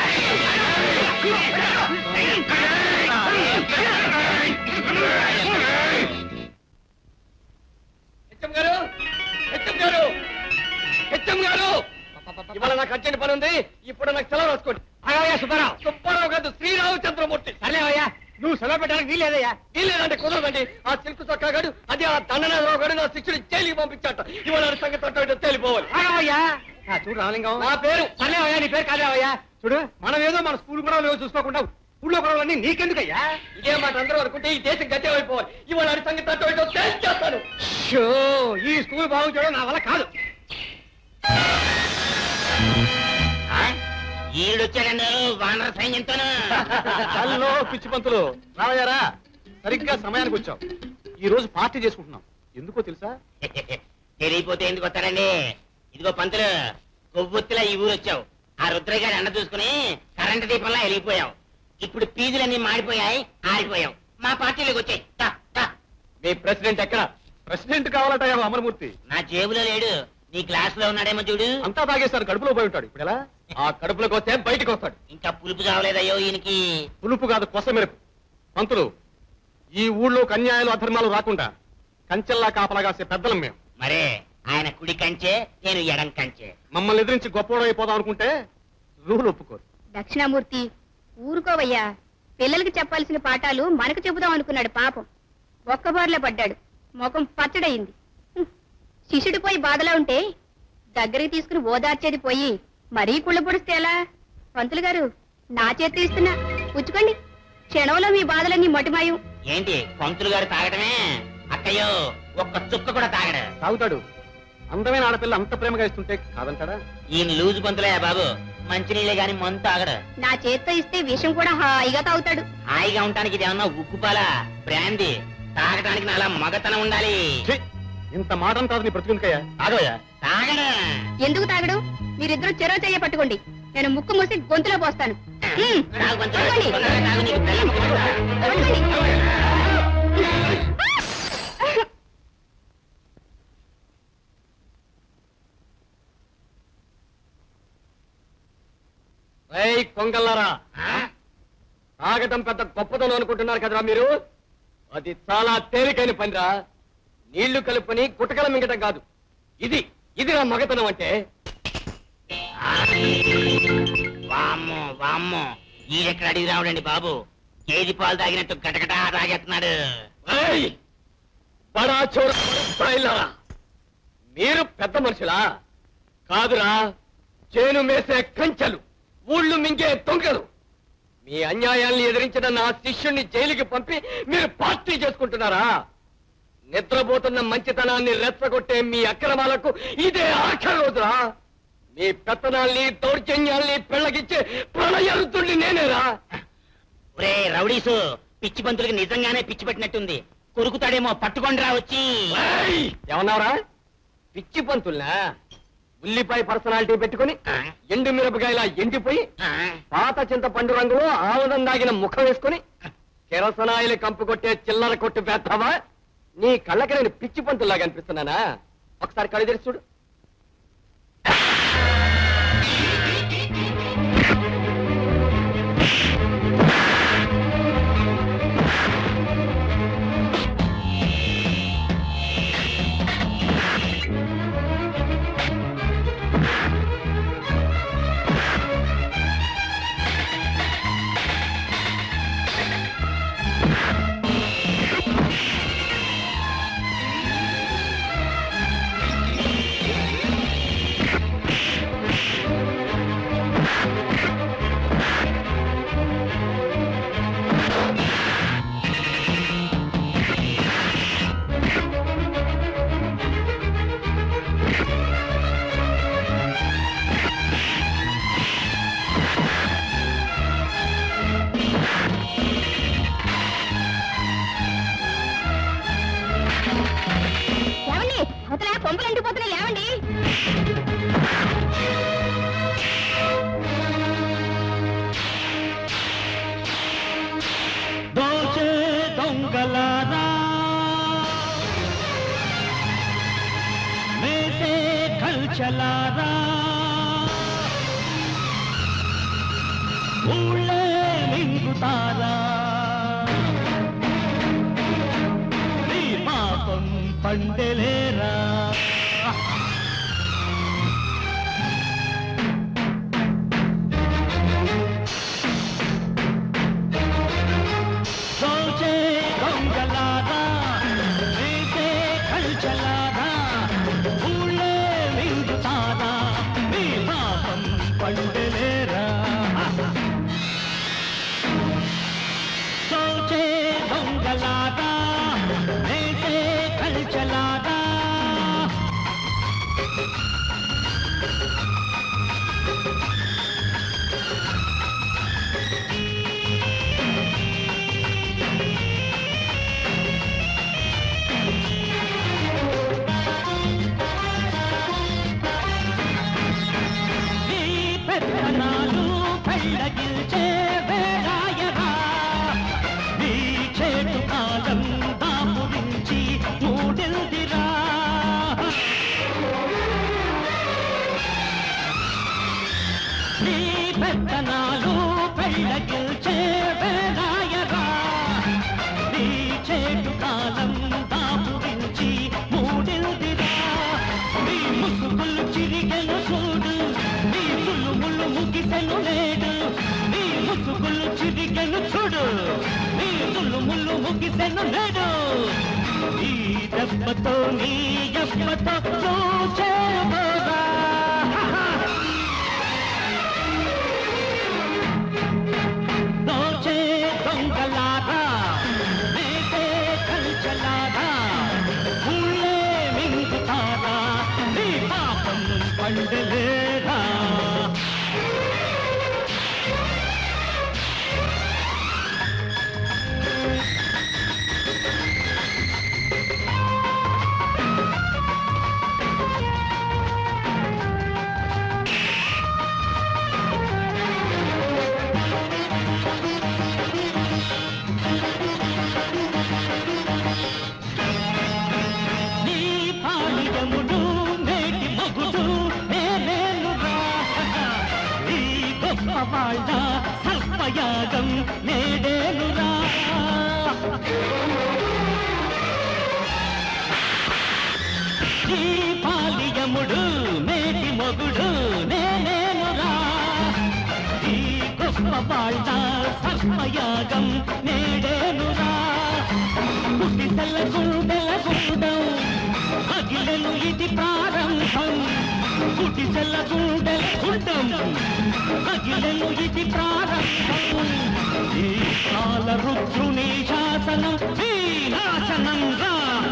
S1: హెచ్ఎం గారు హెచ్ఎం గారు హెచ్ఎం గారు ఇవాళ నాకు అర్జెంట్ పని ఉంది ఇప్పుడు నాకు సెలవు రాసుకోండి అయ్యా సుబ్బారావు సుబ్బారావు కాదు శ్రీరామచంద్రమూర్తి సరేవయ్యా నువ్వు సెలవు పెట్టడానికి వీలేదయ్యా వీలేదంటే కుదరదండి ఆ సిల్క్ చొక్కా గాడు అది ఆ దండనాథరావు గారు నా శిక్షుడు జైలుకి పంపించాట ఇవాళ వాడి సంగతి తట్టు తేలిపోవాలి
S13: రాఘవయ్యా ఆ, చూడు రామలింగం
S1: నా పేరు
S13: పర్లేవయ్యా నీ పేరు కాదేవయ్యా చూడు మనం ఏదో మన స్కూల్ కూడా లేవో చూసుకోకుండా ఊళ్ళో గొడవలన్నీ నీకెందుకయ్యా
S1: ఇదే మాట అందరూ అనుకుంటే ఈ దేశం గట్టే అయిపోవాలి ఇవాళ వాడి సంగతి తట్టు తేల్చేస్తాను
S13: షో ఈ స్కూల్ బాగు చేయడం నా వల్ల కాదు
S6: ఈడొచ్చాడండి వానర సైన్యంతోను
S4: హలో పిచ్చి పంతులు రావయ్యారా సరిగ్గా సమయానికి వచ్చావు ఈ రోజు పార్టీ చేసుకుంటున్నాం ఎందుకో తెలుసా
S6: తెలియపోతే ఎందుకు వస్తారండి ఇదిగో పంతులు కొవ్వొత్తిలా ఈ ఊరు వచ్చావు ఆ రుద్రయ్య గారి ఎండ చూసుకుని కరెంటు దీపంలా వెలిగిపోయావు ఇప్పుడు పీజులన్నీ మాడిపోయాయి ఆరిపోయావు మా పార్టీలోకి వచ్చాయి దా, దా.
S1: మీ ప్రెసిడెంట్ ఎక్కడ
S4: ప్రెసిడెంట్ కావాలటయ్యా అమరమూర్తి
S6: నా జేబులో లేడు నీ క్లాస్ లో ఉన్నాడేమో చూడు
S4: అంతా తాగేశారు కడుపులో పోయి ఉంటాడు ఇప్పుడు ఎలా
S1: ఆ కడుపులోకి వస్తే బయటికి వస్తాడు
S6: ఇంకా పులుపు కావలేదయ్యో ఈయనకి
S4: పులుపు కాదు కొస మెరుపు పంతులు ఈ ఊళ్ళో అన్యాయాలు అధర్మాలు రాకుండా కంచెల్లా కాపలా కాసే పెద్దలం మేము
S6: మరే ఆయన కుడి కంచే నేను ఎడం కంచే
S4: మమ్మల్ని ఎదిరించి గొప్పవాడైపోదాం అనుకుంటే రూలు ఒప్పుకోరు
S5: దక్షిణామూర్తి ఊరుకోవయ్యా పిల్లలకి చెప్పాల్సిన పాఠాలు మనకు చెబుదాం అనుకున్నాడు పాపం ఒక్కబార్లో పడ్డాడు ముఖం పచ్చడయింది హ్మ్. శిష్యుడు పోయి బాధలో ఉంటే దగ్గరికి తీసుకుని ఓదార్చేది పోయి మరీ కుళ్ళ పొడిస్తే ఎలా పంతులు గారు నా చేతి ఇస్తున్నా పుచ్చుకోండి క్షణంలో మీ బాధలన్నీ మటిమాయం
S6: ఏంటి పంతులు గారు తాగటమే అక్కయ్యో ఒక్క చుక్క కూడా తాగడు
S4: తాగుతాడు అందమైన ఆడపిల్ల అంత ప్రేమగా ఇస్తుంటే కాదంటాడా
S6: ఈయన లూజు పంతులే బాబు మంచినీళ్ళే గాని మందు తాగడు
S5: నా చేత్తో ఇస్తే విషం కూడా హాయిగా తాగుతాడు
S6: హాయిగా ఉండటానికి ఇది ఏమన్నా ఉక్కుపాల బ్రాంది తాగటానికి నాలా మగతనం ఉండాలి
S4: ఛీ! ఇంత మాట కాదు నీ బ్రతుకునికయ్యా తాగవయ్యా
S6: తాగడు
S5: ఎందుకు తాగడు మీరిద్దరూ చెరో చెయ్య పట్టుకోండి నేను ముక్కు మూసి గొంతులో పోస్తాను హ్మ్.
S6: తాగు పంతులు.
S5: పట్టుకోండి.
S6: తొందరగా తాగు, నీకు బెల్లం ముక్క పెడతా.
S5: పట్టుకోండి.
S1: ఏయ్ కొంగల్లారా
S6: ఆ?
S1: తాగటం పెద్ద గొప్పదనం అనుకుంటున్నారు కదరా మీరు అది చాలా తేలికైన పనిరా నీళ్లు కలుపుకొని గుటకల మింగటం కాదు ఇది ఇది నా మగతనం అంటే
S6: వామ్మో వామ్మో ఈడెక్కడ అడిగి రావడండి బాబు కేజీ పాలు తాగినట్టు గటగటా తాగేస్తున్నాడు
S1: ఏయ్! బడా చోర బయలురా. మీరు పెద్ద మనుషులా కాదురా చేను మేసే కంచెలు ఊళ్ళు మింగే దొంగలు మీ అన్యాయాల్ని ఎదిరించిన నా శిష్యుణ్ణి జైలుకి పంపి మీరు పార్టీ చేసుకుంటున్నారా నిద్రపోతున్న మంచితనాన్ని రెచ్చగొట్టే మీ అక్రమాలకు ఇదే ఆఖరి రోజురా మీ పెత్తనాల్ని దౌర్జన్యాల్ని పెళ్లగిచ్చే ప్రళయరుతుల్ని నేనేరా
S6: ఒరే రౌడీసు పిచ్చి పంతులకి నిజంగానే పిచ్చి పట్టినట్టుంది కొరుకుతాడేమో పట్టుకొండిరా వచ్చి
S1: ఏయ్! ఏమన్నావురా పిచ్చి పంతుల్నా ఉల్లిపాయ పర్సనాలిటీ పెట్టుకుని ఎండు మిరపకాయలా ఎండిపోయి
S6: ఆ,
S1: పాత చింతపండు రంగులో ఆముదం దాగిన ముఖం వేసుకుని కిరసనాయిలు కంపు కొట్టే చిల్లర కొట్టు పెడతావా నీ కళ్ళకి నేను పిచ్చి పంతుల్లా కనిపిస్తున్నానా ఒకసారి కళ్ళు తెరిచి చూడు
S10: దొంగలారా ఊళ్ళే మింగుతారా నీ పాపం పండెలేరా దోచే దొంగలారా వేసే కల్చలారా ఊళ్ళే మింగుతారా నీ పాపం పండెలేరా దోచే దొంగలారా వేసే కల్చలారా నీ పెత్తనాలు కళ్ళగిల్చే వేళాయరా నీ చేటు కాలం దాపురించి మూడిందిరా నీ పెత్తనాలు కళ్ళగిల్చే వేళాయరా నీ చేటు కాలం దాపురించి మూడిందిరా నీ ముసుగులు చిరిగెను చూడు నీ సులుములు ముగిసెను లేడు నీ ముసుగులు చిరిగెను చూడు నీ సులుములు ముగిసెను లేడు ఈ దెబ్బతో నీ దెబ్బతో చూచేబోరా దోచే దొంగలారా మేటే కల్చలారా ఊళ్ళే మింగుతారా నీ పాపం పండలేరా నీ పాలియముడు నేటి మగుడు నేనేనురా ఈ గొప్ప వాళ్ళ సర్పయాగం నేడేనురా ఈ పాలియముడు నేటి మగుడు నేనేనురా ఈ గొప్ప వాళ్ళ సర్పయాగం నేడేనురా కుటిసల గుండెల గుండం అగిలెను ఇది ప్రారంభం కుటిసల గుండెల గుండం అగిలెను ఇది ప్రారంభం ఈ కాల రుద్రుని శాసనం ఈ నాశనం రా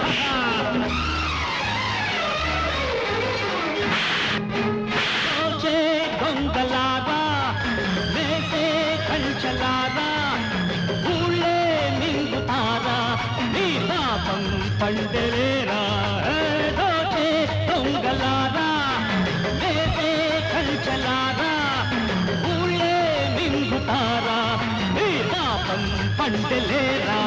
S10: దోచే దొంగలారా వేసే కంచలారా ఊళ్ళే మింగుతారా నీ పాపం పండలేరా ఏ దోచే దొంగలారా వేసే కంచలారా ఊళ్ళే మింగుతారా నీ పాపం పండలేరా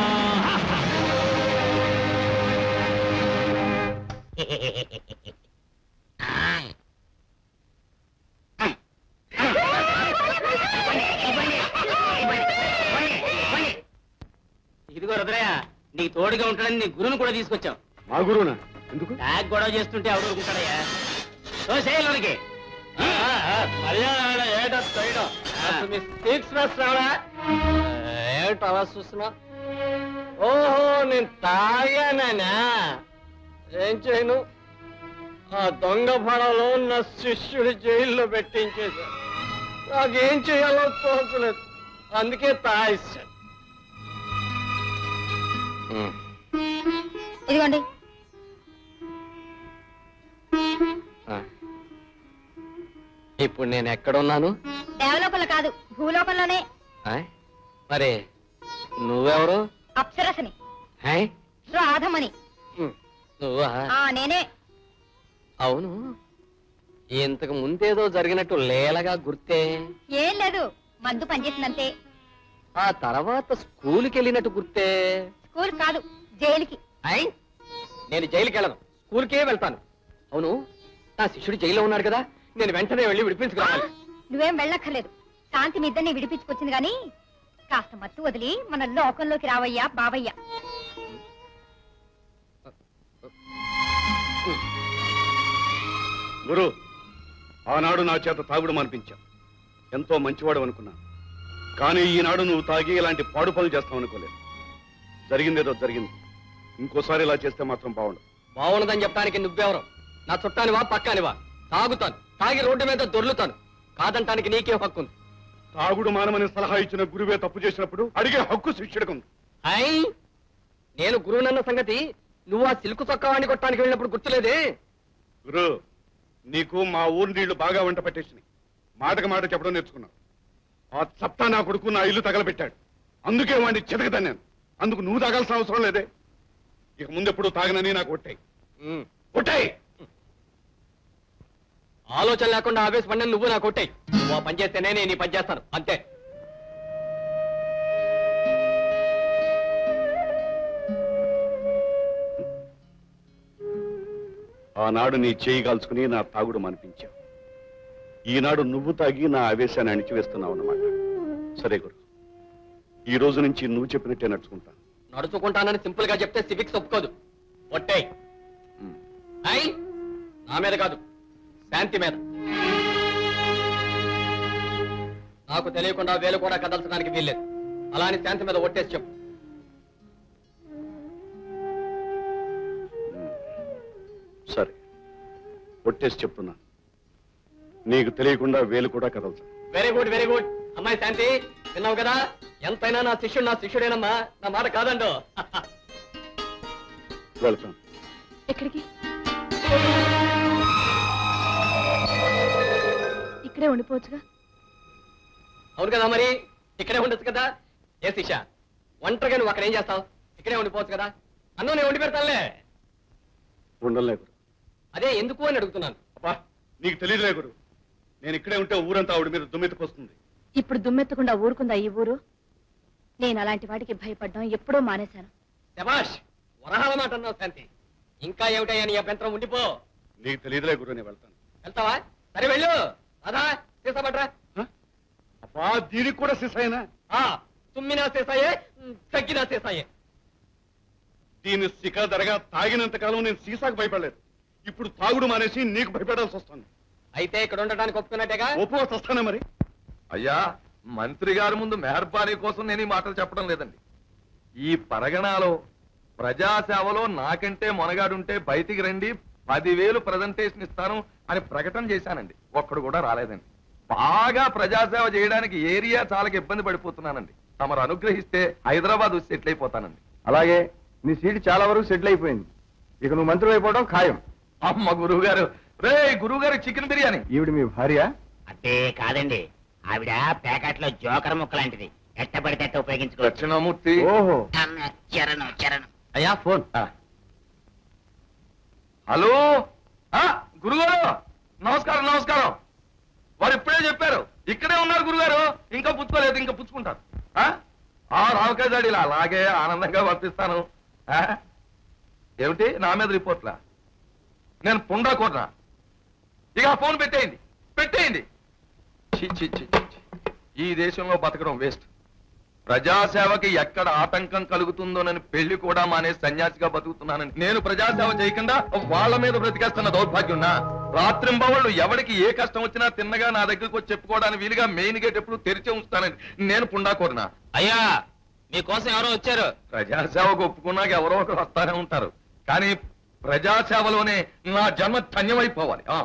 S2: ఇదిగో రుద్రయ్య నీకు తోడుగా ఉంటాడని నీ గురువును కూడా తీసుకొచ్చాం
S9: మా గురువునా ఎందుకు
S2: నాకు గొడవ చేస్తుంటే ఎవడు ఊరుకుంటాడయ్యా ఓ శైలరికి
S1: మర్యాద ఏటో తొయ్యడం అసలు మీ స్పీక్స్ రావడా ఏమిటి అలా చూస్తున్నా ఓహో నేను తాగానా ఏం చేయను ఆ దొంగ పడవలో నా శిష్యుడి జైల్లో పెట్టించేశారు నాకేం చేయాలో తోచలేదు అందుకే తాయిస్తాను
S5: ఇదిగోండి
S1: ఇప్పుడు నేను ఎక్కడున్నాను
S5: దేవలోకంలో కాదు భూలోకంలోనే
S1: మరి నువ్వెవరు
S5: అప్సరసని
S1: హాయ్
S5: రాధమని
S1: నువ్వా
S5: ఆ నేనే
S1: అవును ఇంతకు ముందేదో జరిగినట్టు లేలగా గుర్తే
S5: ఏం లేదు మందు పనిచేసిందంతే
S1: ఆ తర్వాత స్కూల్కి వెళ్ళినట్టు గుర్తే
S5: స్కూల్ కాదు జైలుకి
S1: అయ్ నేను జైలుకి వెళ్ళను స్కూల్కే వెళ్తాను అవును నా శిష్యుడు జైల్లో ఉన్నాడు కదా నేను వెంటనే వెళ్ళి విడిపించుకురావాలి
S11: నువ్వేం వెళ్ళక్కర్లేదు శాంతి మీ ఇద్దరిని విడిపించుకొచ్చింది గాని కాస్త మత్తు వదిలి మన లోకంలోకి రావయ్యా బావయ్యా
S9: గురు ఆనాడు నా చేత తాగుడు మనిపించావు ఎంతో మంచివాడు అనుకున్నాను కానీ ఈనాడు నువ్వు తాగి ఇలాంటి పాడు పనులు చేస్తావు అనుకోలేదు జరిగిందేదో జరిగింది ఇంకోసారి ఇలా చేస్తే మాత్రం బాగుండదు
S1: బాగున్నదని చెప్పడానికి నువ్వెవరు నా చుట్టానివా పక్కానివా తాగుతాను తాగి రోడ్డు మీద దొర్లుతాను కాదంటానికి నీకే హక్కు ఉంది
S9: తాగుడు మానమని సలహా ఇచ్చిన గురువే తప్పు చేసినప్పుడు అడిగే హక్కు శిష్యుడికి ఉంది
S1: అయ్ నేను గురువునన్న సంగతి నువ్వు ఆ సిల్కు చొక్కావాణి కొట్టడానికి వెళ్ళినప్పుడు గుర్తులేదే
S9: గురు నీకు మా ఊరి నీళ్లు బాగా వంట పట్టేసినాయి మాటకు మాట చెప్పడం నేర్చుకున్నావు ఆ చప్టా నా కొడుకు నా ఇల్లు తగలబెట్టాడు అందుకే వాడిని చితకతాను నేను అందుకు నువ్వు తాగాల్సిన అవసరం లేదే ఇక ముందెప్పుడు తాగనని నాకు కొట్టాయి కొట్టాయి
S1: ఆలోచన లేకుండా ఆవేశపడిన నువ్వు నా కొట్టాయి నువ్వు ఆ పని చేస్తేనే నేను ఈ పని చేస్తాను అంతే
S9: ఆనాడు నీ చేయి కాల్చుకుని నా తాగుడు మనిపించావు ఈనాడు నువ్వు తాగి నా ఆవేశాన్ని అణిచివేస్తున్నావు అన్నమాట సరే గురు ఈ రోజు నుంచి నువ్వు చెప్పినట్టే నడుచుకుంటా
S1: నడుచుకుంటానని సింపుల్ గా చెప్తే సివిక్స్ ఒప్పుకోదు ఒట్టే అయ్ నా మీద కాదు శాంతి మీద నాకు తెలియకుండా వేలు కూడా కదల్చడానికి వీల్లేదు అలా అని శాంతి మీద ఒట్టేసి చెప్పు
S9: సరే ఒట్టేసి చెప్తున్నా నీకు తెలియకుండా వేలు కూడా కదలచు
S1: వెరీ గుడ్ వెరీ గుడ్ అమ్మాయి శాంతి విన్నావు కదా ఎంతైనా నా శిష్యుడు నా శిష్యుడేనమ్మా నా మాట కాదండో
S9: వెళ్తాను
S11: ఎక్కడికి ఇక్కడే ఉండిపోవచ్చుగా
S1: అవును కదా మరి ఇక్కడే ఉండొచ్చు కదా ఏ శిష ఒంటరిగా నువ్వు అక్కడ ఏం చేస్తావు ఇక్కడే ఉండిపోవచ్చు కదా అన్నం నేను వండి పెడతానులే
S9: ఉండలే గురు
S1: అదే ఎందుకు అని అడుగుతున్నాను
S9: అబ్బా నీకు తెలియదులే గురు నేను ఇక్కడే ఉంటే ఊరంతా ఆవిడ మీద దుమ్మెత్తుకొస్తుంది
S11: ఇప్పుడు దుమ్మెత్తకుండా ఊరుకుందా ఈ ఊరు నేను అలాంటి వాటికి భయపడ్డం ఎప్పుడో మానేశాను
S1: శబాష్ వరహాల మాట అన్నావు శాంతి ఇంకా ఏమిటయ్యా నీ అభ్యంతరం ఉండిపో
S9: నీకు తెలియదులే గురు నేను వెళ్తాను
S1: వెళ్తావా సరే వెళ్ళు రాధా తీసపట్రా
S9: అబ్బా దీనికి కూడా సిసైనా
S1: ఆ తుమ్మినా చేసాయే తగ్గినా చేసాయే
S9: దీని శిఖ ధరగా తాగినంత కాలం నేను సీసాకు భయపడలేదు ఇప్పుడు తాగుడు మానేసి నీకు భయపడాల్సి వస్తుంది
S1: అయితే ఇక్కడ ఉండటానికి ఒప్పుకున్నట్టేగా
S9: ఒప్పుకోసి వస్తానే మరి
S7: అయ్యా మంత్రి గారి ముందు మెహర్బానీ కోసం నేను ఈ మాటలు చెప్పడం లేదండి ఈ పరగణాలో ప్రజాసేవలో నాకంటే మొనగాడుంటే బయటికి రండి పదివేలు ప్రజెంటేషన్ ఇస్తాను అని ప్రకటన చేశానండి ఒక్కడు కూడా రాలేదండి బాగా ప్రజాసేవ చేయడానికి ఏరియా చాలా ఇబ్బంది పడిపోతున్నానండి తమరు అనుగ్రహిస్తే హైదరాబాద్ వచ్చి సెటిల్ అయిపోతానండి
S14: అలాగే నీ సీటు చాలా వరకు సెటిల్ అయిపోయింది ఇక నువ్వు మంత్రి అయిపోవడం ఖాయం
S7: అమ్మ గురువు గారు రే గురువు గారు చికెన్ బిర్యానీ
S14: ఈవిడ మీ భార్య
S6: అంటే కాదండి ఆవిడ ప్యాకెట్ లో జోకర్ ముక్క లాంటిది ఎట్ట పడితే అట్ట ఉపయోగించుకోవచ్చు
S7: దక్షిణామూర్తి
S14: ఓహో
S6: అమ్మ, చరణం చరణం
S1: అయ్యా ఫోన్
S7: హలో ఆ, గురుగారు నమస్కారం నమస్కారం వారు ఇప్పుడే చెప్పారు ఇక్కడే ఉన్నారు గురుగారు ఇంకా పుచ్చుకోలేదు ఇంకా పుచ్చుకుంటారు ఆ? ఆ రామకాయ ఇలా అలాగే ఆనందంగా పంపిస్తాను ఆ? ఏమిటి నా మీద రిపోర్ట్లా నేను పుండా కొట్టినా ఇక ఆ ఫోన్ పెట్టేయండి పెట్టేయండి ఛీ, ఛీ, ఛీ, ఛీ, ఛీ. ఈ దేశంలో బతకడం వేస్ట్ ప్రజాసేవకి ఎక్కడ ఆటంకం కలుగుతుందోనని పెళ్లి కూడా మానే సన్యాసిగా బతుకుతున్నానని నేను ప్రజాసేవ చేయకుండా వాళ్ళ మీద బ్రతికేస్తున్న దౌర్భాగ్యం రాత్రింబవళ్ళు ఎవరికి ఏ కష్టం వచ్చినా తిన్నగా నా దగ్గరకు వచ్చి చెప్పుకోవడానికి వీలుగా మెయిన్ గేట్ ఎప్పుడు తెరిచే ఉంచుతానని నేను పుండాకోరినా
S2: అయ్యా మీకోసం ఎవరో వచ్చారు
S7: ప్రజాసేవకు ఒప్పుకున్నాక ఎవరో ఒకరు వస్తానే ఉంటారు కానీ ప్రజాసేవలోనే నా జన్మ ధన్యమైపోవాలి ఆ.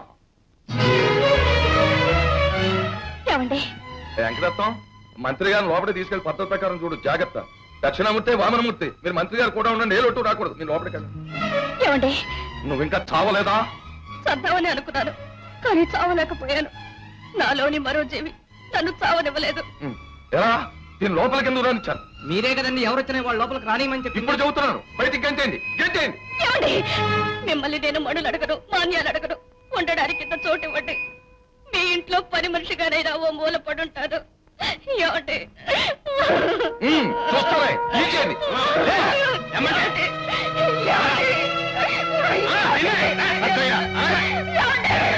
S11: ఏమండి
S7: వెంకటత్వం మంత్రి గారిని లోపలికి తీసుకెళ్లి పద్ధతి ప్రకారం చూడు జాగ్రత్త దక్షిణామూర్తి వామనమూర్తి మీరు మంత్రి గారు కూడా ఉండండి ఏ లోటు రాకూడదు మీరు లోపలికి వెళ్ళండి
S11: ఏమండి
S7: నువ్వు ఇంకా చావలేదా
S11: చద్దామని అనుకున్నాను కానీ చావలేకపోయాను నాలోని మరో జీవి నన్ను చావనివ్వలేదు
S7: ఉం. ఎలా దీని లోపలికి ఎందుకు రానిచ్చాను
S1: మీరే కదండి ఎవరు వచ్చినా వాళ్ళ లోపలికి రానియమని చెప్పి
S7: ఇప్పుడు చెబుతున్నాను బయటికి గంటేయండి గంటేయండి
S11: ఏమండి మిమ్మల్ని నేను మణులు అడగను మాన్యాలు అడగను ఉండడానికి ఇంత చోటు ఇవ్వండి మీ ఇంట్లో పని మనిషిగానైనా ఓ మూల పడుంటాను ఏమండి
S7: ఉం, చూస్తారే తీసేయండి. ఏ,
S11: ఏమండి? ఏమండి?
S7: అత్తయ్య, ఆ?
S11: ఏమండి?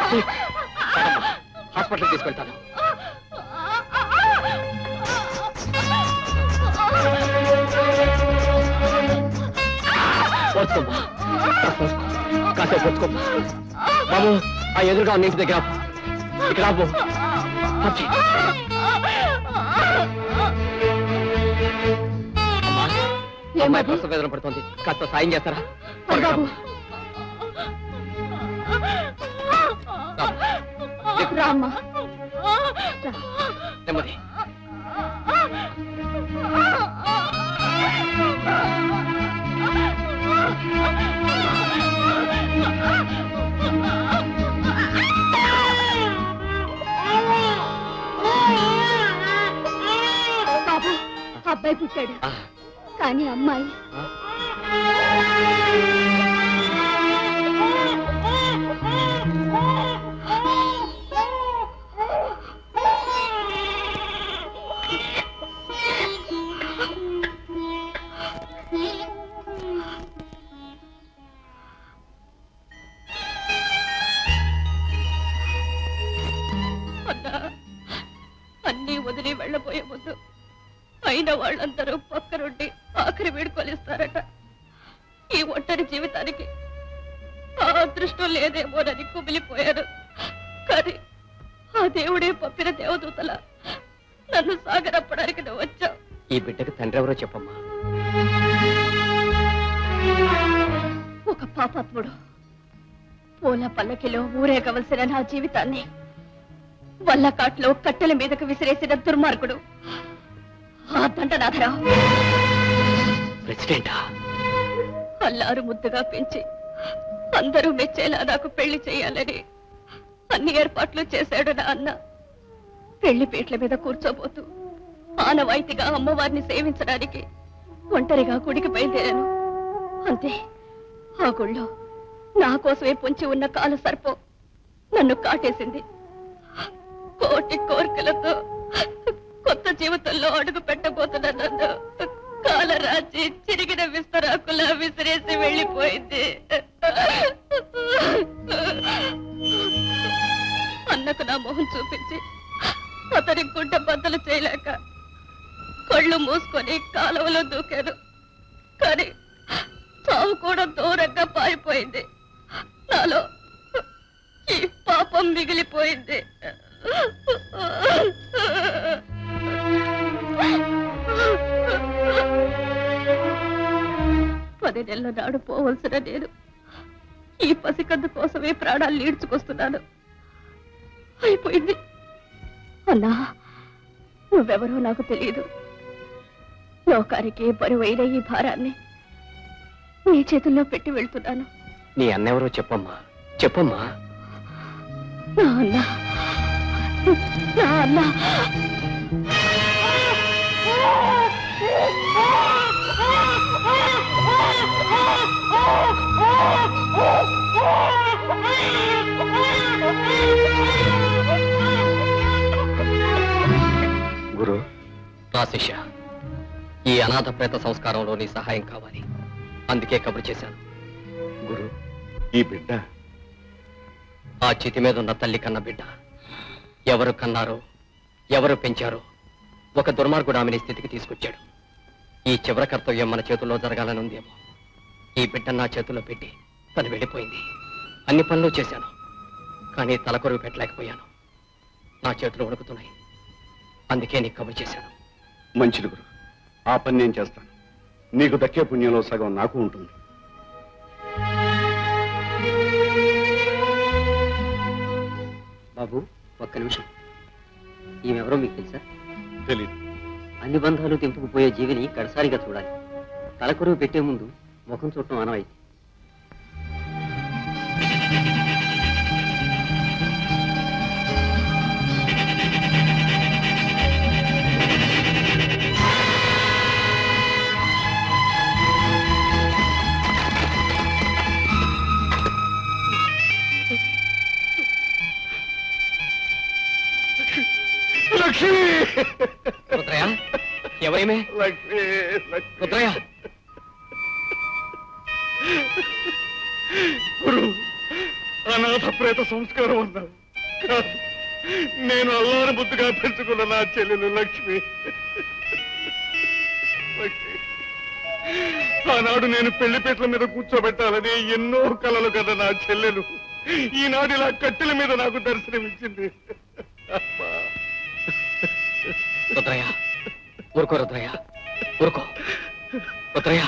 S1: హాస్పిటల్ తీసుకెళ్తాను పోర్చుకోమ్మా కాసేపు పోర్చుకోమ్మా బాబు ఆ ఎదురుగా ఉన్న ఇంటి దగ్గర ఆపు. ఇక్కడ ఆపు వచ్చి. అమ్మా, అమ్మాయి ప్రసవ వేదన పడుతుంది కాస్త సాయం చేస్తారా
S5: బాబు రామ్మా
S1: నెమ్మది
S5: బాబు అబ్బాయి పుట్టాడు కానీ అమ్మాయి
S15: అన్నా అన్నీ వదిలి వెళ్ళబోయే ముందు అయిన వాళ్ళందరూ పక్కనుండి ఆఖరి వేడుకొలిస్తారట ఈ ఒంటరి జీవితానికి ఆ అదృష్టం లేదేమోనని కుమిలిపోయాను కానీ ఆ దేవుడే పంపిన దేవదూతల నన్ను సాగరప్పడానికి నువ్వు వచ్చావు
S1: ఈ బిడ్డకు తండ్రి ఎవరో చెప్పమ్మా
S15: ఒక పాపాత్ముడు పూల పల్లకిలో ఊరేగవలసిన నా జీవితాన్ని వల్లకాట్లో కట్టెల మీదకు విసిరేసిన దుర్మార్గుడు ఆ దండనాథరావు
S1: ప్రెసిడెంటా
S15: అల్లారు ముద్దుగా పెంచి అందరూ మెచ్చేలా నాకు పెళ్లి చేయాలని అన్ని ఏర్పాట్లు చేశాడు నా అన్న పెళ్లి పీట్ల మీద కూర్చోబోతూ ఆనవాయితీగా అమ్మవారిని సేవించడానికి ఒంటరిగా గుడికి బయలుదేరాను అంతే ఆ గుళ్ళో నా కోసమే పొంచి ఉన్న కాల సర్పం నన్ను కాటేసింది కోటి కోరికలతో కొత్త జీవితంలో అడుగు పెట్టబోతున్న నన్ను కాలరాచి చిరిగిన విస్తరాకులా విసిరేసి వెళ్ళిపోయింది అన్నకు నా మొహం చూపించి అతని గుడ్డ బద్దలు చేయలేక కళ్ళు మూసుకొని కాలువలో దూకాను కానీ చావు కూడా దూరంగా పారిపోయింది నాలో ఈ పాపం మిగిలిపోయింది పది నెలల నాడు పోవలసిన నేను ఈ పసికందు కోసమే ప్రాణాలు ఈడ్చుకొస్తున్నాను అయిపోయింది అన్నా నువ్వెవరో నాకు తెలియదు లోకానికి బరువైన ఈ భారాన్ని నీ చేతుల్లో పెట్టి వెళ్తున్నాను
S1: నీ అన్నెవరో చెప్పమ్మా చెప్పమ్మా
S15: నా అన్న నా అన్న
S9: గురు
S1: రా శిష్య ఈ అనాథ ప్రేత సంస్కారంలో నీ సహాయం కావాలి అందుకే కబురు చేశాను
S9: గురు ఈ బిడ్డ
S1: ఆ చితి మీద ఉన్న తల్లి కన్న బిడ్డ ఎవరు కన్నారో ఎవరు పెంచారో ఒక దుర్మార్గుడు ఆమెని స్థితికి తీసుకొచ్చాడు ఈ చివరి కర్తవ్యం మన చేతుల్లో జరగాలని ఉందేమో ఈ బిడ్డ నా చేతుల్లో పెట్టి తను వెళ్ళిపోయింది అన్ని పనులు చేశాను కానీ తలకొరువు పెట్టలేకపోయాను నా చేతులు వణుకుతున్నాయి అందుకే నీకు కబురు చేశాను
S9: మంచిది గురు ఆ పని నేను చేస్తాను నీకు దక్కే పుణ్యంలో సగం నాకు ఉంటుంది
S16: బాబు ఒక్క నిమిషం ఈమెవరో మీకు తెలుసా
S9: తెలీదు
S16: అన్ని బంధాలు తెంపుకుపోయే జీవిని కడసారిగా చూడాలి తలకొరువు పెట్టే ముందు ముఖం చూడటం అనవాయితీ
S9: లక్ష్మి
S1: రుద్రయ్య ఎవరేమే
S9: లక్ష్మి
S1: రుద్రయ్య
S9: గురు అనాథ ప్రేత సంస్కారం అన్నావు కాదు నేను అల్లారు బుద్ధిగా పెంచుకున్న నా చెల్లెలు లక్ష్మి లక్ష్మి. ఆనాడు నేను పెళ్లిపేట్ల మీద కూర్చోబెట్టాలని ఎన్నో కలలు కదా నా చెల్లెలు ఈనాడు ఇలా కట్టెల మీద నాకు దర్శనమిచ్చింది అమ్మా.
S16: రుద్రయ్య ఊరుకో రుద్రయ్య ఊరుకో రుద్రయ్య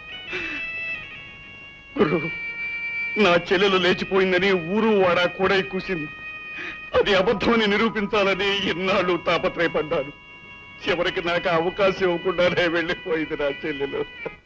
S9: గురు నా చెల్లెలు లేచిపోయిందని ఊరు వాడ కూడా కూసింది అది అబద్ధమని నిరూపించాలని ఎన్నాళ్ళు తాపత్రయపడ్డాను చివరికి నాకు ఆ అవకాశం ఇవ్వకుండానే వెళ్ళిపోయింది నా చెల్లెలు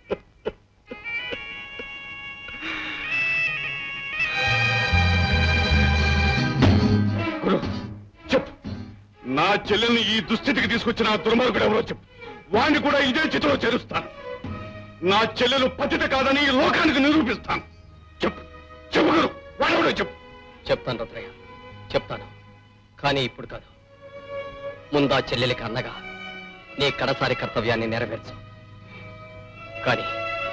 S9: గురు చెప్పు నా చెల్లెల్ని ఈ దుస్థితికి తీసుకొచ్చిన ఆ దుర్మార్గుడు ఎవరో చెప్పు వాణ్ణి కూడా ఇదే చిత్రంలో చేరుస్తాను నా చెల్లెలు పతిత కాదని ఈ లోకానికి నిరూపిస్తాను చెప్పు చెప్పు గురు వాడెవడో చెప్పు
S16: చెప్తాను రుద్రయ్య చెప్తాను కానీ ఇప్పుడు కాదు ముందా చెల్లెలికి అన్నగా నీ కడసారి కర్తవ్యాన్ని నెరవేర్చు కానీ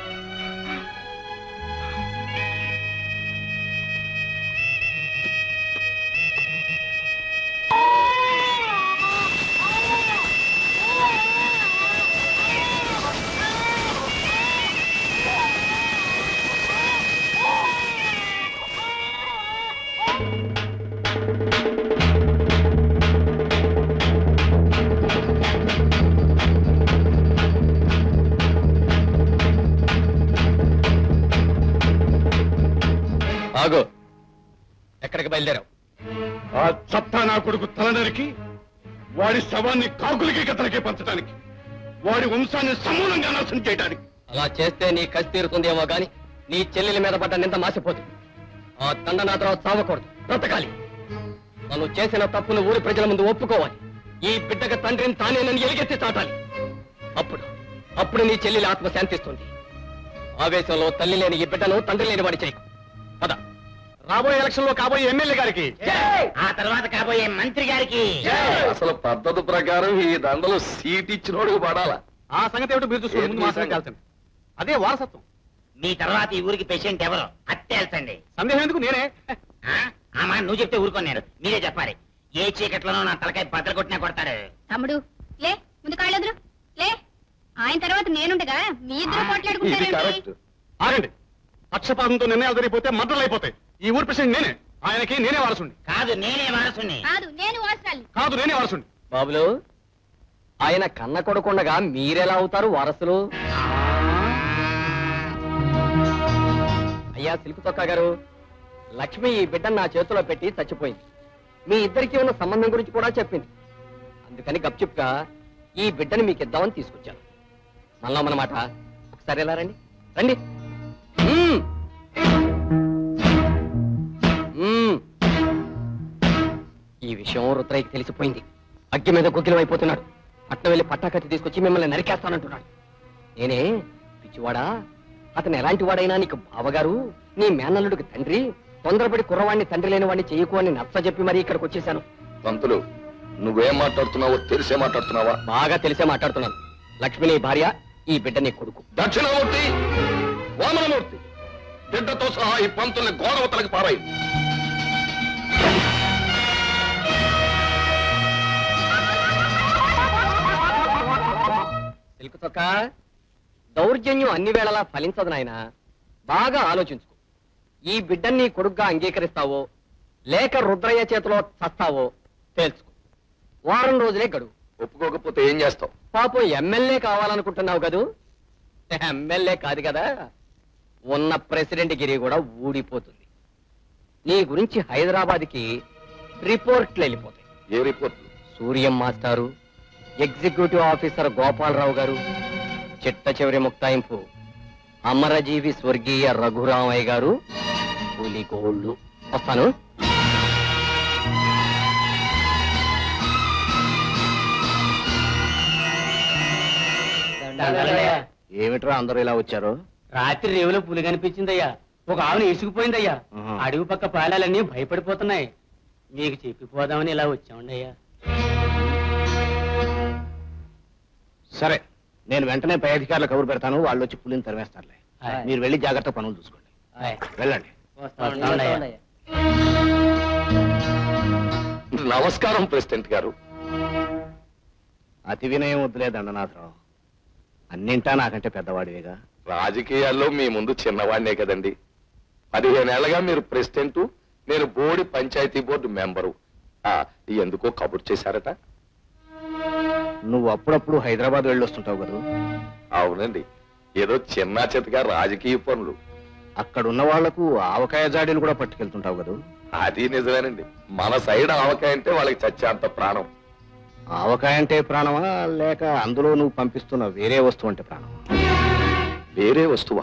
S16: ఆగు ఎక్కడికి బయలుదేరావు
S9: ఆ చత్తా నా కొడుకు తలనరికి వాడి శవాన్ని కాకులకి కథలకి పంచడానికి వాడి వంశాన్ని సమూలంగా నాశనం చేయడానికి
S16: అలా చేస్తే నీ కసి తీరుతుందేమో గాని నీ చెల్లెల మీద పడ్డ నింద మాసిపోతుంది ఆ దండనాథరావు చావకూడదు బ్రతకాలి తను చేసిన తప్పును ఊరి ప్రజల ముందు ఒప్పుకోవాలి ఈ బిడ్డగా తండ్రిని తానేనని ఎలుగెత్తి చాటాలి అప్పుడు అప్పుడు నీ చెల్లెలి ఆత్మ శాంతిస్తుంది ఆవేశంలో తల్లి లేని ఈ బిడ్డను తండ్రి లేని వాడి చేయకు పద
S9: రాబోయే ఎలక్షన్ లో కాబోయే ఎమ్మెల్యే గారికి
S6: ఆ తర్వాత కాబోయే మంత్రి గారికి
S7: అసలు పద్ధతి ప్రకారం ఈ దండలు సీట్ ఇచ్చినోడికి పడాలా
S4: ఆ సంగతి ఏమిటో మీరు చూసుకోండి ముందు మాత్రమే కాల్చండి అదే వారసత్వం
S6: మీ తర్వాత ఈ ఊరికి పేషెంట్ ఎవరు అత్తేల్చండి
S4: సందేహం ఎందుకు నేనే
S6: ఆ మాట నువ్వు చెప్తే ఊరుకోన్నారు మీరే చెప్పాలి ఏ చీకట్లోనూ నా తలకాయ బద్దలు కొట్టినా కొడతాడు
S5: తమ్ముడు లే ముందు కాళ్ళు వదులు లే ఆయన తర్వాత నేనుండగా మీ ఇద్దరు
S9: ఇది
S5: పోట్లాడుకుంటారేంటి
S9: కరెక్ట్ ఆగండి పక్షపాతంతో నిర్ణయాలు జరిగిపోతే మద్దతులు అయిపోతాయి ఈ ఊరి ప్రెసిడెంట్ నేనే ఆయనకి నేనే వారసుండి
S6: కాదు నేనే వారసుని
S5: కాదు నేను వాసాలి
S9: కాదు నేనే వారసుండి
S16: బాబులు ఆయన కన్న కొడుకుండగా మీరెలా అవుతారు వారసులు అయ్యా సిల్కు తొక్క గారు లక్ష్మి ఈ బిడ్డను నా చేతిలో పెట్టి చచ్చిపోయింది మీ ఇద్దరికి ఉన్న సంబంధం గురించి కూడా చెప్పింది అందుకని గప్చుప్గా ఈ బిడ్డని మీకు ఇద్దామని తీసుకొచ్చాను మనలో మన మాట ఒకసారి ఎలా రండి రండి మ్మ్. మ్మ్. ఈ విషయం రుద్రయ్యకి తెలిసిపోయింది అగ్గి మీద గుగ్గిలం అయిపోతున్నాడు పట్నం వెళ్ళి పట్టాకత్తి తీసుకొచ్చి మిమ్మల్ని నరికేస్తానంటున్నాడు నేనే పిచ్చివాడా అతను ఎలాంటి వాడైనా నీకు బావగారు నీ మేనల్లుడికి తండ్రి తొందరపడి కుర్రవాణ్ణి తండ్రి లేని వాడిని చేయకు అని నచ్చ చెప్పి మరీ ఇక్కడికి వచ్చేసాను
S7: పంతులు నువ్వేం మాట్లాడుతున్నావో తెలిసే మాట్లాడుతున్నావా
S16: బాగా తెలిసే మాట్లాడుతున్నాను లక్ష్మి నీ భార్య ఈ బిడ్డ నీ కొడుకు
S7: దక్షిణామూర్తి వామనమూర్తి బిడ్డతో సహా ఈ పంతుల్ని గోడవతలకి పారాయి
S16: సిల్కు తొక్క దౌర్జన్యం అన్ని వేళలా ఫలించదు నాయన బాగా ఆలోచించుకో ఈ బిడ్డని నీ కొడుగ్గా అంగీకరిస్తావో లేక రుద్రయ్య చేతిలో చస్తావో తేల్చుకో వారం రోజులే గడువు
S7: ఒప్పుకోకపోతే ఏం చేస్తావు
S16: పాపం ఎమ్మెల్యే కావాలనుకుంటున్నావు కదూ ఎమ్మెల్యే కాదు కదా ఉన్న ప్రెసిడెంట్ గిరి కూడా ఊడిపోతుంది నీ గురించి హైదరాబాద్కి రిపోర్ట్లు వెళ్ళిపోతాయి
S7: ఏ రిపోర్ట్
S16: సూర్యం మాస్టారు ఎగ్జిక్యూటివ్ ఆఫీసర్ గోపాలరావు గారు చిట్ట చివరి ముక్తాయింపు అమరజీవి స్వర్గీయ రఘురామయ్య గారు పులిగోళ్ళు వస్తాను
S17: ఏమిట్రా అందరూ ఇలా వచ్చారు
S18: రాత్రి రేవులో పులి కనిపించిందయ్యా ఒక ఆవును ఇసుకుపోయిందయ్యా
S17: ఆహా.
S18: అడవి పక్క పాలాలన్నీ భయపడిపోతున్నాయి మీకు చెప్పిపోదామని ఇలా వచ్చామండి అయ్యా
S17: సరే నేను వెంటనే పై అధికారులకు కబురు పెడతాను వాళ్ళు వచ్చి పులిని తరిమేస్తారులే
S18: ఆయ్.
S17: మీరు వెళ్ళి జాగ్రత్త పనులు చూసుకోండి
S18: ఆయ్.
S17: వెళ్ళండి
S18: వస్తామండి అయ్యా.
S12: నమస్కారం ప్రెసిడెంట్ గారు
S17: అతి వినయం వద్దులే దండనాథరావు అన్నింటా నాకంటే పెద్దవాడివిగా
S12: రాజకీయాల్లో మీ ముందు చిన్నవాడినే కదండి పదిహేనేళ్లగా మీరు ప్రెసిడెంట్ నేను బోర్డు పంచాయతీ బోర్డు మెంబరు ఆ, ఎందుకో కబుర్ చేశారట
S17: నువ్వు అప్పుడప్పుడు హైదరాబాద్ వెళ్ళొస్తుంటావు కదా
S12: అవునండి ఏదో చిన్న చితగా రాజకీయ పనులు
S17: అక్కడున్న వాళ్లకు ఆవకాయ జాడీలు కూడా పట్టుకెళ్తుంటావు కదా
S12: అది నిజమేనండి మన సైడ్ ఆవకాయ అంటే వాళ్ళకి చచ్చేంత ప్రాణం
S17: ఆవకాయ అంటే ప్రాణమా లేక అందులో నువ్వు పంపిస్తున్న వేరే వస్తువు అంటే ప్రాణం
S12: వేరే వస్తువా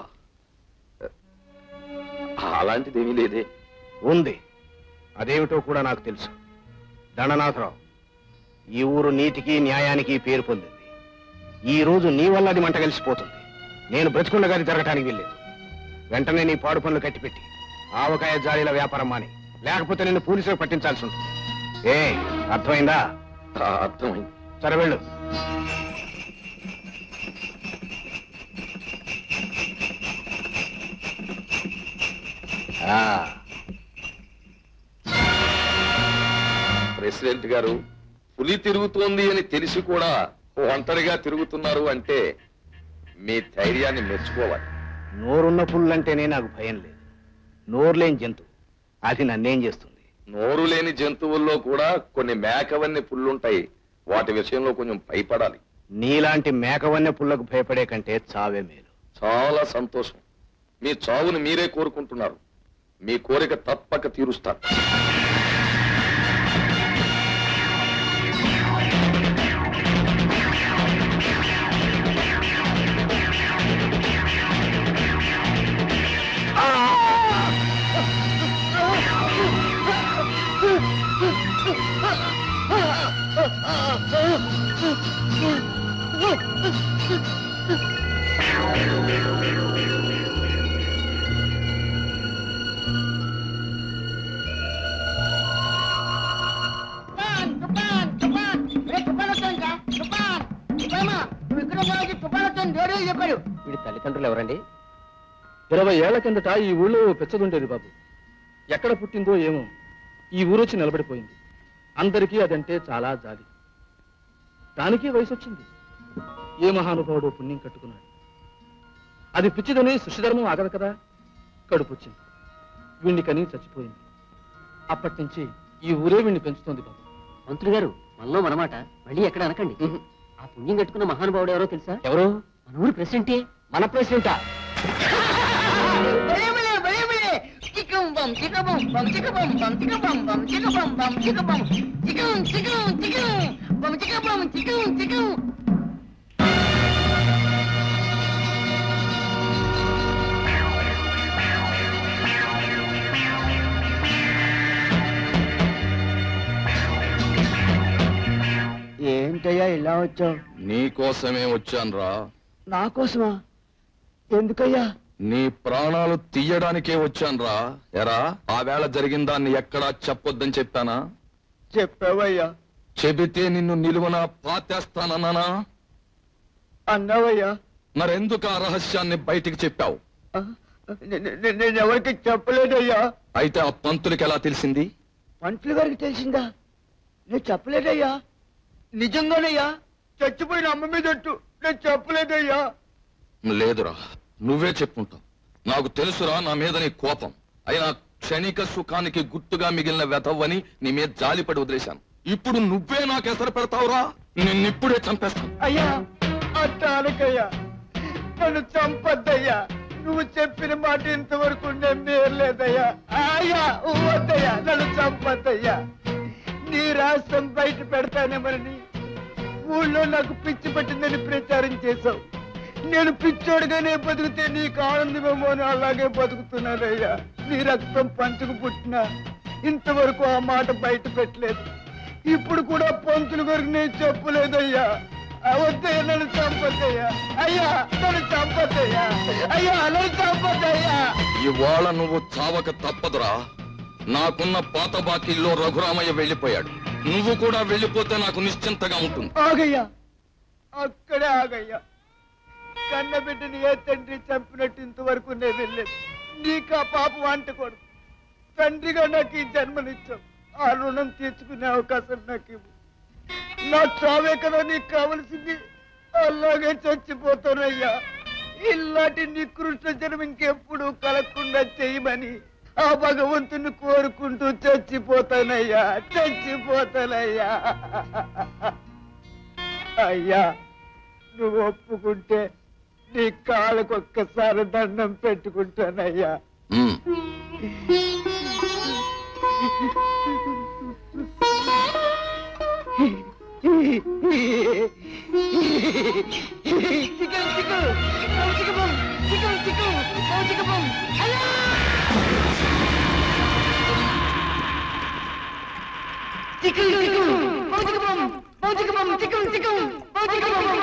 S12: అలాంటిదేమీ లేదే
S17: ఉంది అదేమిటో కూడా నాకు తెలుసు దండనాథరావు ఈ ఊరు నీతికి న్యాయానికి పేరు పొందింది ఈ రోజు నీ వల్ల అది మంట కలిసిపోతుంది నేను బ్రతికుండగా అది జరగటానికి వెళ్ళలేదు వెంటనే నీ పాడు పనులు కట్టిపెట్టి ఆవకాయ జాలీల వ్యాపారం మాని లేకపోతే నిన్ను పోలీసులకు పట్టించాల్సి ఉంటుంది ఏ అర్థమైందా
S12: అర్థమైంది
S17: సరే వెళ్ళు ఆ
S12: ప్రెసిడెంట్ గారు పులి తిరుగుతోంది అని తెలిసి కూడా ఒంటరిగా తిరుగుతున్నారు అంటే మీ ధైర్యాన్ని మెచ్చుకోవాలి
S17: నోరున్న పుల్లంటేనే నాకు భయం లేదు నోరు లేని జంతువు అది నన్నేం చేస్తుంది
S12: నోరు లేని జంతువుల్లో కూడా కొన్ని మేకవన్ని పుల్లుంటాయి వాటి విషయంలో కొంచెం భయపడాలి
S17: నీలాంటి మేకవన్నె పుల్లకు భయపడే కంటే చావే మేలు
S12: చాలా సంతోషం మీ చావుని మీరే కోరుకుంటున్నారు మీ కోరిక తప్పక తీరుస్తారు
S16: వీడి తల్లిదండ్రులు ఎవరండి ఇరవై ఏళ్ల కిందట ఈ ఊళ్ళో ఓ పెచ్చదుండేది బాబు ఎక్కడ పుట్టిందో ఏమో ఈ ఊరొచ్చి నిలబడిపోయింది అందరికీ అదంటే చాలా జాలి దానికి వయసు వచ్చింది ఏ మహానుభావుడు పుణ్యం కట్టుకున్నాడు అది పిచ్చిదని సృష్టిధర్మం ఆగదు కదా కడుపు వచ్చింది వీణ్ణి కని చచ్చిపోయింది అప్పటి నుంచి ఈ ఊరే వీణ్ణి పెంచుతోంది బాబు
S18: మంత్రులు గారు మనలో మనమాట మళ్ళీ ఎక్కడ అనకండి ఆ పుణ్యం కట్టుకున్న మహానుభావుడు ఎవరో తెలుసా
S16: ఎవరు
S18: మన ఊరు ప్రెసిడెంటే
S16: మన ప్రెసిడెంటా
S8: ఏంటయ్యా ఇలా వచ్చావు
S12: నీకోసమే వచ్చానురా
S8: నా కోసమా ఎందుకయ్యా
S12: నీ ప్రాణాలు తీయడానికే వచ్చానురా ఎరా ఆ వేళ జరిగిన దాన్ని ఎక్కడా చెప్పొద్దని చెప్పానా
S8: చెప్పావయ్యా
S12: చెబితే నిన్ను నిలువన పాతేస్తానన్నానా
S8: అన్నావయ్యా
S12: మరెందుకు ఆ రహస్యాన్ని బయటికి చెప్పావు
S8: నే- నే- నేను ఎవరికి చెప్పలేదయ్యా
S12: అయితే ఆ పంతులకి ఎలా తెలిసింది
S8: పంతులు గారికి తెలిసిందా నేను చెప్పలేదయ్యా నిజంగానయ్యా చచ్చిపోయిన అమ్మ మీద ఒట్టు. నేను చెప్పలేదయ్యా
S12: లేదురా నువ్వే చెప్పుంటావు నాకు తెలుసురా నా మీద నీ కోపం అయినా క్షణిక సుఖానికి గుర్తుగా మిగిలిన వెతవ్వని నీ మీద జాలిపడి వదిలేశాను ఇప్పుడు నువ్వే నాకు ఎసరు పెడతావురా నిన్నిప్పుడే చంపేస్తాను
S8: అయ్యా అట్టానకయ్యా నన్ను చంపద్దయ్యా నువ్వు చెప్పిన మాట ఇంతవరకు నేను నేర్లేదయ్యా అయ్యా వద్దయ్యా నన్ను చంపద్దయ్యా నీ రాష్ట్రం బయట పెడతానేమని ఊళ్ళో నాకు పిచ్చి పట్టిందని ప్రచారం చేశావు నేను పిచ్చోడుగానే బతికితే నీకు ఆనందమేమో అని అలాగే బతుకుతున్నానయ్యా నీ రక్తం పంచుకు పుట్టినా ఇంతవరకు ఆ మాట బయట పెట్టలేదు ఇప్పుడు కూడా పంతులు గారికి నేను చెప్పలేదయ్యా వద్దయ్యా నన్ను చంపద్దయ్యా అయ్యా నన్ను చంపద్దయ్యా అయ్యా నన్ను చంపద్దయ్యా
S12: ఇవాళ నువ్వు చావక తప్పదురా నాకున్న పాత బాకీల్లో రఘురామయ్య వెళ్ళిపోయాడు నువ్వు కూడా వెళ్ళిపోతే నాకు నిశ్చింతగా ఉంటుంది
S8: ఆగయ్యా అక్కడే ఆగయ్యా కన్నబిడ్డని ఏ తండ్రి చంపినట్టు ఇంతవరకు నేను వెళ్ళలేదు నీకు ఆ పాపం అంటకూడదు తండ్రిగా నాకు ఈ జన్మనిచ్చావు ఆ రుణం తీర్చుకునే అవకాశం నాకు ఇవ్వు నా చావే కదా నీకు కావలసింది అలాగే చచ్చిపోతానయ్యా ఇలాంటి నికృష్ట జన్మ ఇంకెప్పుడు కలగకుండా చేయమని ఆ భగవంతుని కోరుకుంటూ చచ్చిపోతానయ్యా చచ్చిపోతానయ్యా అయ్యా నువ్వు ఒప్పుకుంటే నీ కాళ్ళకు ఒక్కసారి దండం పెట్టుకుంటానయ్యా chicken chicken chicken chicken chicken chicken అయ్యా chicken chicken chicken chicken chicken chicken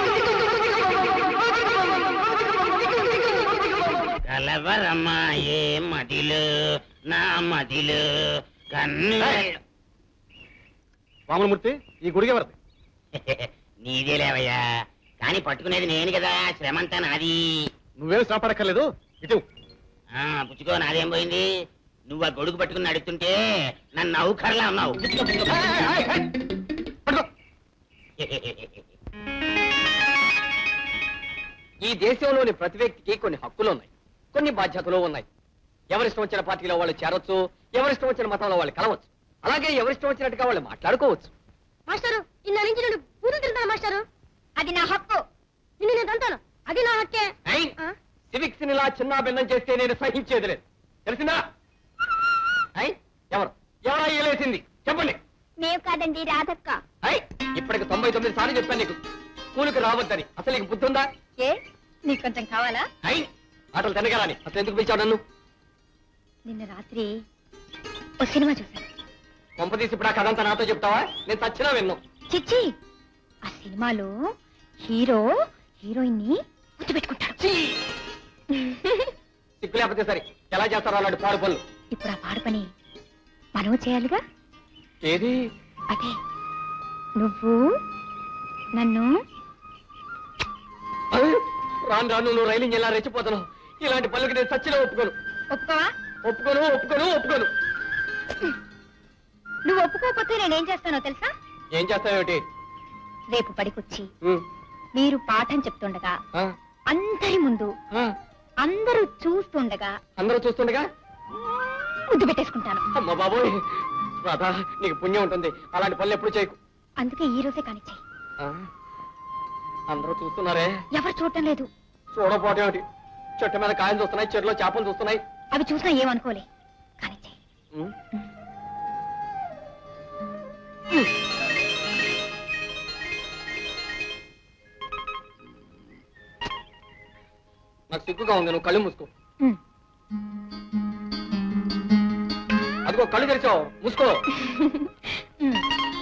S6: కలవరమ్మా ఏ మదిలు నా మదిలు కన్ను
S4: వామనమూర్తి ఈ గుడికి ఎవరిది
S6: నీదే లేవయ్యా కానీ పట్టుకునేది నేను కదా శ్రమంతా నాది
S4: నువ్వేం శ్రమపడక్కర్లేదు ఇటు
S6: ఆ పుచ్చుకో నాదేం పోయింది నువ్వు ఆ గొడుగు పట్టుకుని నడుస్తుంటే నన్ను నౌకర్లా ఉన్నావు పుచ్చుకో, పుచ్చుకో.
S16: ఈ దేశంలోని ప్రతి వ్యక్తికి కొన్ని హక్కులు ఉన్నాయి కొన్ని బాధ్యతలు ఉన్నాయి ఎవరిష్టం వచ్చిన పార్టీలో వాళ్ళు చేరొచ్చు ఎవరిష్టం వచ్చిన మతంలో వాళ్ళు కలవచ్చు అలాగే ఎవరిష్టం వచ్చినట్టుగా వాళ్ళు మాట్లాడుకోవచ్చు
S5: మాస్టారు ఇన్న నుంచి నేను పూజలు తింటాను మాస్టారు అది నా హక్కు నిన్ను నేను తంతాను అది నా హక్కే ఆ?
S16: సివిక్స్ ఇలా చిన్న భిన్నం చేస్తే నేను సహించేది లేదు తెలిసిందా ఐ ఎవరు ఎవరా ఏలేసింది చెప్పండి
S5: మేము కాదండి రాధక్క
S16: ఐ ఇప్పటికి తొంభై తొమ్మిది సార్లు చెప్పాను నీకు స్కూల్కి రావద్దని అసలు నీకు బుద్ధి ఉందా
S5: ఏ నీకు కొంచెం కావాలా
S16: ఐ ఆటలు తినగలని అసలు ఎందుకు పిలిచావు నన్ను
S5: నిన్న రాత్రి ఓ సినిమా చూశాను
S16: కొంపదీసి ఇప్పుడు ఆ కథంతా నాతో చెప్తావా నేను చచ్చినా విన్ను
S5: చిచ్చి ఆ సినిమాలో హీరో హీరోయిన్ ని ముద్దుపెట్టుకుంటాడు
S16: సిగ్గు లేకపోతే సరే ఎలా చేస్తారో అలాంటి పాడు పనులు
S5: ఇప్పుడు ఆ పాడు పని మనం చేయాలిగా
S16: ఏది
S5: అదే నువ్వు నన్ను
S16: ఐ, రాను రాను నువ్వు రైలింగ్ ఎలా రెచ్చిపోతున్నావు ఇలాంటి పనులకి నేను చచ్చినా ఒప్పుకోను
S5: ఒప్పుకోవా
S16: ఒప్పుకోను ఒప్పుకోను ఒప్పుకోను
S5: నువ్వు ఒప్పుకోకపోతే నేనేం చేస్తానో తెలుసా
S16: ఏం చేస్తావేమిటి
S5: రేపు పడికొచ్చి
S16: ఉమ్,
S5: మీరు పాఠం చెప్తుండగా
S16: ఆ,
S5: అందరి ముందు
S16: ఆ,
S5: అందరూ చూస్తుండగా
S16: అందరూ చూస్తుండగా
S5: ముద్దు పెట్టేసుకుంటాను
S16: అమ్మ బాబోయ్ రాధా నీకు పుణ్యం ఉంటుంది అలాంటి పనులు ఎప్పుడు చేయకు
S5: అందుకే ఈ రోజే కానిచ్చాయి
S16: ఆ, అందరూ చూస్తున్నారే
S5: ఎవరు చూడటం లేదు
S16: చూడపోవటం ఏమిటి చెట్టు మీద కాయలు చూస్తున్నాయి చెరులో చేపలు చూస్తున్నాయి
S5: అవి చూసినా ఏమనుకోలే కానిచ్చాయి
S16: ఉమ్. నాకు సిగ్గుగా ఉంది నువ్వు కళ్ళు మూసుకో
S5: ఉమ్.
S16: అదిగో కళ్ళు తెరిచావు మూసుకో
S5: ఉమ్.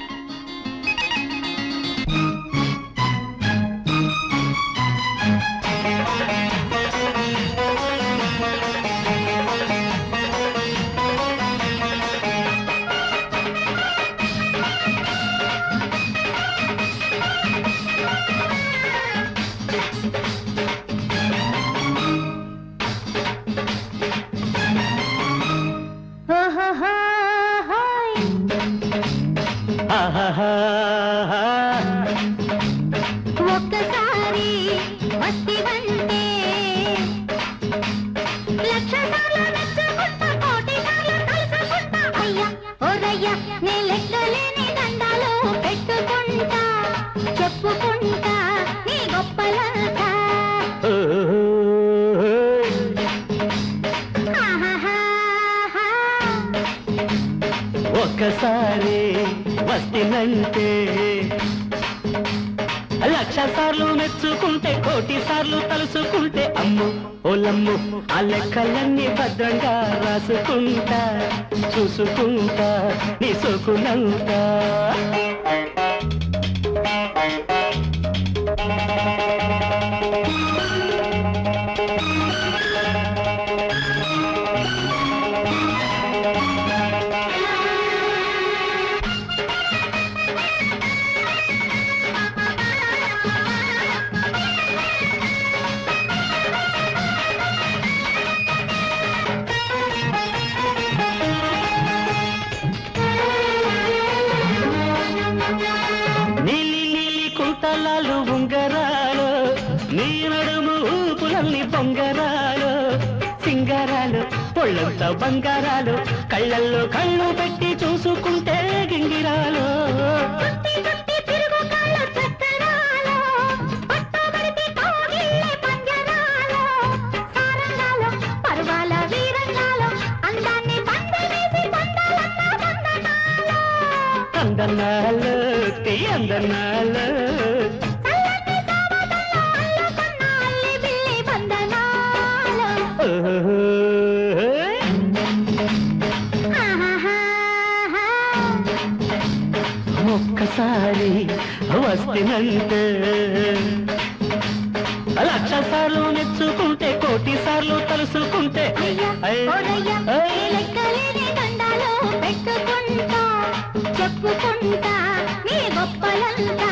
S5: ఒక్కసారి వస్తివంటే లక్ష సార్లు మెచ్చుకుంటా కోటి సార్లు కలుసుకుంటా అయ్యా ఓరయ్యా నే లెక్కలేని దండాలు పెట్టుకుంటా చెప్పుకుంటా నీ గొప్పలంతా ఆహాహాహా.
S10: ఒక్కసారి వస్తినంటే లక్ష సార్లు మెచ్చుకుంటే కోటి సార్లు తలుసుకుంటే అమ్ము ఓలమ్ము ఆ లెక్కలన్నీ భద్రంగా రాసుకుంటా చూసుకుంటా నీ సోకునంతా
S5: ఆ
S10: సింగారాలు పొళ్ళంతా బంగారాలు కళ్ళల్లో కళ్ళు పెట్టి చూసుకుంటే గింగిరాలు
S5: పర్వాల వీరంగాలో అందాన్ని పందలేసి
S10: అందనాలు తీ అందనాలు
S5: బిల్లి బంధనాలు
S10: ఒక్కసారి వస్తినంటే లక్ష సార్లు మెచ్చుకుంటే కోటి సార్లు తలుసుకుంటే అయ్,
S5: ఓరయ్య,
S10: అయ్.
S5: ఏ లెక్కలేని దండాలు పెట్టుకుంటా చెప్పుకుంటా నీ గొప్పలంతా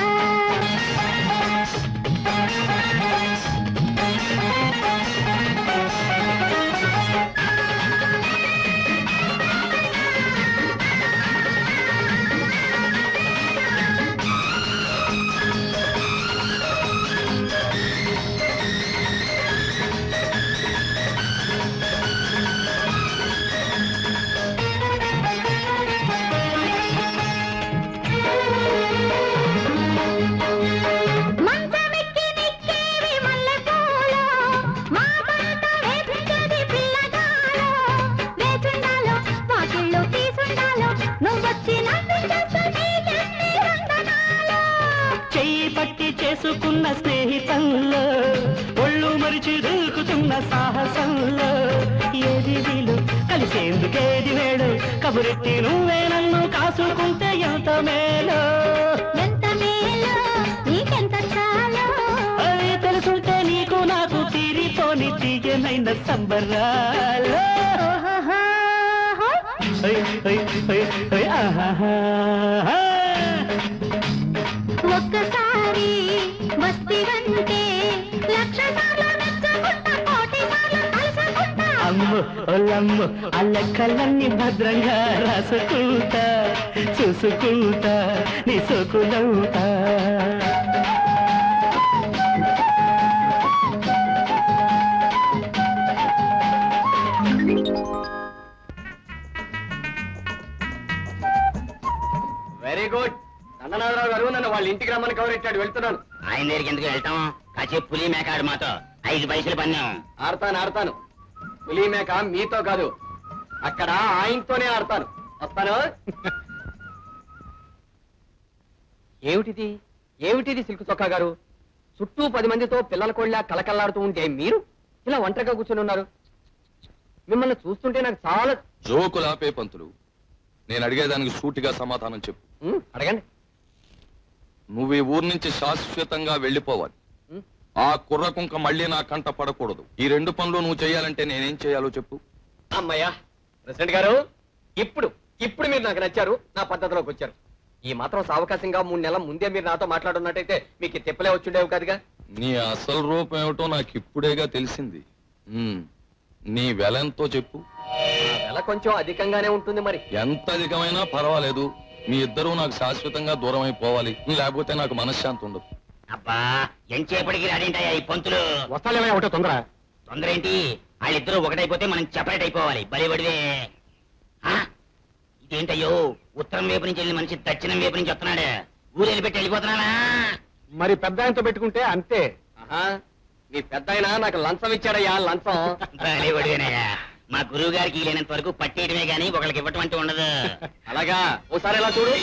S5: మంచమెక్కి నిక్కేవి మల్లెపూలు, మా పంట వేపించేది పిల్లగాలు. వేచుండాలో, వాకిళ్ళు తీసుండాలో, నువ్వొచ్చి నవ్వించేస్తే నీకెన్ని వందనాలు.
S10: చెయ్యి పట్టి చేసుకున్న స్నేహితంలో ఒళ్ళు మరిచి దూకుతున్న సాహసంలో ఏది వీలు కలిసేందుకేది వేడు కబురెట్టి నువ్వే నన్ను కాసుకుంటే ఎంత మేలు
S5: ఎంత మేలో, నీకెంత చాలో.
S10: అది తెలుసుంటే నీకు నాకు తీరిపోని తీయనైన సంబరాలు హై, హై, హై, హై, ఆహాహా.
S5: ఒక్కసారి వస్తివంటే లక్ష సార్లు మెచ్చుకుంటా కోటి సార్లు కలుసుకుంటా
S10: అమ్ము ఒలమ్ము ఆ లెక్కలన్నీ భద్రంగా రాసుకుంటా చూసుకుంటా నీ సోకులవుతా
S1: వెరీ గుడ్ నందనాథరావు గారు నన్ను వాళ్ళ ఇంటికి రమ్మని కవరెట్టాడు వెళ్తున్నాను
S6: ఆయన దగ్గరికి ఎందుకు వెళ్తాం కాసేపు పులి మేకాడు మాతో ఐదు పైసలు పన్నాం
S1: ఆడతాను ఆడతాను పులి మేక మీతో కాదు అక్కడ ఆయనతోనే ఆడతాను వస్తాను ఏమిటిది ఏమిటిది సిల్క్ చొక్కా గారు చుట్టూ పది మందితో పిల్లల కోళ్ళ కలకల్లాడుతూ ఉంటే మీరు ఇలా ఒంటరిగా కూర్చొని ఉన్నారు మిమ్మల్ని చూస్తుంటే నాకు చాలా
S12: జోకులు ఆపే పంతులు నేను అడిగేదానికి సూటిగా సమాధానం చెప్పు
S1: ఉమ్, అడగండి
S12: నువ్వు ఈ ఊరు నుంచి శాశ్వతంగా వెళ్ళిపోవాలి
S1: ఉమ్.
S12: ఆ కుర్ర కుంక మళ్ళీ నా కంట పడకూడదు ఈ రెండు పనులు నువ్వు చేయాలంటే నేనేం చేయాలో చెప్పు
S1: అమ్మయ్యా ప్రెసిడెంట్ గారు ఇప్పుడు ఇప్పుడు మీరు నాకు నచ్చారు నా పద్ధతిలోకి వచ్చారు ఈ మాత్రం సావకాశంగా మూడు నెలల ముందే మీరు నాతో మాట్లాడున్నట్టయితే మీకు ఈ తిప్పలే వచ్చుండేవి కాదుగా
S12: నీ అసలు రూపం ఏమిటో నాకు ఇప్పుడేగా తెలిసింది ఉమ్, నీ వెల ఎంతో చెప్పు
S1: ఆ వెల కొంచెం అధికంగానే ఉంటుంది మరి
S12: ఎంత అధికమైనా పర్వాలేదు మీ ఇద్దరూ నాకు శాశ్వతంగా దూరం అయిపోవాలి లేకపోతే నాకు మనశ్శాంతి ఉండదు
S6: అబ్బా ఎంచేపటికి రాడింటాయా ఈ పంతులు
S1: వస్తాలేమయ్యా ఒకటే తొందర
S6: తొందర ఏంటి వాళ్ళిద్దరూ ఒకటైపోతే మనం సెపరేట్ అయిపోవాలి బలి పడివే ఆ? ఇదేంటయ్యో ఉత్తరం వైపు నుంచి వెళ్ళి మనిషి దక్షిణం వైపు నుంచి వస్తున్నాడు ఊరు వెళ్ళిపెట్టి వెళ్ళిపోతున్నానా
S1: మరి పెద్ద ఆయనతో పెట్టుకుంటే అంతే ఆహా మీ పెద్ద ఆయన నాకు లంచం ఇచ్చాడయ్యా లంచం
S6: బలి పడివేనయ్యా మా గురువు గారికి లేనంత వరకు పట్టేయడమే గానీ ఒకరికి ఇవ్వటం అంటూ ఉండదు
S1: అలాగా ఓసారి ఎలా చూడు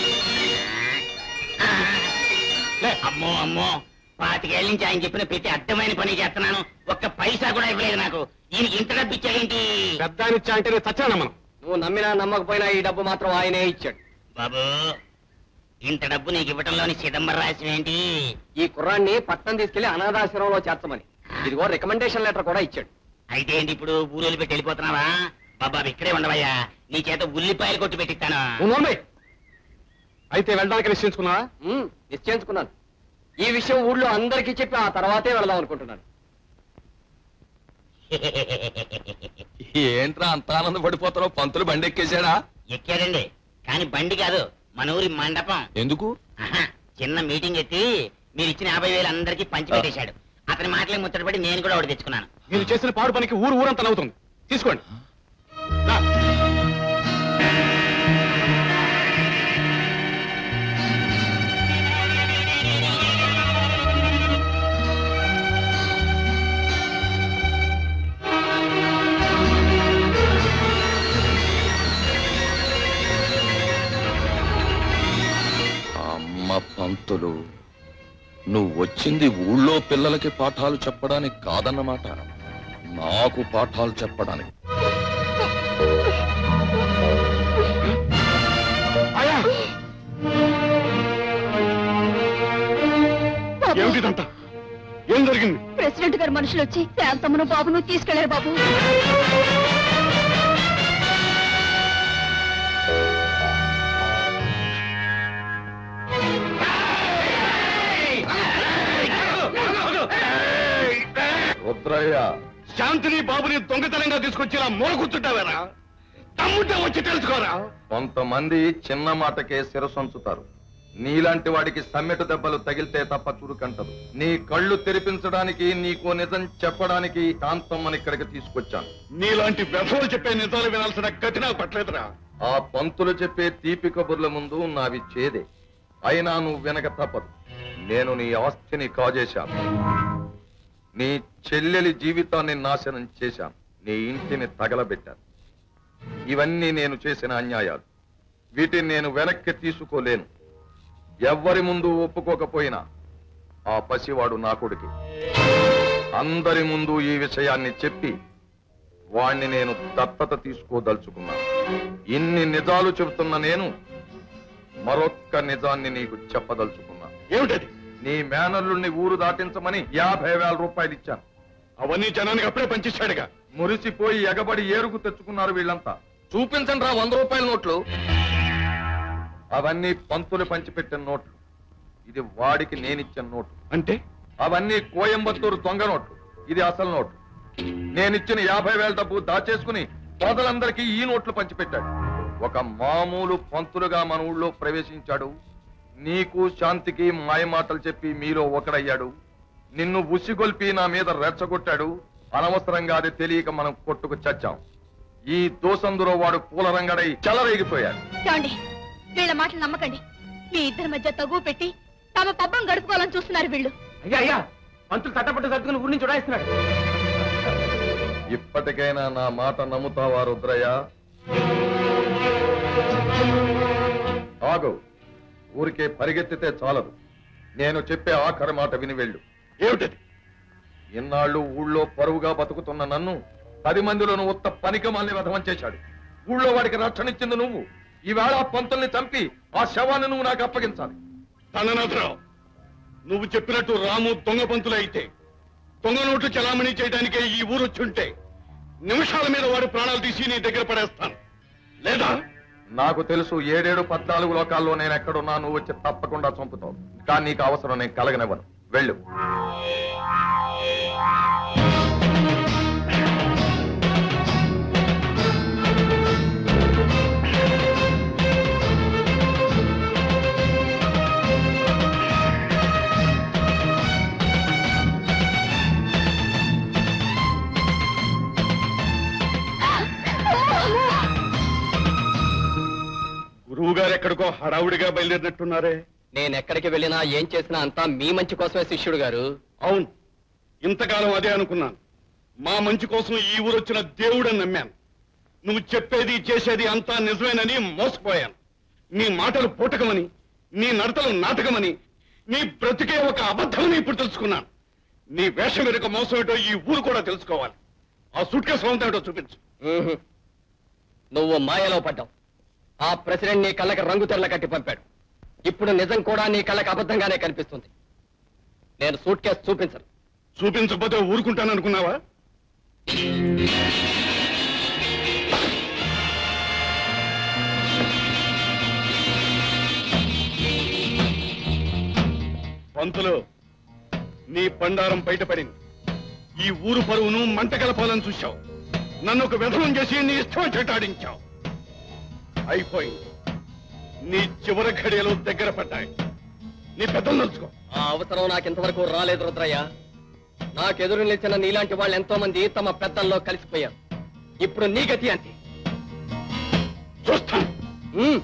S6: అమ్మో అమ్మో పాతికేళ్ళ నుంచి ఆయన చెప్పిన ప్రతి అర్థమైన పని చేస్తున్నాను ఒక్క పైసా కూడా ఇవ్వలేదు నాకు ఈయనకి ఇంత డబ్బు ఇచ్చాడేంటి
S1: పెద్ద ఆయన ఇచ్చా అంటే నేను చచ్చాను మనం నువ్వు నమ్మినా నమ్మకపోయినా ఈ డబ్బు మాత్రం ఆయనే ఇచ్చాడు
S6: బాబు ఇంత డబ్బు నీకు ఇవ్వటంలోని చిదంబరం రహస్యం ఏంటి
S1: ఈ కుర్రాన్ని పట్నం తీసుకెళ్లి అనాథాశ్రమంలో చేర్చమని ఇదిగో రికమెండేషన్ లెటర్ కూడా ఇచ్చాడు
S6: అయితే ఏంటి ఇప్పుడు ఊరోలు పెట్టి వెళ్ళిపోతున్నావా బాబా ఇక్కడే ఉండవయ్యా నీ చేత ఉల్లిపాయలు కొట్టి పెట్టిస్తాను
S1: నువ్వు నోర్మై. అయితే వెళ్ళడానికి నిశ్చయించుకున్నావా ఉమ్, నిశ్చయించుకున్నాను ఈ విషయం ఊళ్ళో అందరికీ చెప్పి ఆ తర్వాతే వెళదాం అనుకుంటున్నాను
S12: ఏంట్రా అంత ఆనందపడిపోతారో పంతులు బండి ఎక్కేశాడా
S6: ఎక్కాడండి కానీ బండి కాదు మన ఊరి మండపం
S12: ఎందుకు
S6: ఆహా, చిన్న మీటింగ్ ఎత్తి మీరు ఇచ్చిన యాభై వేలు అందరికీ పంచి పెట్టేశాడు అతని మాటలే ముచ్చటపడి నేను కూడా ఒకటి తెచ్చుకున్నాను
S1: మీరు చేసిన పాడు పనికి ఊరు ఊరంతా నవ్వుతుంది
S9: తీసుకోండి
S12: అమ్మ పంతులు నువ్వు వచ్చింది ఊళ్ళో పిల్లలకి పాఠాలు చెప్పడానికి కాదన్నమాట నాకు పాఠాలు చెప్పడానికి
S9: ఏమిటిదంతా ఏం జరిగింది
S15: ప్రెసిడెంట్ గారు మనుషులు వచ్చి శాంతమ్మను బాబును తీసుకెళ్లారు బాబు
S7: రుద్రయ్య
S9: శాంతిని బాబుని దొంగతనంగా తీసుకొచ్చేలా మూల కూర్చుంటావేరా తమ్ముంటే వచ్చి తెలుసుకోరా
S7: కొంతమంది చిన్న మాటకే శిరసొంచుతారు నీలాంటి వాడికి సమ్మెట దెబ్బలు తగిలితే తప్ప చురుకంటదు నీ కళ్ళు తెరిపించడానికి నీకు నిజం చెప్పడానికి కాంతమ్మని ఇక్కడికి తీసుకొచ్చాను
S9: నీలాంటి వ్యధలు చెప్పే నిజాలు వినాల్సిన గతి నాకు పట్టలేదురా
S7: ఆ పంతులు చెప్పే తీపి కబుర్ల ముందు నావి చేదే అయినా నువ్వు వెనక తప్పదు నేను నీ ఆస్తిని కాజేశాను నీ చెల్లెలి జీవితాన్ని నాశనం చేశాను నీ ఇంటిని తగలబెట్టాను ఇవన్నీ నేను చేసిన అన్యాయాలు వీటిని నేను వెనక్కి తీసుకోలేను ఎవ్వరి ముందు ఒప్పుకోకపోయినా ఆ పసివాడు నా కొడుకి అందరి ముందు ఈ విషయాన్ని చెప్పి వాణ్ణి నేను దత్తత తీసుకోదలుచుకున్నాను ఇన్ని నిజాలు చెబుతున్న నేను మరొక్క నిజాన్ని నీకు చెప్పదలుచుకున్నా
S9: ఏమిటది
S7: నీ మేనల్లుణ్ణి ఊరు దాటించమని యాభై వేల రూపాయలు ఇచ్చాను
S9: అవన్నీ జనానికి అప్పుడే పంచిస్తాడుగా
S7: మురిసిపోయి ఎగబడి ఏరుకు తెచ్చుకున్నారు వీళ్ళంతా చూపించండి రా వంద రూపాయల నోట్లు అవన్నీ పంతులు పంచిపెట్టిన నోట్లు ఇది వాడికి నేనిచ్చిన నోటు
S9: అంటే
S7: అవన్నీ కోయంబత్తూరు దొంగ నోట్లు ఇది అసలు నోటు నేనిచ్చిన యాభై వేల డబ్బు దాచేసుకుని సోదరులందరికీ ఈ నోట్లు పంచిపెట్టాడు ఒక మామూలు పంతులుగా మన ఊళ్ళో ప్రవేశించాడు నీకు శాంతికి మాయమాటలు చెప్పి మీలో ఒకడయ్యాడు నిన్ను ఉసిగొల్పి నా మీద రెచ్చగొట్టాడు అనవసరంగా అది తెలియక మనం కొట్టుకు చచ్చాం ఈ దోసందులో వాడు పూలరంగడై చెలరేగిపోయాడు
S11: చూడండి వీళ్ళ మాటలు నమ్మకండి మీ ఇద్దరి మధ్య తగు పెట్టి తమ పబ్బం గడుపుకోవాలని చూస్తున్నారు వీళ్ళు
S3: అయ్యా అయ్యా మంత్రులు తట్టపట్టు సర్దుకుని ఊరి నుంచి ఉడాయిస్తున్నాడు
S7: ఇప్పటికైనా నా మాట నమ్ముతావా రుద్రయ్య ఆగు ఊరికే పరిగెత్తితే చాలదు నేను చెప్పే ఆఖరి మాట విని వెళ్ళు
S9: ఏమిటది
S7: ఇన్నాళ్ళు ఊళ్ళో పరువుగా బతుకుతున్న నన్ను పది మందిలోను ఉత్త పనికమాల్ని వధవం చేశాడు ఊళ్ళో వాడికి రక్షణ ఇచ్చింది నువ్వు ఈవేళ ఆ పంతుల్ని చంపి ఆ శవాన్ని నువ్వు నాకు అప్పగించాలి
S9: తండనాథరావు నువ్వు చెప్పినట్టు రాము దొంగ పంతులు అయితే దొంగ నోట్లు చలామణి చేయడానికే ఈ ఊరు వచ్చుంటే నిమిషాల మీద వాడి ప్రాణాలు తీసి నీ దగ్గర పడేస్తాను లేదా
S7: నాకు తెలుసు ఏడేడు పద్నాలుగు లోకాల్లో నేను ఎక్కడున్నా నువ్వు వచ్చి తప్పకుండా చంపుతావు కానీ నీకు అవసరం నేను కలగనివ్వను వెళ్ళు
S9: గురువు గారు ఎక్కడికో హడావుడిగా బయలుదేరినట్టున్నారే
S16: నేను ఎక్కడికి వెళ్ళినా ఏం చేసినా అంతా మీ మంచి కోసమే శిష్యుడు గారు
S9: అవును ఇంతకాలం అదే అనుకున్నాను మా మంచి కోసం ఈ ఊరు వచ్చిన దేవుడని నమ్మాను నువ్వు చెప్పేది చేసేది అంతా నిజమేనని మోసపోయాను నీ మాటలు పూటకమని నీ నడతలు నాటకమని నీ బ్రతికే ఒక అబద్ధమని ఇప్పుడు తెలుసుకున్నాను నీ వేషం వెనుక మోసం ఏంటో ఈ ఊరు కూడా తెలుసుకోవాలి ఆ సూట్ కేసు ఏంటో చూపించు
S16: ఊహు. నువ్వు మాయలో పడ్డావు ఆ ప్రెసిడెంట్ నీ కళ్ళకి రంగు తెరల కట్టి పంపాడు ఇప్పుడు నిజం కూడా నీ కళ్ళకి అబద్ధంగానే కనిపిస్తుంది నేను సూట్ కేసు చూపించను
S9: చూపించకపోతే ఊరుకుంటాననుకున్నావా పంతులు నీ బండారం బయటపడింది ఈ ఊరు పరువును మంట కలపాలని చూశావు నన్ను ఒక విధవం చేసి నీ ఇష్టం చెటాడించావు అయిపోయింది నీ చివరి ఘడియలు దగ్గర పడ్డాయి నీ పెద్దలు నలుచుకో
S16: ఆ అవసరం నాకు ఇంతవరకు రాలేదు రుద్రయ్య నాకెదురు నిలిచిన నీలాంటి వాళ్ళు ఎంతో మంది తమ పెద్దల్లో కలిసిపోయారు ఇప్పుడు నీ గతి అంతే
S17: చూస్తాను
S16: ఉమ్.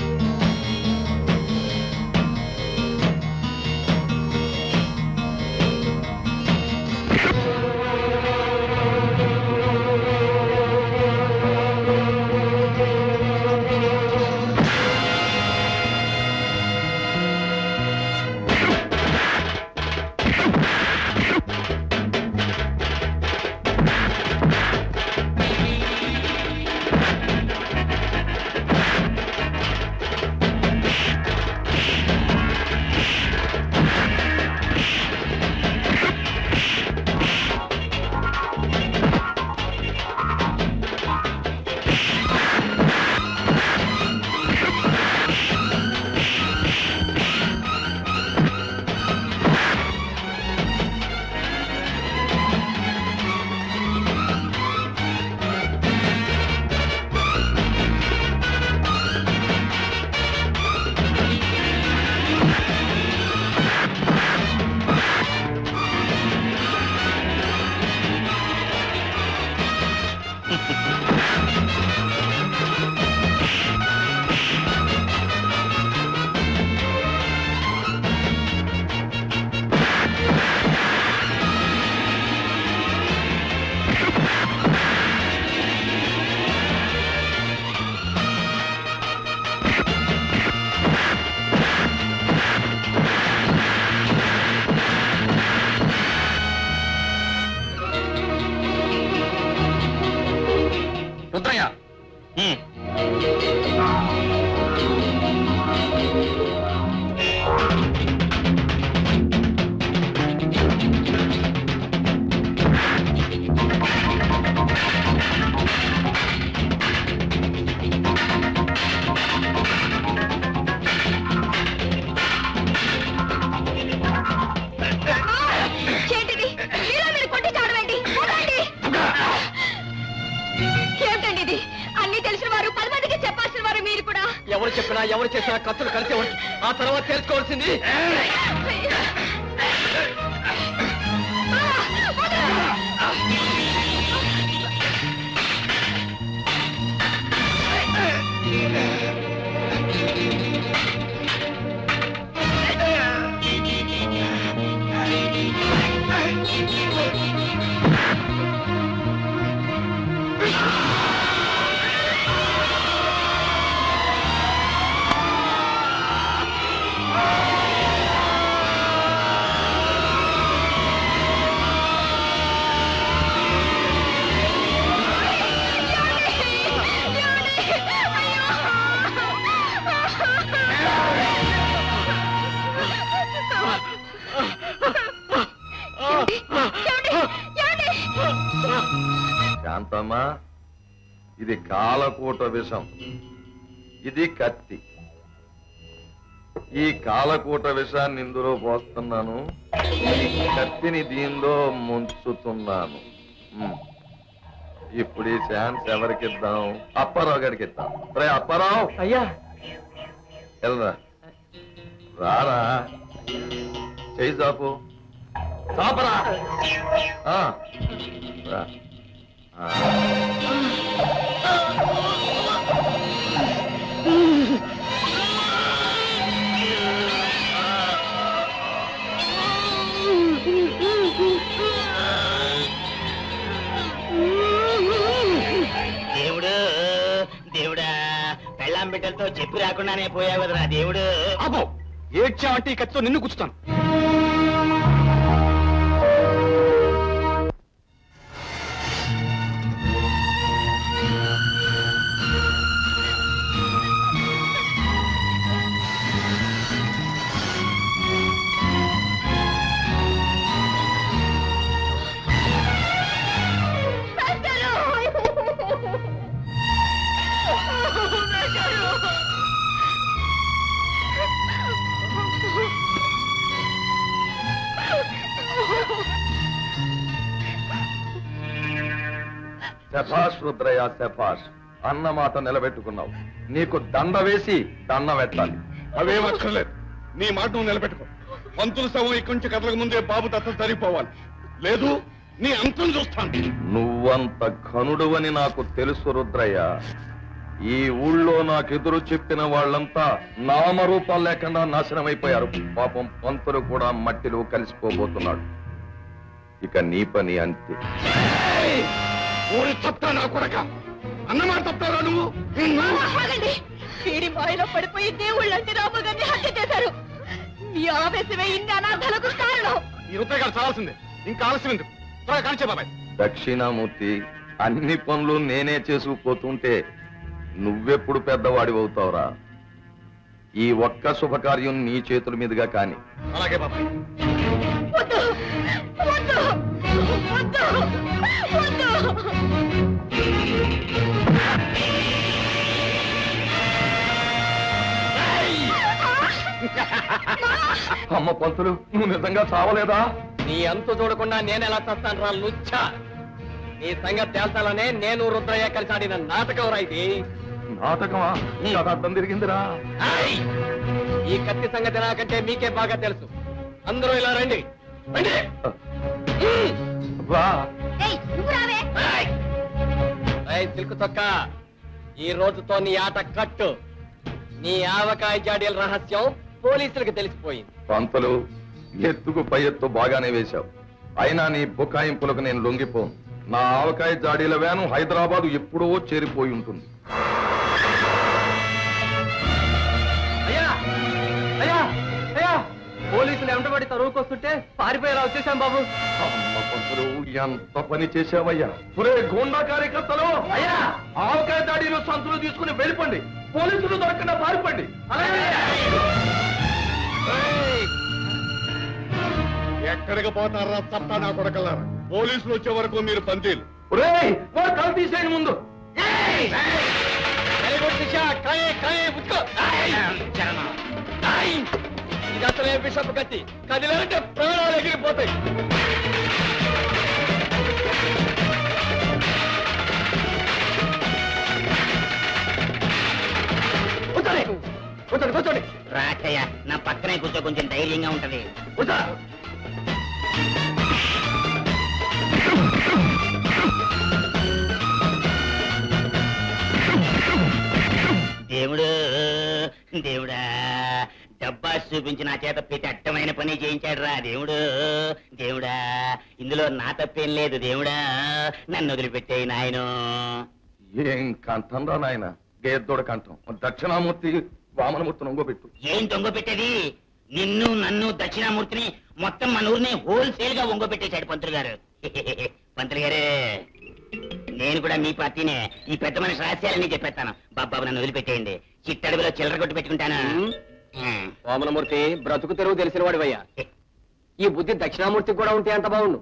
S12: రుద్రయ్య
S11: ఏంటిది మీలో మీరు కొట్టి చాడవేంటి వదలండి. ఏమిటండి ఇది అన్ని తెలిసిన వారు పది మందికి చెప్పాల్సిన వారు మీరు కూడా
S16: ఎవరు చెప్పినా ఎవరు చేసినా కత్తులు కలిసే ఆ తర్వాత తెలుసుకోవాల్సింది
S7: శాంతమ్మా ఇది కాలకూట విషం ఇది కత్తి ఈ కాలకూట విషాన్ని ఇందులో పోస్తున్నాను ఈ కత్తిని దీనిలో ముంచుతున్నాను ఉమ్. ఇప్పుడు ఈ ఛాన్స్ ఎవరికి ఇద్దాం అప్పారావు గారికి ఇద్దాం రే అప్పారావు
S16: అయ్యా
S7: వెళ్ళరా రారా చేయి చాపు చాపరా ఆ, రా. ఆ.
S6: దేవుడు దేవుడా పెళ్ళాం బిడ్డలతో చెప్పి రాకుండానే పోయావు కదరా దేవుడు
S4: అబ్బో ఏడ్చా అంటే ఈ కత్తితో నిన్ను గుచ్చుతాను
S7: శభాష్ రుద్రయ్య శభాష్ అన్న మాట నిలబెట్టుకున్నావు నీకు దండ వేసి దండం పెట్టాలి
S9: అవేం అక్కర్లేదు నీ మాట నువ్వు నిలబెట్టుకో పంతులు శవం ఇక్కడి నుంచి కదలక ముందే బాబు దత్త సరిపోవాలి లేదు నీ అంతం చూస్తాను
S7: నువ్వంత ఘనుడువని నాకు తెలుసు రుద్రయ్య ఈ ఊళ్ళో నాకెదురు చెప్పిన వాళ్ళంతా నామరూపాలు లేకుండా నాశనమైపోయారు పాపం పంతులు కూడా మట్టిలో కలిసిపోబోతున్నాడు ఇక నీ పని అంతే
S9: ఊరి తప్పా నా కొడక అన్నమాట తప్పారా నువ్వు
S15: ఆగండి వీడి మాయలో పడిపోయి దేవుళ్ళంటే రామగారిని హత్య చేశారు మీ ఆవేశమే ఇన్ని అనాథాలకు కారణం
S4: ఈ రూపాయి గారు చావాల్సిందే ఇంకా ఆలస్యం ఎందుకు త్వరగా కానిచ్చే బాబాయ్
S7: దక్షిణామూర్తి అన్ని పనులు నేనే చేసుకుపోతుంటే నువ్వెప్పుడు పెద్దవాడివవుతావురా ఈ ఒక్క శుభకార్యం నీ చేతుల మీదుగా కాని
S4: అలాగే బాబాయ్
S15: వద్దు వద్దు వద్దు వద్దు
S7: అమ్మ పంతులు నువ్వు నిజంగా చావలేదా
S16: నీ అంతు చూడకుండా నేను ఎలా చస్తాను రా లుచ్చా నీ సంగతి తేల్చాలనే నేను రుద్రయ్య కలిసి ఆడిన నాటకం రా ఇది
S7: నాటకమా అది అర్థం తిరిగిందిరా
S16: ఏయ్! ఈ కత్తి సంగతి నాకంటే మీకే బాగా తెలుసు అందరూ ఇలా రండి రండి
S7: వా
S16: ఏయ్, సిల్క్ తొక్క ఈ రోజుతో నీ ఆట కట్టు నీ ఆవకాయ జాడీల రహస్యం పోలీసులకు తెలిసిపోయింది
S7: పంతులు ఎత్తుకు పై ఎత్తు బాగానే వేశావు అయినా నీ బుకాయింపులకు నేను లొంగిపోను నా ఆవకాయ జాడీల వ్యాను హైదరాబాద్ ఎప్పుడో చేరిపోయి ఉంటుంది
S3: అయ్యా అయ్యా అయ్యా పోలీసులు ఎంటబడి తరువుకొస్తుంటే పారిపోయేలా వచ్చేసాం బాబు
S7: అమ్మ పంతులు ఎంత పని చేశావయ్యా ఒరే గోండా కార్యకర్తలు అయ్యా ఆవకాయ దాడిలో సంతులు తీసుకుని వెళ్ళిపోండి పోలీసులు దొరకకుండా పారిపోండి
S9: ఎక్కడికి పోతారా తప్పా నా కొడకల్లారా పోలీసులు వచ్చే వరకు మీరు పంతీలు
S7: ఒరేయ్ వాడు కళ్ళు తీసేయండి ముందు
S16: వెరీ గుడ్ దిశ కాయే కాయే పుచ్చుకో ఇది అసలే బిషప్ కత్తి కదిలేంటే ప్రాణాలు ఎగిరిపోతాయి కూర్చోండి కూర్చోండి కూర్చోండి
S6: రాకయ్య నా పక్కనే కూర్చో కొంచెం ధైర్యంగా ఉంటది
S16: కూర్చో
S6: దేవుడు దేవుడా డబ్బా చూపించి నా చేత ప్రతి అట్టమైన పని చేయించాడు రా దేవుడు దేవుడా ఇందులో నా తప్పేం లేదు దేవుడా నన్ను వదిలిపెట్టే నాయను
S7: ఏం కంఠం రా నాయన గేద్దోడ కంఠం దక్షిణామూర్తి వామనమూర్తి నొంగోబెట్టు
S6: ఏం దొంగ పెట్టేది నిన్ను నన్ను దక్షిణామూర్తిని మొత్తం మన ఊరిని హోల్సేల్ గా వంగపెట్టేశాడు పంతులు గారు పంతులు గారు నేను కూడా మీ పార్టీనే ఈ పెద్ద మనిషి రహస్యాలన్నీ చెప్పేస్తాను బాబాబు నన్ను వదిలిపెట్టేయండి చిట్టడుగులో చిల్లర కొట్టు పెట్టుకుంటాను
S16: వామనమూర్తి బ్రతుకు తెరువు తెలిసిన వాడివయ్యా ఈ బుద్ధి దక్షిణామూర్తికి కూడా ఉంటే ఎంత బాగుండు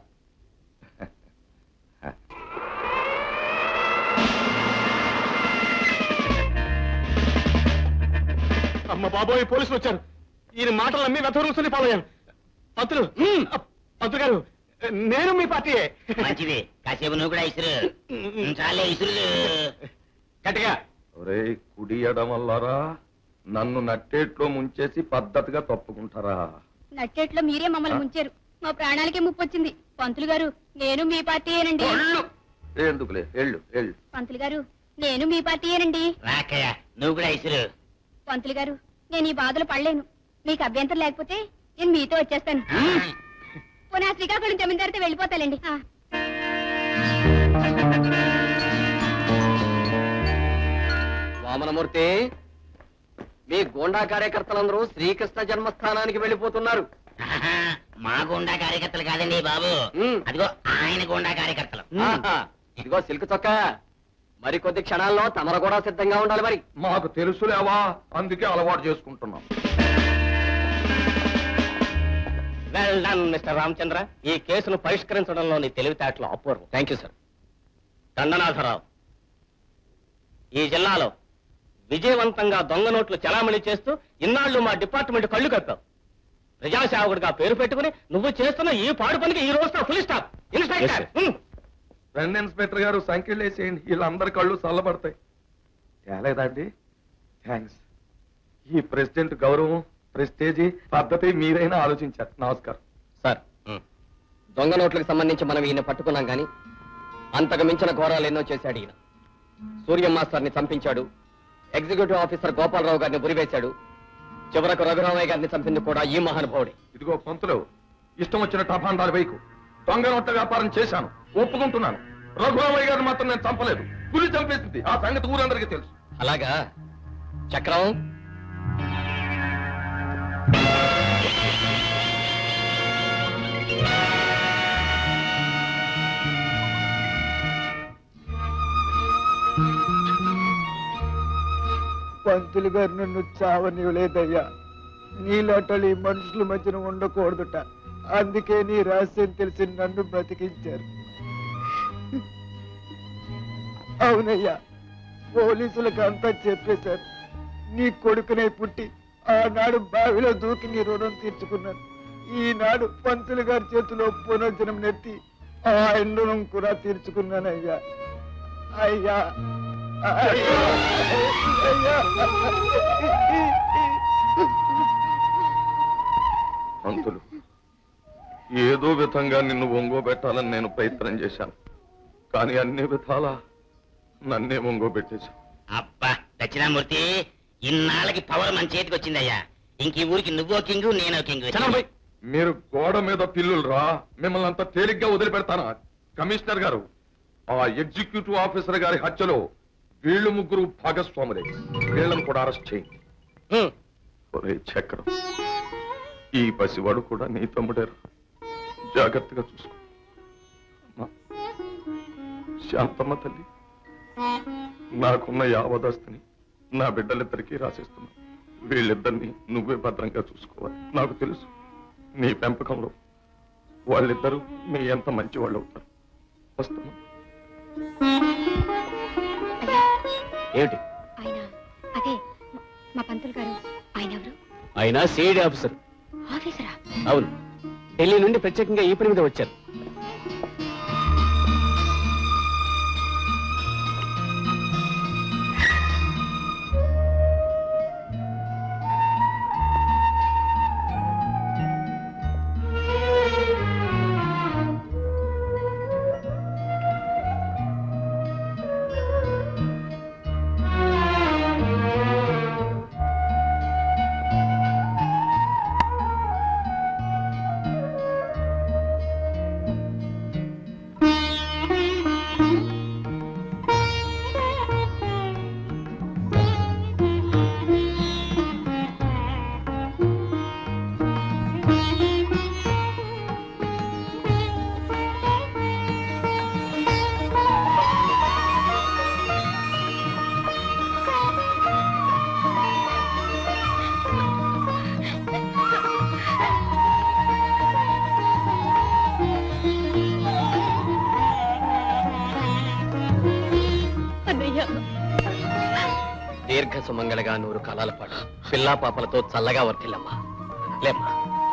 S4: అమ్మ బాబోయ్ పోలీసులు వచ్చారు ఈయన మాటలు నమ్మి వెతవరుసుని పాలయ్యాను పంతులు పంతులు గారు నేను మీ పార్టీయే
S6: మంచిది కాసేపు నువ్వు కూడా ఇసురు చాలే ఇసురు
S4: గట్టిగా
S7: ఒరే కుడి ఎడమల్లారా నన్ను నట్టేట్లో ముంచేసి పద్ధతిగా తప్పుకుంటారా
S5: నట్టేట్లో మీరే మమ్మల్ని ముంచారు మా ప్రాణాలకే ముప్పు వచ్చింది పంతులు గారు నేను మీ పార్టీయేనండి
S7: ఎందుకులే ఎళ్ళు ఎళ్ళు
S5: పంతులు గారు నేను మీ పార్టీయేనండి
S6: రాకయ్య నువ్వు కూడా ఇసురు
S5: పంతులు గారు నేను ఈ బాధలు పడలేను మీకు అభ్యంతరం లేకపోతే నేను మీతో వచ్చేస్తాను పోనీ ఆ శ్రీకాకుళం జమీందారితో వెళ్ళిపోతానండి ఆ.
S16: వామనమూర్తి మీ గోండా కార్యకర్తలందరూ శ్రీకృష్ణ జన్మస్థానానికి వెళ్ళిపోతున్నారు
S6: మా గుండా కార్యకర్తలు కాదండి బాబు అదిగో ఆయన గుండా కార్యకర్తలు
S16: ఆహా, ఇదిగో సిల్క్ చొక్క మరికొద్ది క్షణాల్లో తమరు కూడా సిద్ధంగా ఉండాలి మరి
S7: మాకు తెలుసులేవా అందుకే అలవాటు చేసుకుంటున్నాం
S16: వెల్ డన్ మిస్టర్ రామచంద్ర ఈ కేసును పరిష్కరించడంలో నీ తెలివితేటలు అపూర్వం థ్యాంక్ యూ సార్ దండనాథరావు ఈ జిల్లాలో విజయవంతంగా దొంగ నోట్లు చలామణి చేస్తూ ఇన్నాళ్ళు మా డిపార్ట్మెంట్ కళ్ళు కప్పావు ప్రజాసేవకుడిగా పేరు పెట్టుకుని నువ్వు చేస్తున్న ఈ పాడు పనికి ఈ రోజున ఫుల్ స్టాప్ ఇన్స్పెక్టర్ ఉమ్.
S7: రండి ఇన్స్పెక్టర్ గారు సంఖ్యలు వేసేయండి వీళ్ళందరి కళ్ళు చల్లబడతాయి తేలేదండి థ్యాంక్స్ ఈ ప్రెసిడెంట్ గౌరవం ప్రెస్టేజీ పద్ధతి మీరైనా ఆలోచించారు నమస్కారం
S16: సార్ దొంగ నోట్లకు సంబంధించి మనం ఈయన పట్టుకున్నాం కానీ అంతకు మించిన ఘోరాలు ఎన్నో చేశాడు ఈయన సూర్యం మాస్టర్ని చంపించాడు ఎగ్జిక్యూటివ్ ఆఫీసర్ గోపాలరావు గారిని ఉరివేశాడు చివరకు రఘురామయ్య గారిని చంపింది కూడా ఈ మహానుభావుడే
S7: ఇదిగో పంతులు ఇష్టం వచ్చిన టపాండాలు వైకు దొంగ నోట్ల వ్యాపారం చేశాను ఒప్పుకుంటున్నాను రఘురామయ్య గారిని మాత్రం నేను చంపలేదు పులి చంపేసింది ఆ సంగతి ఊరందరికీ తెలుసు
S16: అలాగా చక్రం
S8: పంతులు గారు నన్ను చావనివ్వలేదయ్యా నీలాటలు ఈ మనుషుల మధ్యన ఉండకూడదుట అందుకే నీ రహస్యం తెలిసి నన్ను బ్రతికించారు అవునయ్యా పోలీసులకు అంతా చెప్పేశారు నీ కొడుకునే పుట్టి ఆనాడు బావిలో దూకి నీ రుణం తీర్చుకున్నాను ఈనాడు పంతులు గారి చేతిలో పునర్జనం నెత్తి ఆయన రుణం కూడా తీర్చుకున్నానయ్యా అయ్యా అయ్యా అయ్యా
S7: పంతులు ఏదో విధంగా నిన్ను ఒంగోబెట్టాలని నేను ప్రయత్నం చేశాను కానీ అన్ని విధాలా నన్నే ఒంగోబెట్టేశాను
S6: అబ్బా దక్షిణామూర్తి ఇన్నాళ్ళకి పవర్ మన చేతికి వచ్చిందయ్యా ఇంక ఈ ఊరికి నువ్వో కింగు నేనో కింగు
S7: మీరు గోడ మీద పిల్లులు రా మిమ్మల్ని అంత తేలిగ్గా వదిలిపెడతానా కమిషనర్ గారు ఆ ఎగ్జిక్యూటివ్ ఆఫీసర్ గారి హత్యలో వీళ్ళు ముగ్గురు భాగస్వాములే వీళ్ళని కూడా అరెస్ట్ చేయండి ఒరే చక్రం ఈ పసివాడు కూడా నీ తమ్ముడేరా జాగ్రత్తగా చూసుకో అమ్మా, శాంతమ్మ తల్లి నాకున్న యావదస్తుని నా బిడ్డలిద్దరికీ రాసిస్తున్నా వీళ్ళిద్దరిని నువ్వే భద్రంగా చూసుకోవాలి నాకు తెలుసు నీ పెంపకంలో వాళ్ళిద్దరూ మీ ఎంత మంచి వాళ్ళు అవుతారు వస్తాను
S16: ఏమిటి
S5: ఆయన అదే మా పంతులు గారు ఆయన ఎవరు
S16: ఆయన సిఐడి ఆఫీసర్
S5: ఆఫీసరా
S16: అవును ఢిల్లీ నుండి ప్రత్యేకంగా ఈ పని మీద వచ్చారు
S15: అన్నయ్య
S16: దీర్ఘ సుమంగళగా నూరు కాలాల పాటు పిల్లా పాపలతో చల్లగా వర్తిల్లమ్మా లేమ్మా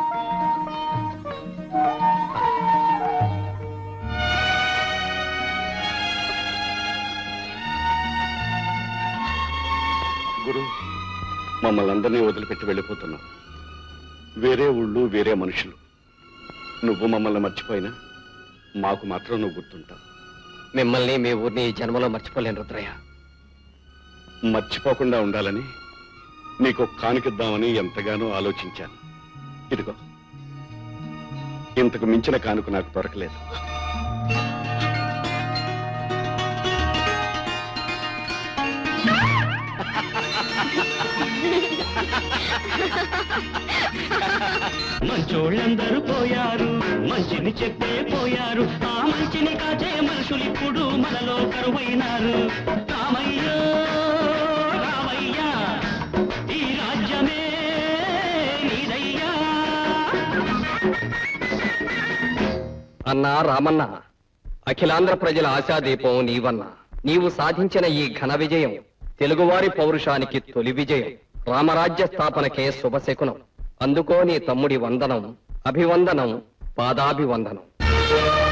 S9: గురు మమ్మల్ని అందరినీ వదిలిపెట్టి వెళ్ళిపోతున్నావు వేరే ఊళ్ళు వేరే మనుషులు నువ్వు మమ్మల్ని మర్చిపోయినా మాకు మాత్రం నువ్వు గుర్తుంటావు
S16: మిమ్మల్ని మీ ఊరిని ఈ జన్మలో మర్చిపోలేను రుద్రయ్య
S9: మర్చిపోకుండా ఉండాలని నీకు కానుకిద్దామని ఎంతగానో ఆలోచించాను ఇదిగో ఇంతకు మించిన కానుక నాకు దొరకలేదు
S10: మంచోళ్ళందరూ పోయారు మంచిని చెప్పే పోయారు ఆ మంచిని కాచే మనుషులు ఇప్పుడు మనలో కరువైనారు రామయ్య రామయ్య ఈ రాజ్యమే నీదయ్యా
S16: అన్నా రామన్న అఖిలాంధ్ర ప్రజల ఆశాదీపం నీవన్నా నీవు సాధించిన ఈ ఘన విజయం తెలుగువారి పౌరుషానికి తొలి విజయం రామరాజ్య స్థాపనకే శుభశకునం అందుకో నీ తమ్ముడి వందనం అభివందనం పాదాభివందనం